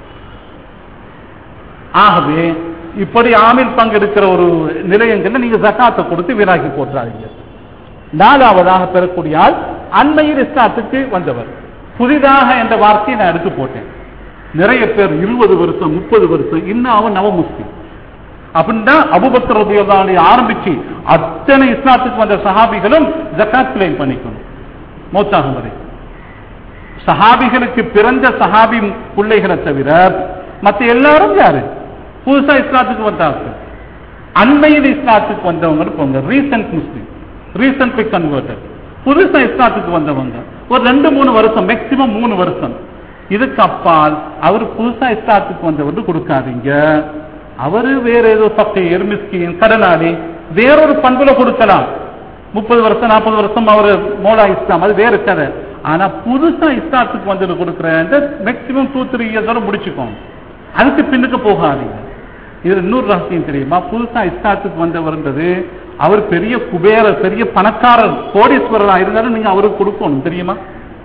ஆகவே இப்படி ஆமில் பங்கெடுக்கிற ஒரு நிலையங்கள்ல நீங்க ஜக்காத்தை கொடுத்து வீணாக்கி போட்டுறாதீங்க நாலாவதாக பெறக்கூடிய ஆள் அண்மையில் இஸ்லாத்துக்கு வந்தவர் புதிதாக என்ற வார்த்தையை நான் எடுத்து போட்டேன் நிறைய பேர் இருபது வருஷம் முப்பது வருஷம் இன்னும் அவன் நவ முஸ்லிம் அப்படின்னா அபுபக்கர் ரபியுல்லாஹி ஆரம்பிச்சு அத்தனை இஸ்லாத்துக்கு வந்த சஹாபிகளும் ஜக்காத் கிளைம் பண்ணிக்கணும் மௌத்தாகும் வரை சஹாபிகளுக்கு பிறந்த சஹாபி பிள்ளைகளை தவிர மத்த எல்லாரும் யாரு புதுசா இஸ்லாத்துக்கு வந்தாங்க அண்மையில் இஸ்லாத்துக்கு வந்தவங்க போங்க ரீசன்ட் முஸ்லிம் ரீசன்ட்லி கன்வெர்டட் புதுசா இஸ்லாத்துக்கு வந்தவங்க ஒரு ரெண்டு மூணு வருஷம் மேக்சிமம் மூணு வருஷம் இதுக்கு அப்பால் அவர் புதுசா இஸ்லாத்துக்கு வந்தவர் கொடுக்காதீங்க அவரு வேற ஏதோ பக்கையர் மிஸ்கின் கடனாளி வேறொரு பண்புல கொடுக்கலாம் முப்பது வருஷம் நாற்பது வருஷம் அவர் மோலா இஸ்லாம் அது வேற கதை ஆனா புதுசா இஸ்லாத்துக்கு வந்து கொடுக்குறேன் மேக்சிமம் டூ த்ரீ இயர்ஸ் முடிச்சுக்கோங்க அதுக்கு பின்னுக்கு போகாதீங்க இது இன்னொரு ரகசியம் தெரியுமா புதுசா இஸ்லாத்துக்கு வந்தவர்ன்றது அவர் பெரிய குபேரர் பெரிய பணக்காரர் கோடீஸ்வரரா இருந்தாலும் நீங்க அவருக்கு கொடுக்கணும் தெரியுமா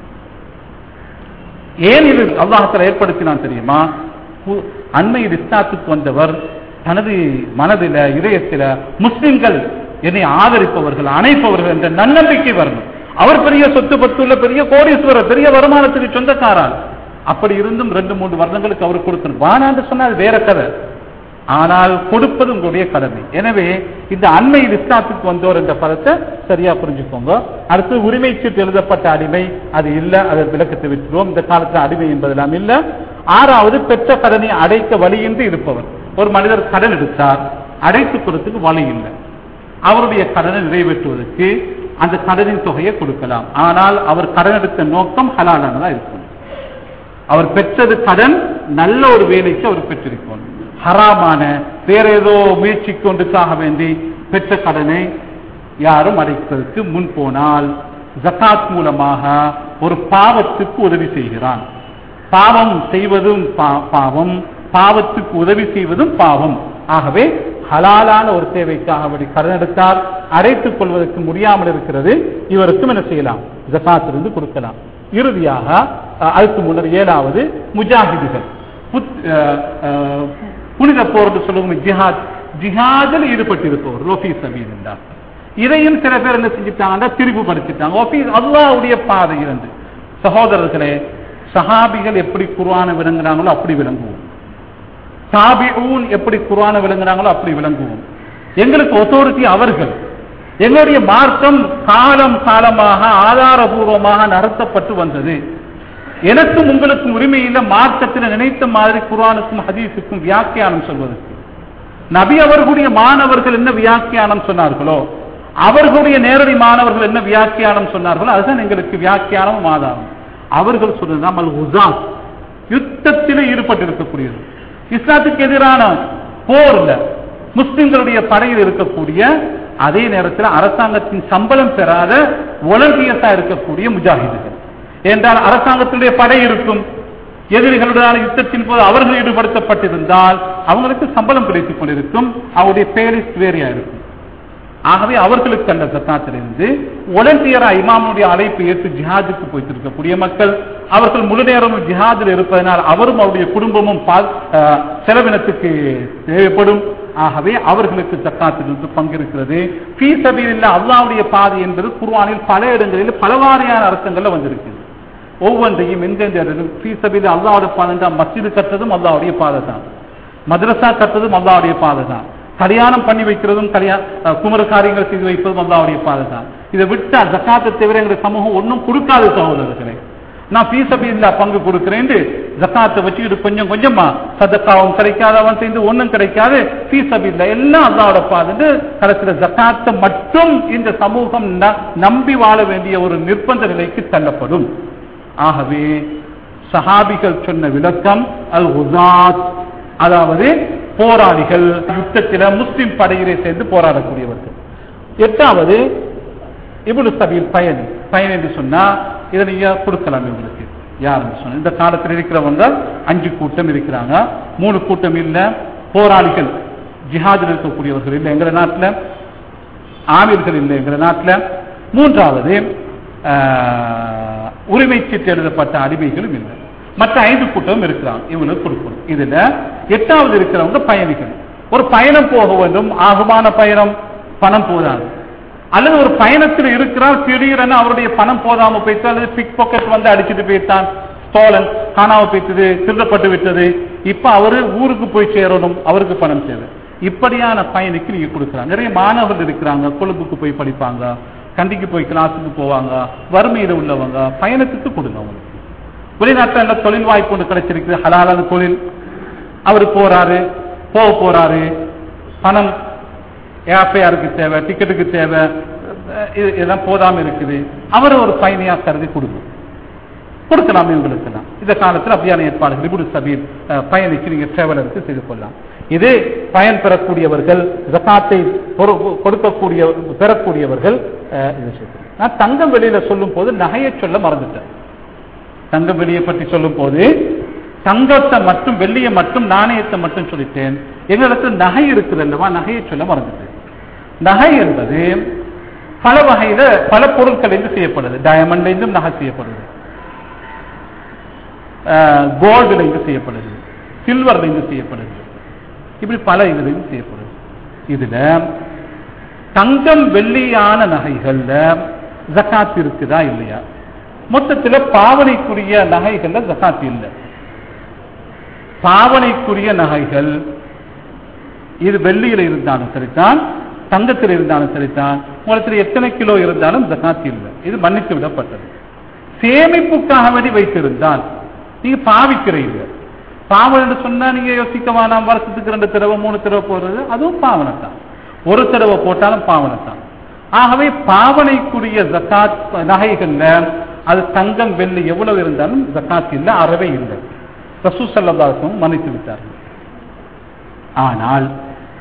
ஏன் இது அல்லாஹத்தில் ஏற்படுத்தினான் தெரியுமா பு- அண்மையில் இஸ்லாத்துக்கு வந்தவர் தனது மனதில இதயத்தில முஸ்லிம்கள் என்னை ஆதரிப்பவர்கள் அணைப்பவர்கள் என்ற நன்னம்பிக்கை வரணும் அவர் பெரிய சொத்து பத்துள்ள பெரிய கோடீஸ்வரர் பெரிய வருமானத்துக்கு சொந்தக்காரர் அப்படி இருந்தும் ரெண்டு மூன்று வருடங்களுக்கு அவர் கொடுக்கணும் வானான்னு சொன்னால் வேற கதை ஆனால் கொடுப்பது உங்களுடைய கடமை எனவே இந்த அண்மையில் இஸ்லாத்துக்கு வந்தோர் என்ற பதத்தை சரியா புரிஞ்சுக்கோங்க அடுத்து உரிமை சீட்டு எழுதப்பட்ட அடிமை அது இல்ல அதை விளக்கத்தை விட்டுருவோம் இந்த காலத்துல அடிமை என்பதெல்லாம் இல்ல ஆறாவது பெற்ற கடனை அடைக்க வழியின்றி இருப்பவர் ஒரு மனிதர் கடன் எடுத்தார் அடைத்துக் கொடுத்துக்கு வழி இல்லை அவருடைய கடனை நிறைவேற்றுவதற்கு அந்த கடனின் தொகையை கொடுக்கலாம் ஆனால் அவர் கடன் எடுத்த நோக்கம் ஹலாலானதா இருக்கும் அவர் பெற்றது கடன் நல்ல ஒரு வேலைக்கு அவர் பெற்றிருக்கணும் ஹராமான வேற ஏதோ முயற்சி கொண்டுக்காக வேண்டி பெற்ற கடனை யாரும் அடைப்பதற்கு முன் போனால் ஜகாத் மூலமாக ஒரு பாவத்துக்கு உதவி செய்கிறான் பாவம் செய்வதும் பா- பாவம் பாவத்துக்கு உதவி செய்வதும் பாவம் ஆகவே ஹலாலான ஒரு தேவைக்காக அப்படி கடன் எடுத்தால் அடைத்துக் கொள்வதற்கு முடியாமல் இருக்கிறது இவருக்கும் என்ன செய்யலாம் ஜகாத்திலிருந்து கொடுக்கலாம் இறுதியாக அஹ், அதுக்கு முன்னர் ஏழாவது முஜாஹிதுகள் புத்- அஹ், அஹ், புனித போர் என்று சொல்லுவோம் ஜிஹாத் ஜிஹாதில் ஈடுபட்டிருப்பவர் ரோஃபி சபீல் என்றார் இதையும் சில பேர் என்ன செஞ்சுட்டாங்கன்னா திரிவுபடுத்திட்டாங்க ஓபி அல்லாவுடைய பாதை இருந்து சகோதரர்களே சஹாபிகள் எப்படி குர்ஆனை விளங்குறாங்களோ அப்படி விளங்குவோம் தாபிஊன் எப்படி குர்ஆனை விளங்குறாங்களோ அப்படி விளங்குவோம் எங்களுக்கு ஒத்தோரிட்டி அவர்கள் எங்களுடைய மார்க்கம் காலம் காலமாக ஆதாரபூர்வமாக நடத்தப்பட்டு வந்தது எனக்கும் உங்களுக்கும் உரிமை இல்லை மார்க்கத்தில் நினைத்த மாதிரி குர்ஆனுக்கும் ஹதீஸுக்கும் வியாக்கியானம் சொல்வதற்கு நபி அவர்களுடைய மாணவர்கள் என்ன வியாக்கியானம் சொன்னார்களோ அவர்களுடைய நேரடி மாணவர்கள் என்ன வியாக்கியானம் சொன்னார்களோ அதுதான் எங்களுக்கு வியாக்கியானமும் ஆதாரம் அவர்கள் சொன்னது அல் ஹுசாஸ் யுத்தத்தில் ஈடுபட்டிருக்கக்கூடியது இஸ்லாத்துக்கு எதிரான போர்ல முஸ்லிம்களுடைய படையில் இருக்கக்கூடிய அதே நேரத்தில் அரசாங்கத்தின் சம்பளம் பெறாத ஒலம்பியஸா இருக்கக்கூடிய முஜாஹிதுகள் என்றால் அரசாங்கத்தினுடைய படை இருக்கும் எதிரிகளுடனான யுத்தத்தின் போது அவர்கள் ஈடுபடுத்தப்பட்டிருந்தால் அவங்களுக்கு சம்பளம் கிடைத்துக் கொண்டிருக்கும் அவருடைய பேரிஸ் வேறையா இருக்கும் ஆகவே அவர்களுக்கு அந்த சத்தாத்திலிருந்து ஒலண்டியரா இமாமுடைய அழைப்பு ஏற்று ஜிஹாதுக்கு போய்த்திருக்கக்கூடிய மக்கள் அவர்கள் முழு நேரமும் ஜிஹாதில் இருப்பதனால் அவரும் அவருடைய குடும்பமும் பா- அஹ், செலவினத்துக்கு தேவைப்படும் ஆகவே அவர்களுக்கு ஜக்காத்திலிருந்து பங்கிருக்கிறது ஃபீ சபீலில்லா அல்லாவுடைய பாதை என்பது குர்ஆனில் பல இடங்களில் பலவாரியான அர்த்தங்கள்ல வந்திருக்குது ஒவ்வொன்றையும் எந்தெந்த இடத்தில் ஃபீ சபீல் அல்லாவுடைய பாதை தான் மஸ்ஜிது கட்டுறதும் அல்லாவுடைய பாதை தான் மദ്രസா கட்டுறதும் அல்லாவுடைய பாதை தான் கல்யாணம் பண்ணி வைக்கிறதும் கல்யாண அஹ், குமர காரியங்கள் செய்து வைப்பதும் அல்லாவுடைய பாதை தான் இதை விட்டா ஜக்காத்தை தவிர எங்க சமூகம் ஒன்றும் கொடுக்காது சகோதரர்களே நான் பீசபில்லா பங்கு கொடுக்கிறேன் ஜக்காத்தை வச்சுக்கிட்டு கொஞ்சம் கொஞ்சமா சதக்காவும் கிடைக்காது அவன் செய்து ஒண்ணும் கிடைக்காது பீசபில்லா எல்லாம் அல்லாவோட பாதுட்டு கடைசியில ஜக்காத்தை மட்டும் இந்த சமூகம் ந- நம்பி வாழ வேண்டிய ஒரு நிர்பந்த நிலைக்கு தள்ளப்படும் ஆகவே சஹாபிகள் சொன்ன விளக்கம் அல் ஹுசாத் அதாவது போராளிகள் யுத்தத்தில முஸ்லிம் படையிலே சேர்ந்து போராடக்கூடியவர்கள் எட்டாவது இப்னு சபீல் பயணி பயன் என்று சொன்னா இதை நீங்க கொடுக்கலாம் இவங்களுக்கு யாருன்னு சொன்னா இந்த காலத்தில் இருக்கிறவங்க அஞ்சு கூட்டம் இருக்கிறாங்க மூணு கூட்டம் இல்ல போராளிகள் ஜிஹாதில் இருக்கக்கூடியவர்கள் இல்லை எங்க நாட்டுல ஆமீர்கள் இல்லை எங்க நாட்டுல மூன்றாவது ஆஹ், உரிமை சீட்டு எழுதப்பட்ட அடிமைகளும் இல்லை மற்ற ஐந்து கூட்டமும் இருக்கிறாங்க இவங்களுக்கு கொடுக்கணும் இதுல எட்டாவது இருக்கிறவங்க பயணிகள் ஒரு பயணம் போக வேண்டும் ஆகுமான பயணம் பணம் போதாது அல்லது ஒரு பயணத்தில் இருக்கிறார் திடீரென அவருடைய பணம் போதாம போயிட்டு அல்லது பிக் பாக்கெட் வந்து அடிச்சுட்டு போயிட்டான் ஸ்டோலன் காணாம போயிட்டது திருடப்பட்டு விட்டது இப்ப அவரு ஊருக்கு போய் சேரணும் அவருக்கு பணம் தேவை இப்படியான பயணிக்கு நீங்க கொடுக்கலாம் நிறைய மாணவர்கள் இருக்கிறாங்க கொழும்புக்கு போய் படிப்பாங்க கண்டிக்கு போய் கிளாஸுக்கு போவாங்க வறுமையில உள்ளவங்க பயணத்துக்கு கொடுங்க அவங்களுக்கு வெளிநாட்டுல நல்ல தொழில் வாய்ப்பு ஒன்று கிடைச்சிருக்கு ஹலாலான தொழில் அவர் போறாரு போக போறாரு பணம் ஏர்ஃபேருக்கு தேவை டிக்கெட்டுக்கு தேவை அஹ் இது- இதெல்லாம் போதாம இருக்குது அவர் ஒரு பயணியா கருதி கொடுக்கும் கொடுக்கலாம் இவங்களுக்கெல்லாம் இது இந்த காலத்தில் அப்படியான ஏற்பாடுகள் இப்படி சபீர் அஹ், பயணிக்கு நீங்க டிராவலருக்கு செய்து கொள்ளலாம் இது பயன் பெறக்கூடியவர்கள் ஜகாத்தை பொறு- கொடுக்கக்கூடிய பெறக்கூடியவர்கள் அஹ், இது செய்யலாம் நான் தங்கம் வெளியில சொல்லும் போது நகையை சொல்ல மறந்துட்டேன் தங்கம் வெளியை பற்றி சொல்லும் போது தங்கத்தை மட்டும் வெள்ளியை மட்டும் நாணயத்தை மட்டும் சொல்லிட்டேன் எங்களிடத்தில் நகை இருக்குது அல்லவா நகையை சொல்ல மறந்துட்டேன் நகை என்பது பல வகையில பல பொருட்கள் இருந்து செய்யப்படுது டயமண்ட்ல இருந்தும் நகை செய்யப்படுது கோல்டுல இருந்து செய்யப்படுது சில்வர்ல இருந்து செய்யப்படுது இப்படி பல இதுல இருந்து செய்யப்படுது இதுல தங்கம் வெள்ளியான நகைகள்ல ஜகாத் இருக்குதா இல்லையா மொத்தத்துல பாவனைக்குரிய நகைகள்ல ஜகாத் இல்லை பாவனைக்குரிய நகைகள் இது வெள்ளியில இருந்தாலும் சரிதான் தங்கத்தில் இருந்தாலும் சரிதான் உங்களுக்கு எத்தனை கிலோ இருந்தாலும் ஜகாத் இல்லை இது மன்னித்து விடப்பட்டது சேமிப்புக்காக வேண்டி வைத்திருந்தால் நீங்க பாவிக்கிறீங்க பாவம் என்று சொன்னா நீங்க யோசிக்க வேணாம் வருஷத்துக்கு ரெண்டு தடவை மூணு தடவை போடுறது அதுவும் பாவனை தான் ஒரு தடவை போட்டாலும் பாவனை தான் ஆகவே பாவனைக்குரிய ஜகாத் நகைகள்ல அது தங்கம் வெள்ளி எவ்வளவு இருந்தாலும் ஜகாத் இல்லை அறவே இல்லை ரசூ சல்லல்லாஹும் மன்னித்து விட்டார்கள் ஆனால்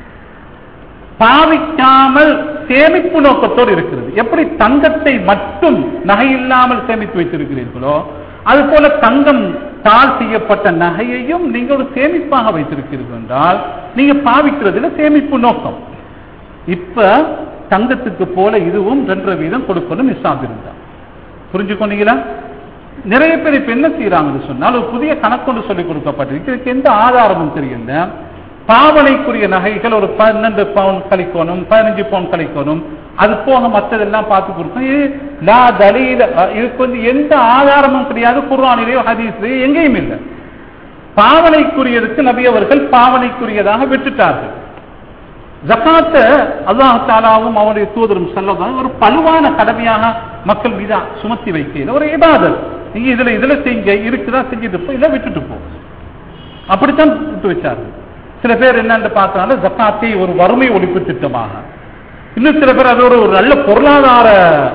பாவிக்காமல் சேமிப்பு நோக்கத்தோடு இருக்கிறது எப்படி தங்கத்தை மட்டும் நகை இல்லாமல் சேமித்து வைத்திருக்கிறீர்களோ அது போல தங்கம் தாழ் செய்யப்பட்ட நகையையும் நீங்க ஒரு சேமிப்பாக வைத்திருக்கிறீர்கள் என்றால் நீங்க பாவிக்கிறதுல சேமிப்பு நோக்கம் இப்ப தங்கத்துக்கு போல இதுவும் ரெண்டரை வீதம் கொடுக்கணும் இஸ்லாம் இருந்தா புரிஞ்சுக்கொண்டீங்களா நிறைய பேர் இப்ப என்ன செய்யறாங்கன்னு சொன்னால் ஒரு புதிய கணக்கொண்டு சொல்லிக் கொடுக்கப்பட்டிருக்கு இதுக்கு எந்த ஆதாரமும் தெரியல பாவனைக்குரிய நகைகள் ஒரு பன்னெண்டு பவுன் கழிக்கணும் பதினஞ்சு பவுன் கழிக்கணும் அது போக மற்றதெல்லாம் பார்த்து கொடுக்கணும் இது லா தலீல அஹ், இதுக்கு வந்து எந்த ஆதாரமும் கிடையாது குர்ஆனிலேயோ ஹதீஸ்லயோ எங்கேயும் இல்லை பாவனைக்குரியதுக்கு நபி அவர்கள் பாவனைக்குரியதாக விட்டுட்டார்கள் ஜகாத்த அல்லாஹ் தாலாவும் அவருடைய தூதரும் சொல்லலாம் ஒரு பலுவான கடமையாக மக்கள் மீது சுமத்தி வைக்கல ஒரு இபாதத் நீங்க இதுல இதுல செய்ய இருக்குதா செஞ்சுட்டு போ இல்ல விட்டுட்டு போ அப்படித்தான் விட்டு வச்சார்கள் சில பேர் என்னன்னு பார்க்கறாங்க ஜக்காத்தை ஒரு வறுமை ஒழிப்பு திட்டமாக இன்னும் சில பேர் அது ஒரு ஒரு நல்ல பொருளாதார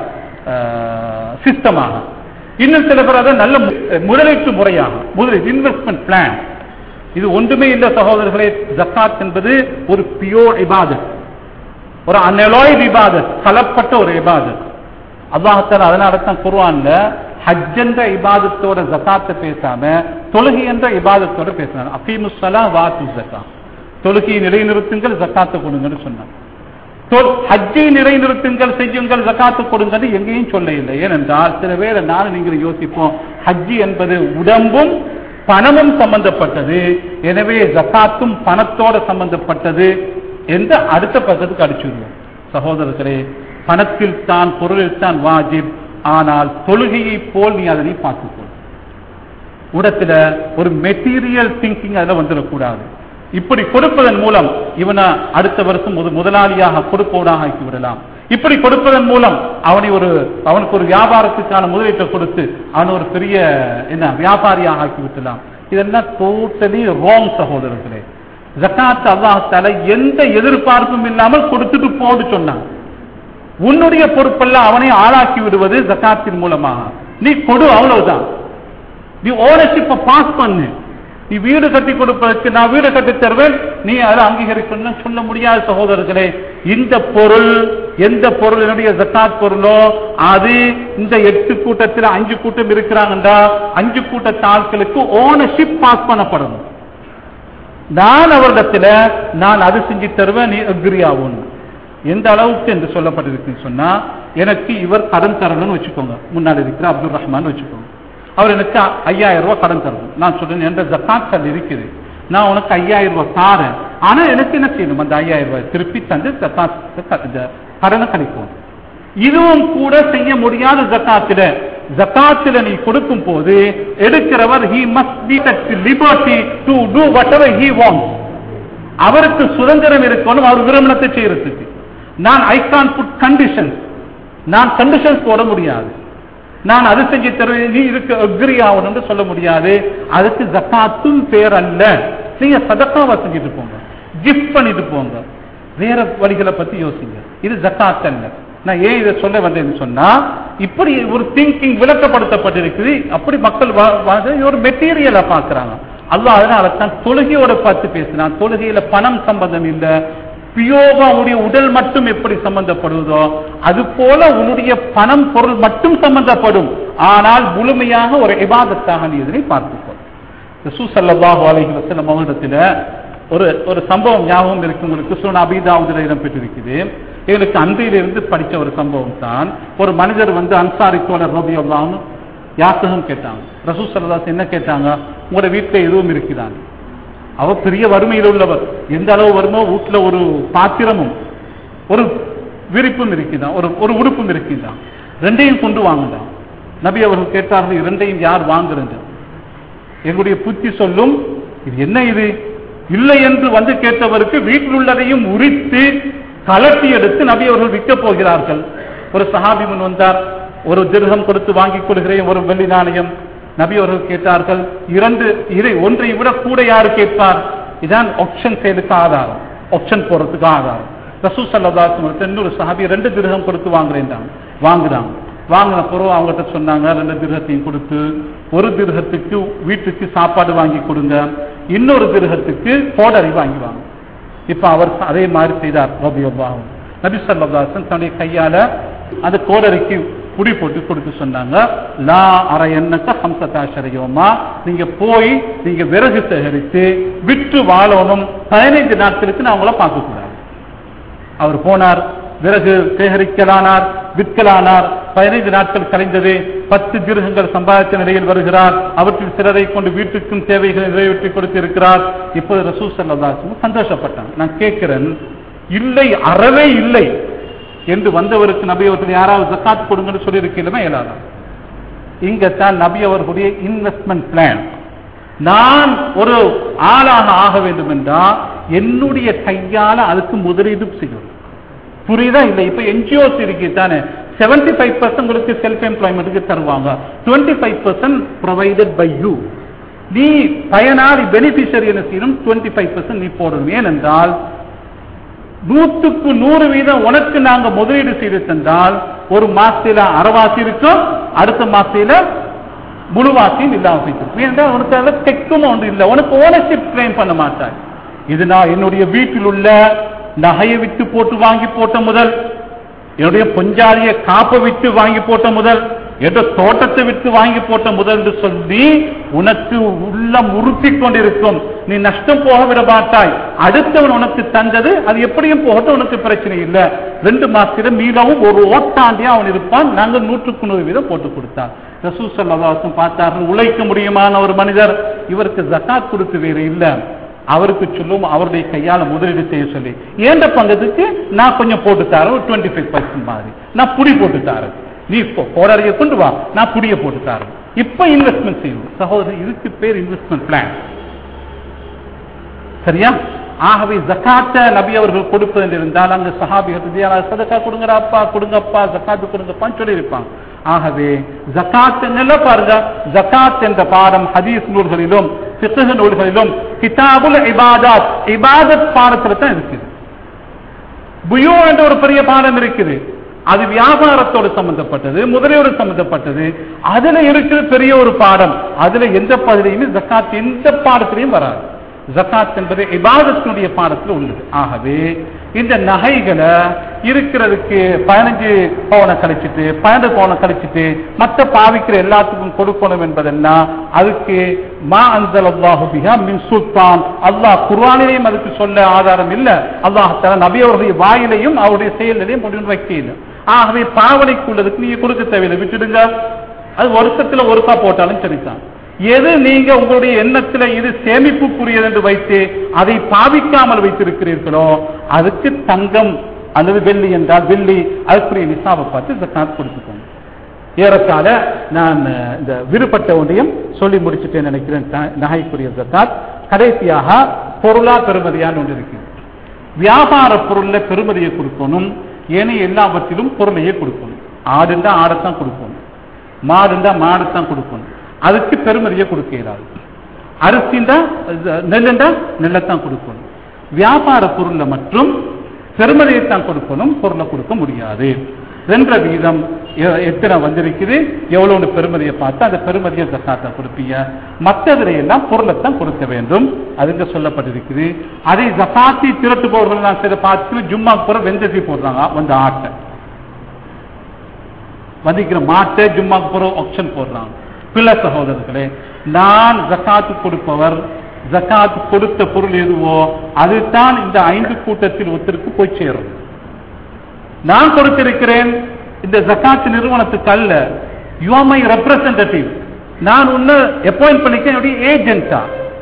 சிஸ்டமாக இன்னும் சில பேர் அதை நல்ல மு- முதலீட்டு முறையாக முதலீடு இன்வெஸ்ட்மெண்ட் பிளான் இது ஒன்றுமே இல்லை சகோதரர்களே ஜக்காத் என்பது ஒரு பியோர் இபாதத் ஒரு அனலாய்டு இபாதத் கலப்பட்ட ஒரு இபாதத் அல்லாஹத்தால அதனால தான் குர்ஆன்ல ஹஜ் என்ற இபாதத்தோட ஜக்காத்தை பேசாம தொழுகை என்ற இபாதத்தோட பேசினாங்க அஃபீமுஸ்ஸலா வாத்து ஜக்கா தொழுகையை நிலைநிறுத்துங்கள் ஜக்காத்தை கொடுங்கன்னு சொன்னாங்க தொல்- ஹஜ்ஜை நிலைநிறுத்துங்கள் செய்யுங்கள் ஜக்காத்து கொடுங்கன்னு எங்கேயும் சொல்ல இல்லை ஏனென்றால் சில பேரை நானும் நீங்கள் யோசிப்போம் ஹஜ்ஜி என்பது உடம்பும் பணமும் சம்பந்தப்பட்டது எனவே ஜக்காத்தும் பணத்தோட சம்பந்தப்பட்டது என்று அடுத்த பக்கத்துக்கு அடிச்சுடுவோம் சகோதரர்களே பணத்தில் தான் பொருளில் தான் வாஜிப் ஆனால் தொழுகையை போல் நீ அதனை பார்த்துக்கொள் உடத்துல ஒரு மெட்டீரியல் திங்கிங் அதுல வந்துடக்கூடாது இப்படி கொடுப்பதன் மூலம் இவனை அடுத்த வருஷம் ஒரு முதலாளியாக கொடுப்பவனாக ஆக்கி விடலாம் இப்படி கொடுப்பதன் மூலம் அவனை ஒரு அவனுக்கு ஒரு வியாபாரத்துக்கான முதலீட்டை கொடுத்து அவனை ஒரு பெரிய என்ன வியாபாரியாக ஆக்கி விட்டலாம் இதெல்லாம் டோட்டலி ராங் சகோதரர்களே ஜக்காத் அல்லாஹால எந்த எதிர்பார்ப்பும் இல்லாமல் கொடுத்துட்டு போடு சொன்னான் உன்னுடைய பொறுப்பெல்லாம் அவனை ஆளாக்கி விடுவது ஜக்காத்தின் மூலமாக நீ கொடு அவ்வளவுதான் நீ ஓனர்ஷிப்பை பாஸ் பண்ணு நீ வீடு கட்டி கொடுப்பதற்கு நான் வீடு கட்டி தருவேன் நீ அதை அங்கீகரிக்கணும்னு சொல்ல முடியாது சகோதரர்களே இந்த பொருள் எந்த பொருள் என்னுடைய ஜக்காத் பொருளோ அது இந்த எட்டு கூட்டத்தில் அஞ்சு கூட்டம் இருக்கிறாங்கன்றா அஞ்சு கூட்டத்து ஆட்களுக்கு ஓனர்ஷிப் பாஸ் பண்ணப்படணும் நான் அவரிடத்துல நான் அது செஞ்சு தருவேன் நீ அக்ரி ஆகணும் எந்த அளவுக்கு என்று சொல்லப்பட்டிருக்குன்னு சொன்னா எனக்கு இவர் கடன் தரணும்னு வச்சுக்கோங்க முன்னாடி இருக்கிற அப்துல் ரஹ்மான் வச்சுக்கோங்க அவர் எனக்கு ஐயாயிரம் ரூபாய் கடன் தரணும் நான் சொல்றேன் என்ற ஜக்காத் கல் இருக்குது நான் உனக்கு ஐயாயிரம் ரூபாய் தாரேன் ஆனா எனக்கு என்ன செய்யணும் அந்த ஐயாயிரம் ரூபாய் திருப்பி தந்து ஜக்காத் இந்த கடனை கழிக்கும் இதுவும் கூட செய்ய முடியாத ஜக்காத்தில ஜக்காத்தில நீ கொடுக்கும் போது எடுக்கிறவர் he must be at liberty to do whatever he wants அவருக்கு சுதந்திரம் இருக்கணும் அவர் விரும்பினத்தை செய்யறதுக்கு நான் ஐ கான் புட் கண்டிஷன்ஸ் நான் கண்டிஷன்ஸ் போட முடியாது நான் அது செஞ்சு தருவேன் நீ இதுக்கு அக்ரி ஆகணும்னு சொல்ல முடியாது அதுக்கு ஜக்காத்தும் பேர் அல்ல நீங்க சதக்காவா செஞ்சுட்டு போங்க கிஃப்ட் பண்ணிட்டு போங்க வேற வழிகளை பத்தி யோசிங்க இது ஜக்காத் அல்ல நான் ஏன் இதை சொல்ல வந்தேன்னு சொன்னா இப்படி ஒரு திங்கிங் விளக்கப்படுத்தப்பட்டிருக்குது அப்படி மக்கள் வா- வா- ஒரு மெட்டீரியலை பார்க்கறாங்க அல்லாஹ் அதனால தான் தொழுகையோட பார்த்து பேசினான் தொழுகையில பணம் சம்பந்தம் இல்ல பியோகா உடைய உடல் மட்டும் எப்படி சம்பந்தப்படுவதோ அது போல உன்னுடைய பணம் பொருள் மட்டும் சம்பந்தப்படும் ஆனால் முழுமையாக ஒரு இபாதத்தாக நீ இதனை பார்த்துக்கோ ரசூ ஸல்லல்லாஹு அலைஹி வஸல்லம் அவர்களிடத்துல ஒரு ஒரு சம்பவம் ஞாபகம் இருக்கு உங்களுக்கு சுன அபிதாவுதில் இடம்பெற்றிருக்குது எங்களுக்கு அன்றையிலிருந்து படிச்ச ஒரு சம்பவம் தான் ஒரு மனிதர் வந்து அன்சாரி தோழர் ரபி அல்லான்னு யாசகம் கேட்டாங்க ரசூ சல்லாஸ் என்ன கேட்டாங்க உங்களோட வீட்டில் எதுவும் இருக்குதான் அவர் பெரிய வறுமையில் உள்ளவர் எந்த அளவு வருமோ வீட்டுல ஒரு பாத்திரமும் ஒரு விரிப்பும் இருக்குதான் ஒரு ஒரு உடுப்பும் இருக்குதான் ரெண்டையும் கொண்டு வாங்கலாம் நபி அவர்கள் கேட்டார்கள் இரண்டையும் யார் வாங்குறது எங்களுடைய புத்தி சொல்லும் இது என்ன இது இல்லை என்று வந்து கேட்டவருக்கு வீட்டில் உள்ளதையும் உரித்து கலட்டி எடுத்து நபி அவர்கள் விற்கப் போகிறார்கள் ஒரு சஹாபி முன் வந்தார் ஒரு திருகம் கொடுத்து வாங்கிக் கொள்கிறேன் ஒரு வெள்ளி நாணயம் நபி அவர்கள் கேட்டார்கள் இரண்டு இதை ஒன்றை விட கூட யாரு கேட்பார் இதான் ஆப்ஷன் செயலுக்கு ஆதாரம் ஆப்ஷன் போறதுக்கு ஆதாரம் ரசூ சல்லாஸ் இன்னொரு சஹாபி ரெண்டு திருகம் கொடுத்து வாங்குறேன்டாங்க வாங்குறாங்க வாங்கின பிறகு அவங்ககிட்ட சொன்னாங்க ரெண்டு திருகத்தையும் கொடுத்து ஒரு திருகத்துக்கு வீட்டுக்கு சாப்பாடு வாங்கி கொடுங்க இன்னொரு திருகத்துக்கு கோடரி வாங்கி வாங்க இப்ப அவர் அதே மாதிரி செய்தார் ரபியல்லாஹும் நபி சல்லாசன் தன்னுடைய கையால அந்த கோடரிக்கு புடி போட்டு கொடுத்து சொன்னாங்க லா அற என்னக்க ஹம்சதாசரையோமா நீங்க போய் நீங்க விறகு சேகரித்து விற்று வாழணும் பதினைந்து நாட்களுக்கு நான் உங்களை பார்க்க கூடாது அவர் போனார் விறகு சேகரிக்கலானார் விற்கலானார் பதினைந்து நாட்கள் கலைந்தது பத்து திருகங்கள் சம்பாதித்த நிலையில் வருகிறார் அவற்றில் சிலரை கொண்டு வீட்டுக்கும் தேவைகளை நிறைவேற்றி கொடுத்து இருக்கிறார் இப்போது ரசூ சல்லாசும் சந்தோஷப்பட்டான் நான் கேட்கிறேன் இல்லை அறவே இல்லை என்று வந்தவருக்கு நபி அவர்கள் யாராவது ஜக்காத் கொடுங்கன்னு சொல்லி இருக்கலுமே இயலாதான் இங்கத்தான் நபி அவர்களுடைய இன்வெஸ்ட்மெண்ட் பிளான் நான் ஒரு ஆளாக ஆக வேண்டும் என்றால் என்னுடைய கையால அதுக்கு முதலீடு செய்யணும் புரியுதா இல்லை இப்ப என்ஜிஓஸ் இருக்கு தானே செவன்டி ஃபைவ் பர்சன்ட் உங்களுக்கு செல்ஃப் எம்ப்ளாய்மெண்ட்டுக்கு தருவாங்க twenty five percent provided by you நீ பயனாளி பெனிஃபிஷரி என்ன செய்யணும் டுவெண்ட்டி ஃபைவ் பர்சன்ட் நீ போடணும் ஏனென்றால் நூற்றுக்கு நூறு வீதம் உனக்கு நாங்க முதலீடு செய்து தந்தால் ஒரு மாசத்தில அறவாசி இருக்கும் அடுத்த மாசத்தில முழுவாசியும் இல்லாம போயிட்டு ஏனென்றால் உனக்கு அதில் தெக்கும் ஒன்று இல்லை உனக்கு ஓனர்ஷிப் கிளைம் பண்ண மாட்டாய் இது நான் என்னுடைய வீட்டில் உள்ள நகையை விட்டு போட்டு வாங்கி போட்ட முதல் என்னுடைய பொஞ்சாலிய காப்பை விட்டு வாங்கி போட்ட முதல் என்ற தோட்டத்தை விட்டு வாங்கி போட்ட முதல் என்று சொல்லி உனக்கு உள்ளம் உறுத்திக் கொண்டிருக்கும் நீ நஷ்டம் போக விட மாட்டாய் அடுத்தவன் உனக்கு தந்தது அது எப்படியும் போகட்டும் உனக்கு பிரச்சனை இல்லை ரெண்டு மாசத்துல மீளவும் ஒரு ஓட்டாண்டியா அவன் இருப்பான் நாங்க நூற்றுக்கு நூறு வீதம் போட்டு கொடுத்தான் ரசூ சல்லாசம் பார்த்தார்கள் உழைக்க முடியுமான ஒரு மனிதர் இவருக்கு ஜக்காத் கொடுத்து வேறு இல்ல அவருக்கு சொல்லும் அவருடைய கையால முதலீடு செய்ய சொல்லி ஏண்ட பங்கத்துக்கு நான் கொஞ்சம் போட்டு தரேன் ஒரு டுவெண்ட்டி ஃபைவ் பர்சன்ட் மாதிரி நான் புடி போட்டு தரேன் நீ போராடிய கொண்டு வா நான் புடிய போட்டு தரேன் இப்ப இன்வெஸ்ட்மெண்ட் செய்யணும் சகோதரர் இதுக்கு பேர் இன்வெஸ்ட்மெண்ட் பிளான் சரியா ஆகவே ஜக்காத்த நபி அவர்கள் கொடுப்பதில் இருந்தால் அங்கு சஹாபிகள் சதக்கா கொடுங்கடா அப்பா கொடுங்கப்பா ஜக்காத்து கொடுங்கப்பான்னு சொல்லி இருப்பாங்க ஆகவே ஜக்காத் நில பாருங்க ஜக்காத் என்ற பாடம் ஹதீஸ் நூல்களிலும் பிசக நூல்களிலும் கிதாபுல் இபாதத் இபாதத் பாடத்துல தான் இருக்குது புயோ என்ற ஒரு பெரிய பாடம் இருக்குது அது வியாபாரத்தோடு சம்பந்தப்பட்டது முதலீடு சம்பந்தப்பட்டது அதுல இருக்கிற பெரிய ஒரு பாடம் அதுல எந்த பகுதியுமே ஜக்காத் எந்த பாடத்திலையும் வராது ஜக்காத் என்பது இபாதத்தினுடைய பாடத்தில் உள்ளது ஆகவே இந்த நகைகளை இருக்கிறதுக்கு பதினஞ்சு பவுனை கழிச்சிட்டு பன்னெண்டு பவுனை கழிச்சிட்டு மற்ற பாவிக்கிற எல்லாத்துக்கும் கொடுக்கணும் என்பதெல்லாம் அதுக்கு மா அந்தல் அல்லாஹு பிஹா மின் சுல்தான் அல்லாஹ் குர்ஆனிலையும் அதுக்கு சொல்ல ஆதாரம் இல்ல அல்லாஹ் தஆலா நபி அவருடைய வாயிலையும் அவருடைய செயலிலையும் முடிவு வைக்கல ஆகவே பாவனைக்கு உள்ளதுக்கு நீங்க கொடுக்க தேவையில்லை விட்டுடுங்க அது வருஷத்துல ஒருக்கா போட்டாலும் சரிதான் எது நீங்க உங்களுடைய எண்ணத்துல இது சேமிப்புக்குரியது என்று வைத்து அதை பாவிக்காமல் வைத்திருக்கிறீர்களோ அதுக்கு தங்கம் அல்லது வெள்ளி என்றால் வெள்ளி அதுக்குரிய நிசாவை பார்த்து ஜக்காத் கொடுத்துக்கோங்க ஏறத்தாழ நான் இந்த விருப்பட்ட ஒன்றையும் சொல்லி முடிச்சுட்டேன் நினைக்கிறேன் த- நகைக்குரிய ஜக்காத் கடைசியாக பொருளா பெறுமதியான ஒன்று இருக்கு வியாபார பொருள்ல பெறுமதியை கொடுக்கணும் ஏனைய எல்லாவற்றிலும் பொருளையே கொடுக்கணும் ஆடுண்டா ஆடைத்தான் கொடுக்கணும் மாடுண்டா மாடைத்தான் கொடுக்கணும் அதுக்கு பெருமதியை கொடுக்க இயலாது அரிசிண்டா நெல்லுண்டா நெல்லைத்தான் கொடுக்கணும் வியாபார பொருள்ல மற்றும் பெருமதியைத்தான் கொடுக்கணும் பொருளை கொடுக்க முடியாது ரெண்டரை வீதம் எ- எத்தனை வந்திருக்குது எவ்வளவு பெருமதியை பார்த்து அந்த பெருமதியை ஜக்காத்தை கொடுப்பீங்க மற்றதுல எல்லாம் பொருளைத்தான் கொடுக்க வேண்டும் அதுங்க சொல்லப்பட்டிருக்குது அதை ஜக்காத்தி திரட்டு போடுறது நான் சில பார்த்து ஜும்மா போற வெந்தத்தி போடுறாங்க வந்து ஆட்டை வந்திக்கிற மாட்டை ஜும்மாக்கு போற ஆப்ஷன் போடுறாங்க பிள்ளை சகோதரர்களே நான் ஜக்காத்து கொடுப்பவர் ஜக்காத் கொடுத்த பொருள் எதுவோ அதுதான் இந்த ஐந்து கூட்டத்தில் ஒருத்தருக்கு போய் சேரும் நான் கொடுத்திருக்கிறேன் இந்த ஜக்காத் நிறுவனத்துக்கு அல்ல யூ ஆர் மை ரெப்ரசன்டேட்டிவ் நான் உன்னை அப்பாயிண்ட் பண்ணிக்க என்னுடைய ஏஜென்டா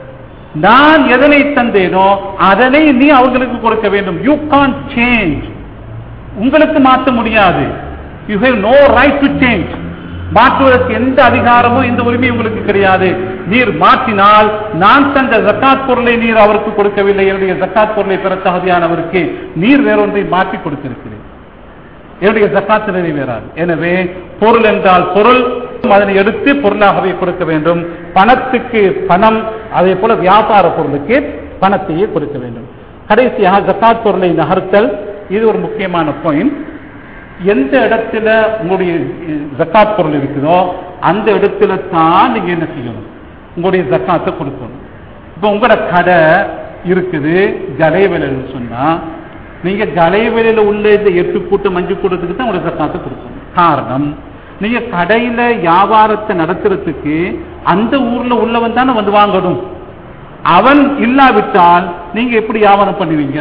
நான் எதனை தந்தேனோ அதனை நீ அவர்களுக்கு கொடுக்க வேண்டும் யூ கான் சேஞ்ச் உங்களுக்கு மாற்ற முடியாது you have no right to change மாற்றுவதற்கு எந்த அதிகாரமும் எந்த உரிமையும் உங்களுக்கு கிடையாது நீர் மாற்றினால் நான் தந்த ஜக்காத் பொருளை நீர் அவருக்கு கொடுக்கவில்லை என்னுடைய ஜக்காத் பொருளை பெற தகுதியானவருக்கு நீர் வேறொன்றை மாற்றி கொடுத்திருக்கிறேன் என்னுடைய ஜக்காத்து நிறைவேறாது எனவே பொருள் என்றால் பொருள் அதனை எடுத்து பொருளாகவே கொடுக்க வேண்டும் பணத்துக்கு பணம் அதே போல வியாபார பொருளுக்கு பணத்தையே கொடுக்க வேண்டும் கடைசியாக ஜக்காத் பொருளை நகர்த்தல் இது ஒரு முக்கியமான பாயிண்ட் எந்த இடத்துல உங்களுடைய ஜக்காத் பொருள் இருக்குதோ அந்த இடத்துல தான் நீங்க என்ன செய்யணும் உங்களுடைய ஜக்காத்தை கொடுக்கணும் இப்போ உங்களோட கடை இருக்குது ஜலைவிலைன்னு சொன்னா நீங்க ஜலைவிலையில உள்ள இந்த எட்டு கூட்டம் அஞ்சு கூட்டத்துக்கு தான் உங்களுடைய ஜக்காத்தை கொடுக்கணும் காரணம் நீங்க கடையில வியாபாரத்தை நடத்துறதுக்கு அந்த ஊர்ல உள்ளவன் தானே வந்து வாங்கணும் அவன் இல்லாவிட்டால் நீங்க எப்படி வியாபாரம் பண்ணுவீங்க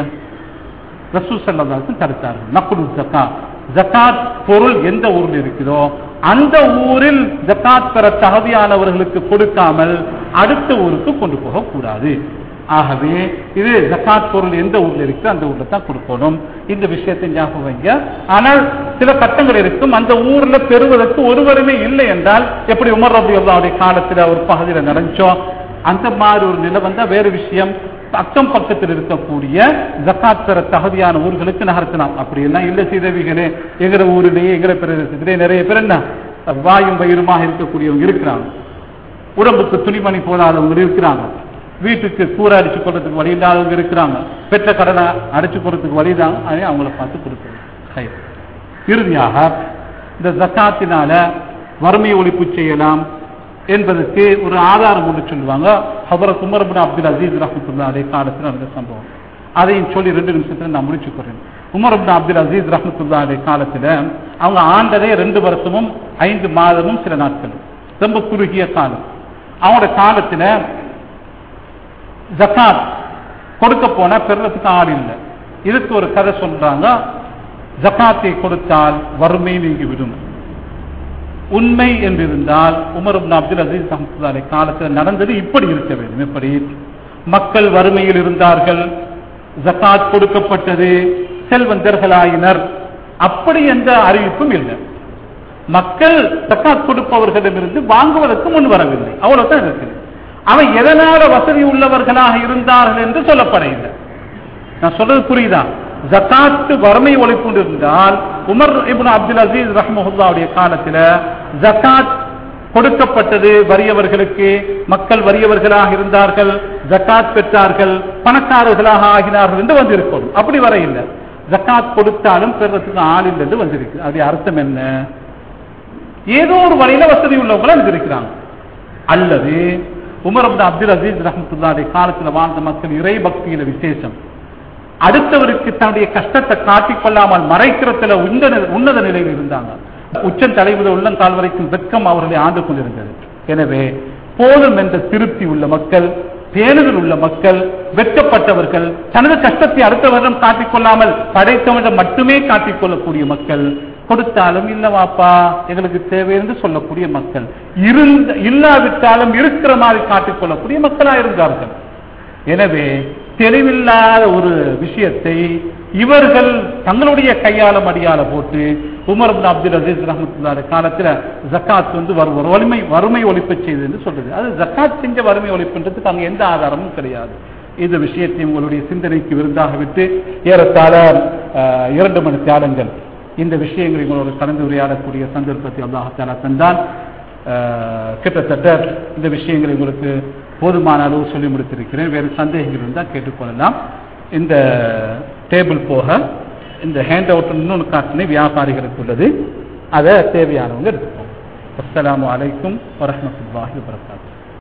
ரசூல் சல்லல்லாஹு தடுத்தார்கள் நக்குடு ஜக்காத் ஜக்காத் பொருள் எந்த ஊரில் இருக்குதோ அந்த ஊரில் ஜக்காத் பெற தகுதியானவர்களுக்கு கொடுக்காமல் அடுத்த ஊருக்கு கொண்டு போகக்கூடாது ஆகவே இது ஜக்காத் பொருள் எந்த ஊர்ல இருக்கு அந்த ஊர்ல தான் கொடுக்கணும் இந்த விஷயத்தை ஞாபகம் வைங்க ஆனால் சில கட்டங்கள் இருக்கும் அந்த ஊர்ல பெறுவதற்கு ஒருவருமே இல்லை என்றால் எப்படி உமர் ரபி அல்லாவுடைய காலத்துல ஒரு பகுதியில் நடந்துச்சோம் அந்த மாதிரி ஒரு நிலை வந்தா வேறு விஷயம் அக்கம் பக்கத்தில் இருக்கக்கூடிய ஜக்காத் பெற தகுதியான ஊர்களுக்கு நகர்த்தலாம் அப்படி எல்லாம் இல்ல சீதவிகளே எங்கிற ஊரிலேயே எங்கிற பிரதேசத்திலே நிறைய பேர் என்ன வாயும் வயிறுமாக இருக்கக்கூடியவங்க இருக்கிறாங்க உடம்புக்கு துணிமணி போடாதவங்க இருக்கிறாங்க வீட்டுக்கு கூரை அடிச்சு கொள்றதுக்கு வழி இல்லாதவங்க இருக்கிறாங்க பெற்ற கடனை அடைச்சு போறதுக்கு வழி தான் அதை அவங்கள பார்த்து கொடுக்கணும் ஹை. இறுதியாக இந்த ஜக்காத்தினால வறுமை ஒழிப்பு செய்யலாம் என்பதற்கு ஒரு ஆதாரம் ஒன்று சொல்லுவாங்க ஹபரத் உமர் பின் அப்துல் அசீஸ் ரஹமத்துல்லா அதே காலத்தில் நடந்த சம்பவம் அதையும் சொல்லி ரெண்டு நிமிஷத்துல நான் முடிச்சுக்கிறேன் உமர் பின் அப்துல் அசீஸ் ரஹமத்துல்லா அதே காலத்துல அவங்க ஆண்டதே ரெண்டு வருஷமும் ஐந்து மாதமும் சில நாட்கள் ரொம்ப குறுகிய காலம் அவங்களோட காலத்துல ஜக்காத் கொடுக்க போனா பெறத்துக்கு ஆள் இல்லை இதுக்கு ஒரு கதை சொல்றாங்க ஜக்காத்தை கொடுத்தால் வறுமை நீங்கிவிடும் உண்மை என்றிருந்தால் உமர் இப்னு அப்துல் அசீஸ் ரஹ்மத்துல்லாஹி காலத்தில் நடந்தது இப்படி இருக்க வேண்டும் எப்படி மக்கள் வறுமையில் இருந்தார்கள் ஜகாத் கொடுக்கப்பட்டது செல்வந்தர்களாயினர் அப்படி எந்த அறிவிப்பும் இல்லை மக்கள் ஜக்காத் கொடுப்பவர்களிடமிருந்து வாங்குவதற்கு முன் வரவில்லை அவ்வளவுதான் இருக்குது அவன் எதனால வசதி உள்ளவர்களாக இருந்தார்கள் என்று சொல்லப்பட இல்லை நான் சொல்றது புரியுதா ஜக்காத்து வறுமை ஒழிப்பு இருந்தால் உமர் இப்னு அப்துல் அசீஸ் ரஹ்மஹுல்லாவுடைய காலத்துல ஜக்காத் கொடுக்கப்பட்டது வறியவர்களுக்கு மக்கள் வறியவர்களாக இருந்தார்கள் ஜக்காத் பெற்றார்கள் பணக்காரர்களாக ஆகினார்கள் என்று வந்திருக்கணும் அப்படி வர இல்லை ஜக்காத் கொடுத்தாலும் பெறத்துக்கு ஆள் இல்லை என்று வந்திருக்கு அது அர்த்தம் என்ன ஏதோ ஒரு வழியில வசதி உள்ளவங்களா இருந்திருக்கிறாங்க அல்லது உமர் அப்து அப்துல் அசீஸ் ரஹமத்துல்லாடைய காலத்துல வாழ்ந்த மக்கள் இறை பக்தியில விசேஷம் அடுத்தவருக்கு தன்னுடைய கஷ்டத்தை காட்டிக் கொள்ளாமல் மறைக்கிறதுல உன்னத உன்னத நிலையில் இருந்தாங்க உச்சம் தலைமுறை உள்ளங்கால் வரைக்கும் வெட்கம் அவர்களை ஆண்டு கொண்டிருந்தது எனவே போதும் என்ற திருப்தி உள்ள மக்கள் பேணுதல் உள்ள மக்கள் வெட்கப்பட்டவர்கள் தனது கஷ்டத்தை அடுத்தவரிடம் காட்டிக்கொள்ளாமல் படைத்தவரிடம் மட்டுமே காட்டிக்கொள்ளக்கூடிய மக்கள் கொடுத்தாலும் இல்லவாப்பா எங்களுக்கு தேவை என்று சொல்லக்கூடிய மக்கள் இருந்த இல்லாவிட்டாலும் இருக்கிற மாதிரி காட்டிக்கொள்ளக்கூடிய மக்களா இருந்தார்கள் எனவே தெளிவில்லாத ஒரு விஷயத்தை இவர்கள் தங்களுடைய கையால மடியால போட்டு உமர் அப்துல் அப்துல் அசீஸ் ரஹமத்துல்லாத காலத்துல ஜக்காத் வந்து வரு- ஒரு வறுமை வறுமை ஒழிப்பு செய்து என்று சொல்றது அது ஜக்காத் செஞ்ச வறுமை ஒழிப்புன்றதுக்கு அங்க எந்த ஆதாரமும் கிடையாது இந்த விஷயத்தை உங்களுடைய சிந்தனைக்கு விருந்தாக விட்டு ஏறத்தாழ அஹ், இரண்டு மணி தியாலங்கள் இந்த விஷயங்களை உங்களோட கலந்து உரையாடக்கூடிய சந்தர்ப்பத்தை அல்லாஹாலா தந்தான் அஹ், கிட்டத்தட்ட இந்த விஷயங்களை உங்களுக்கு போதுமான அளவு சொல்லி முடித்திருக்கிறேன் வேறு சந்தேகங்கள் இருந்தால் கேட்டுக்கொள்ளலாம் இந்த டேபிள் போக இந்த ஹேண்ட் அவுட் இன்னொன்று காட்டினே வியாபாரிகளுக்கு உள்ளது அதை தேவையானவங்க எடுத்துக்கோங்க அஸ்ஸலாமு அலைக்கும் வரஹ்மத்துல்லாஹி வபரகாத்துஹு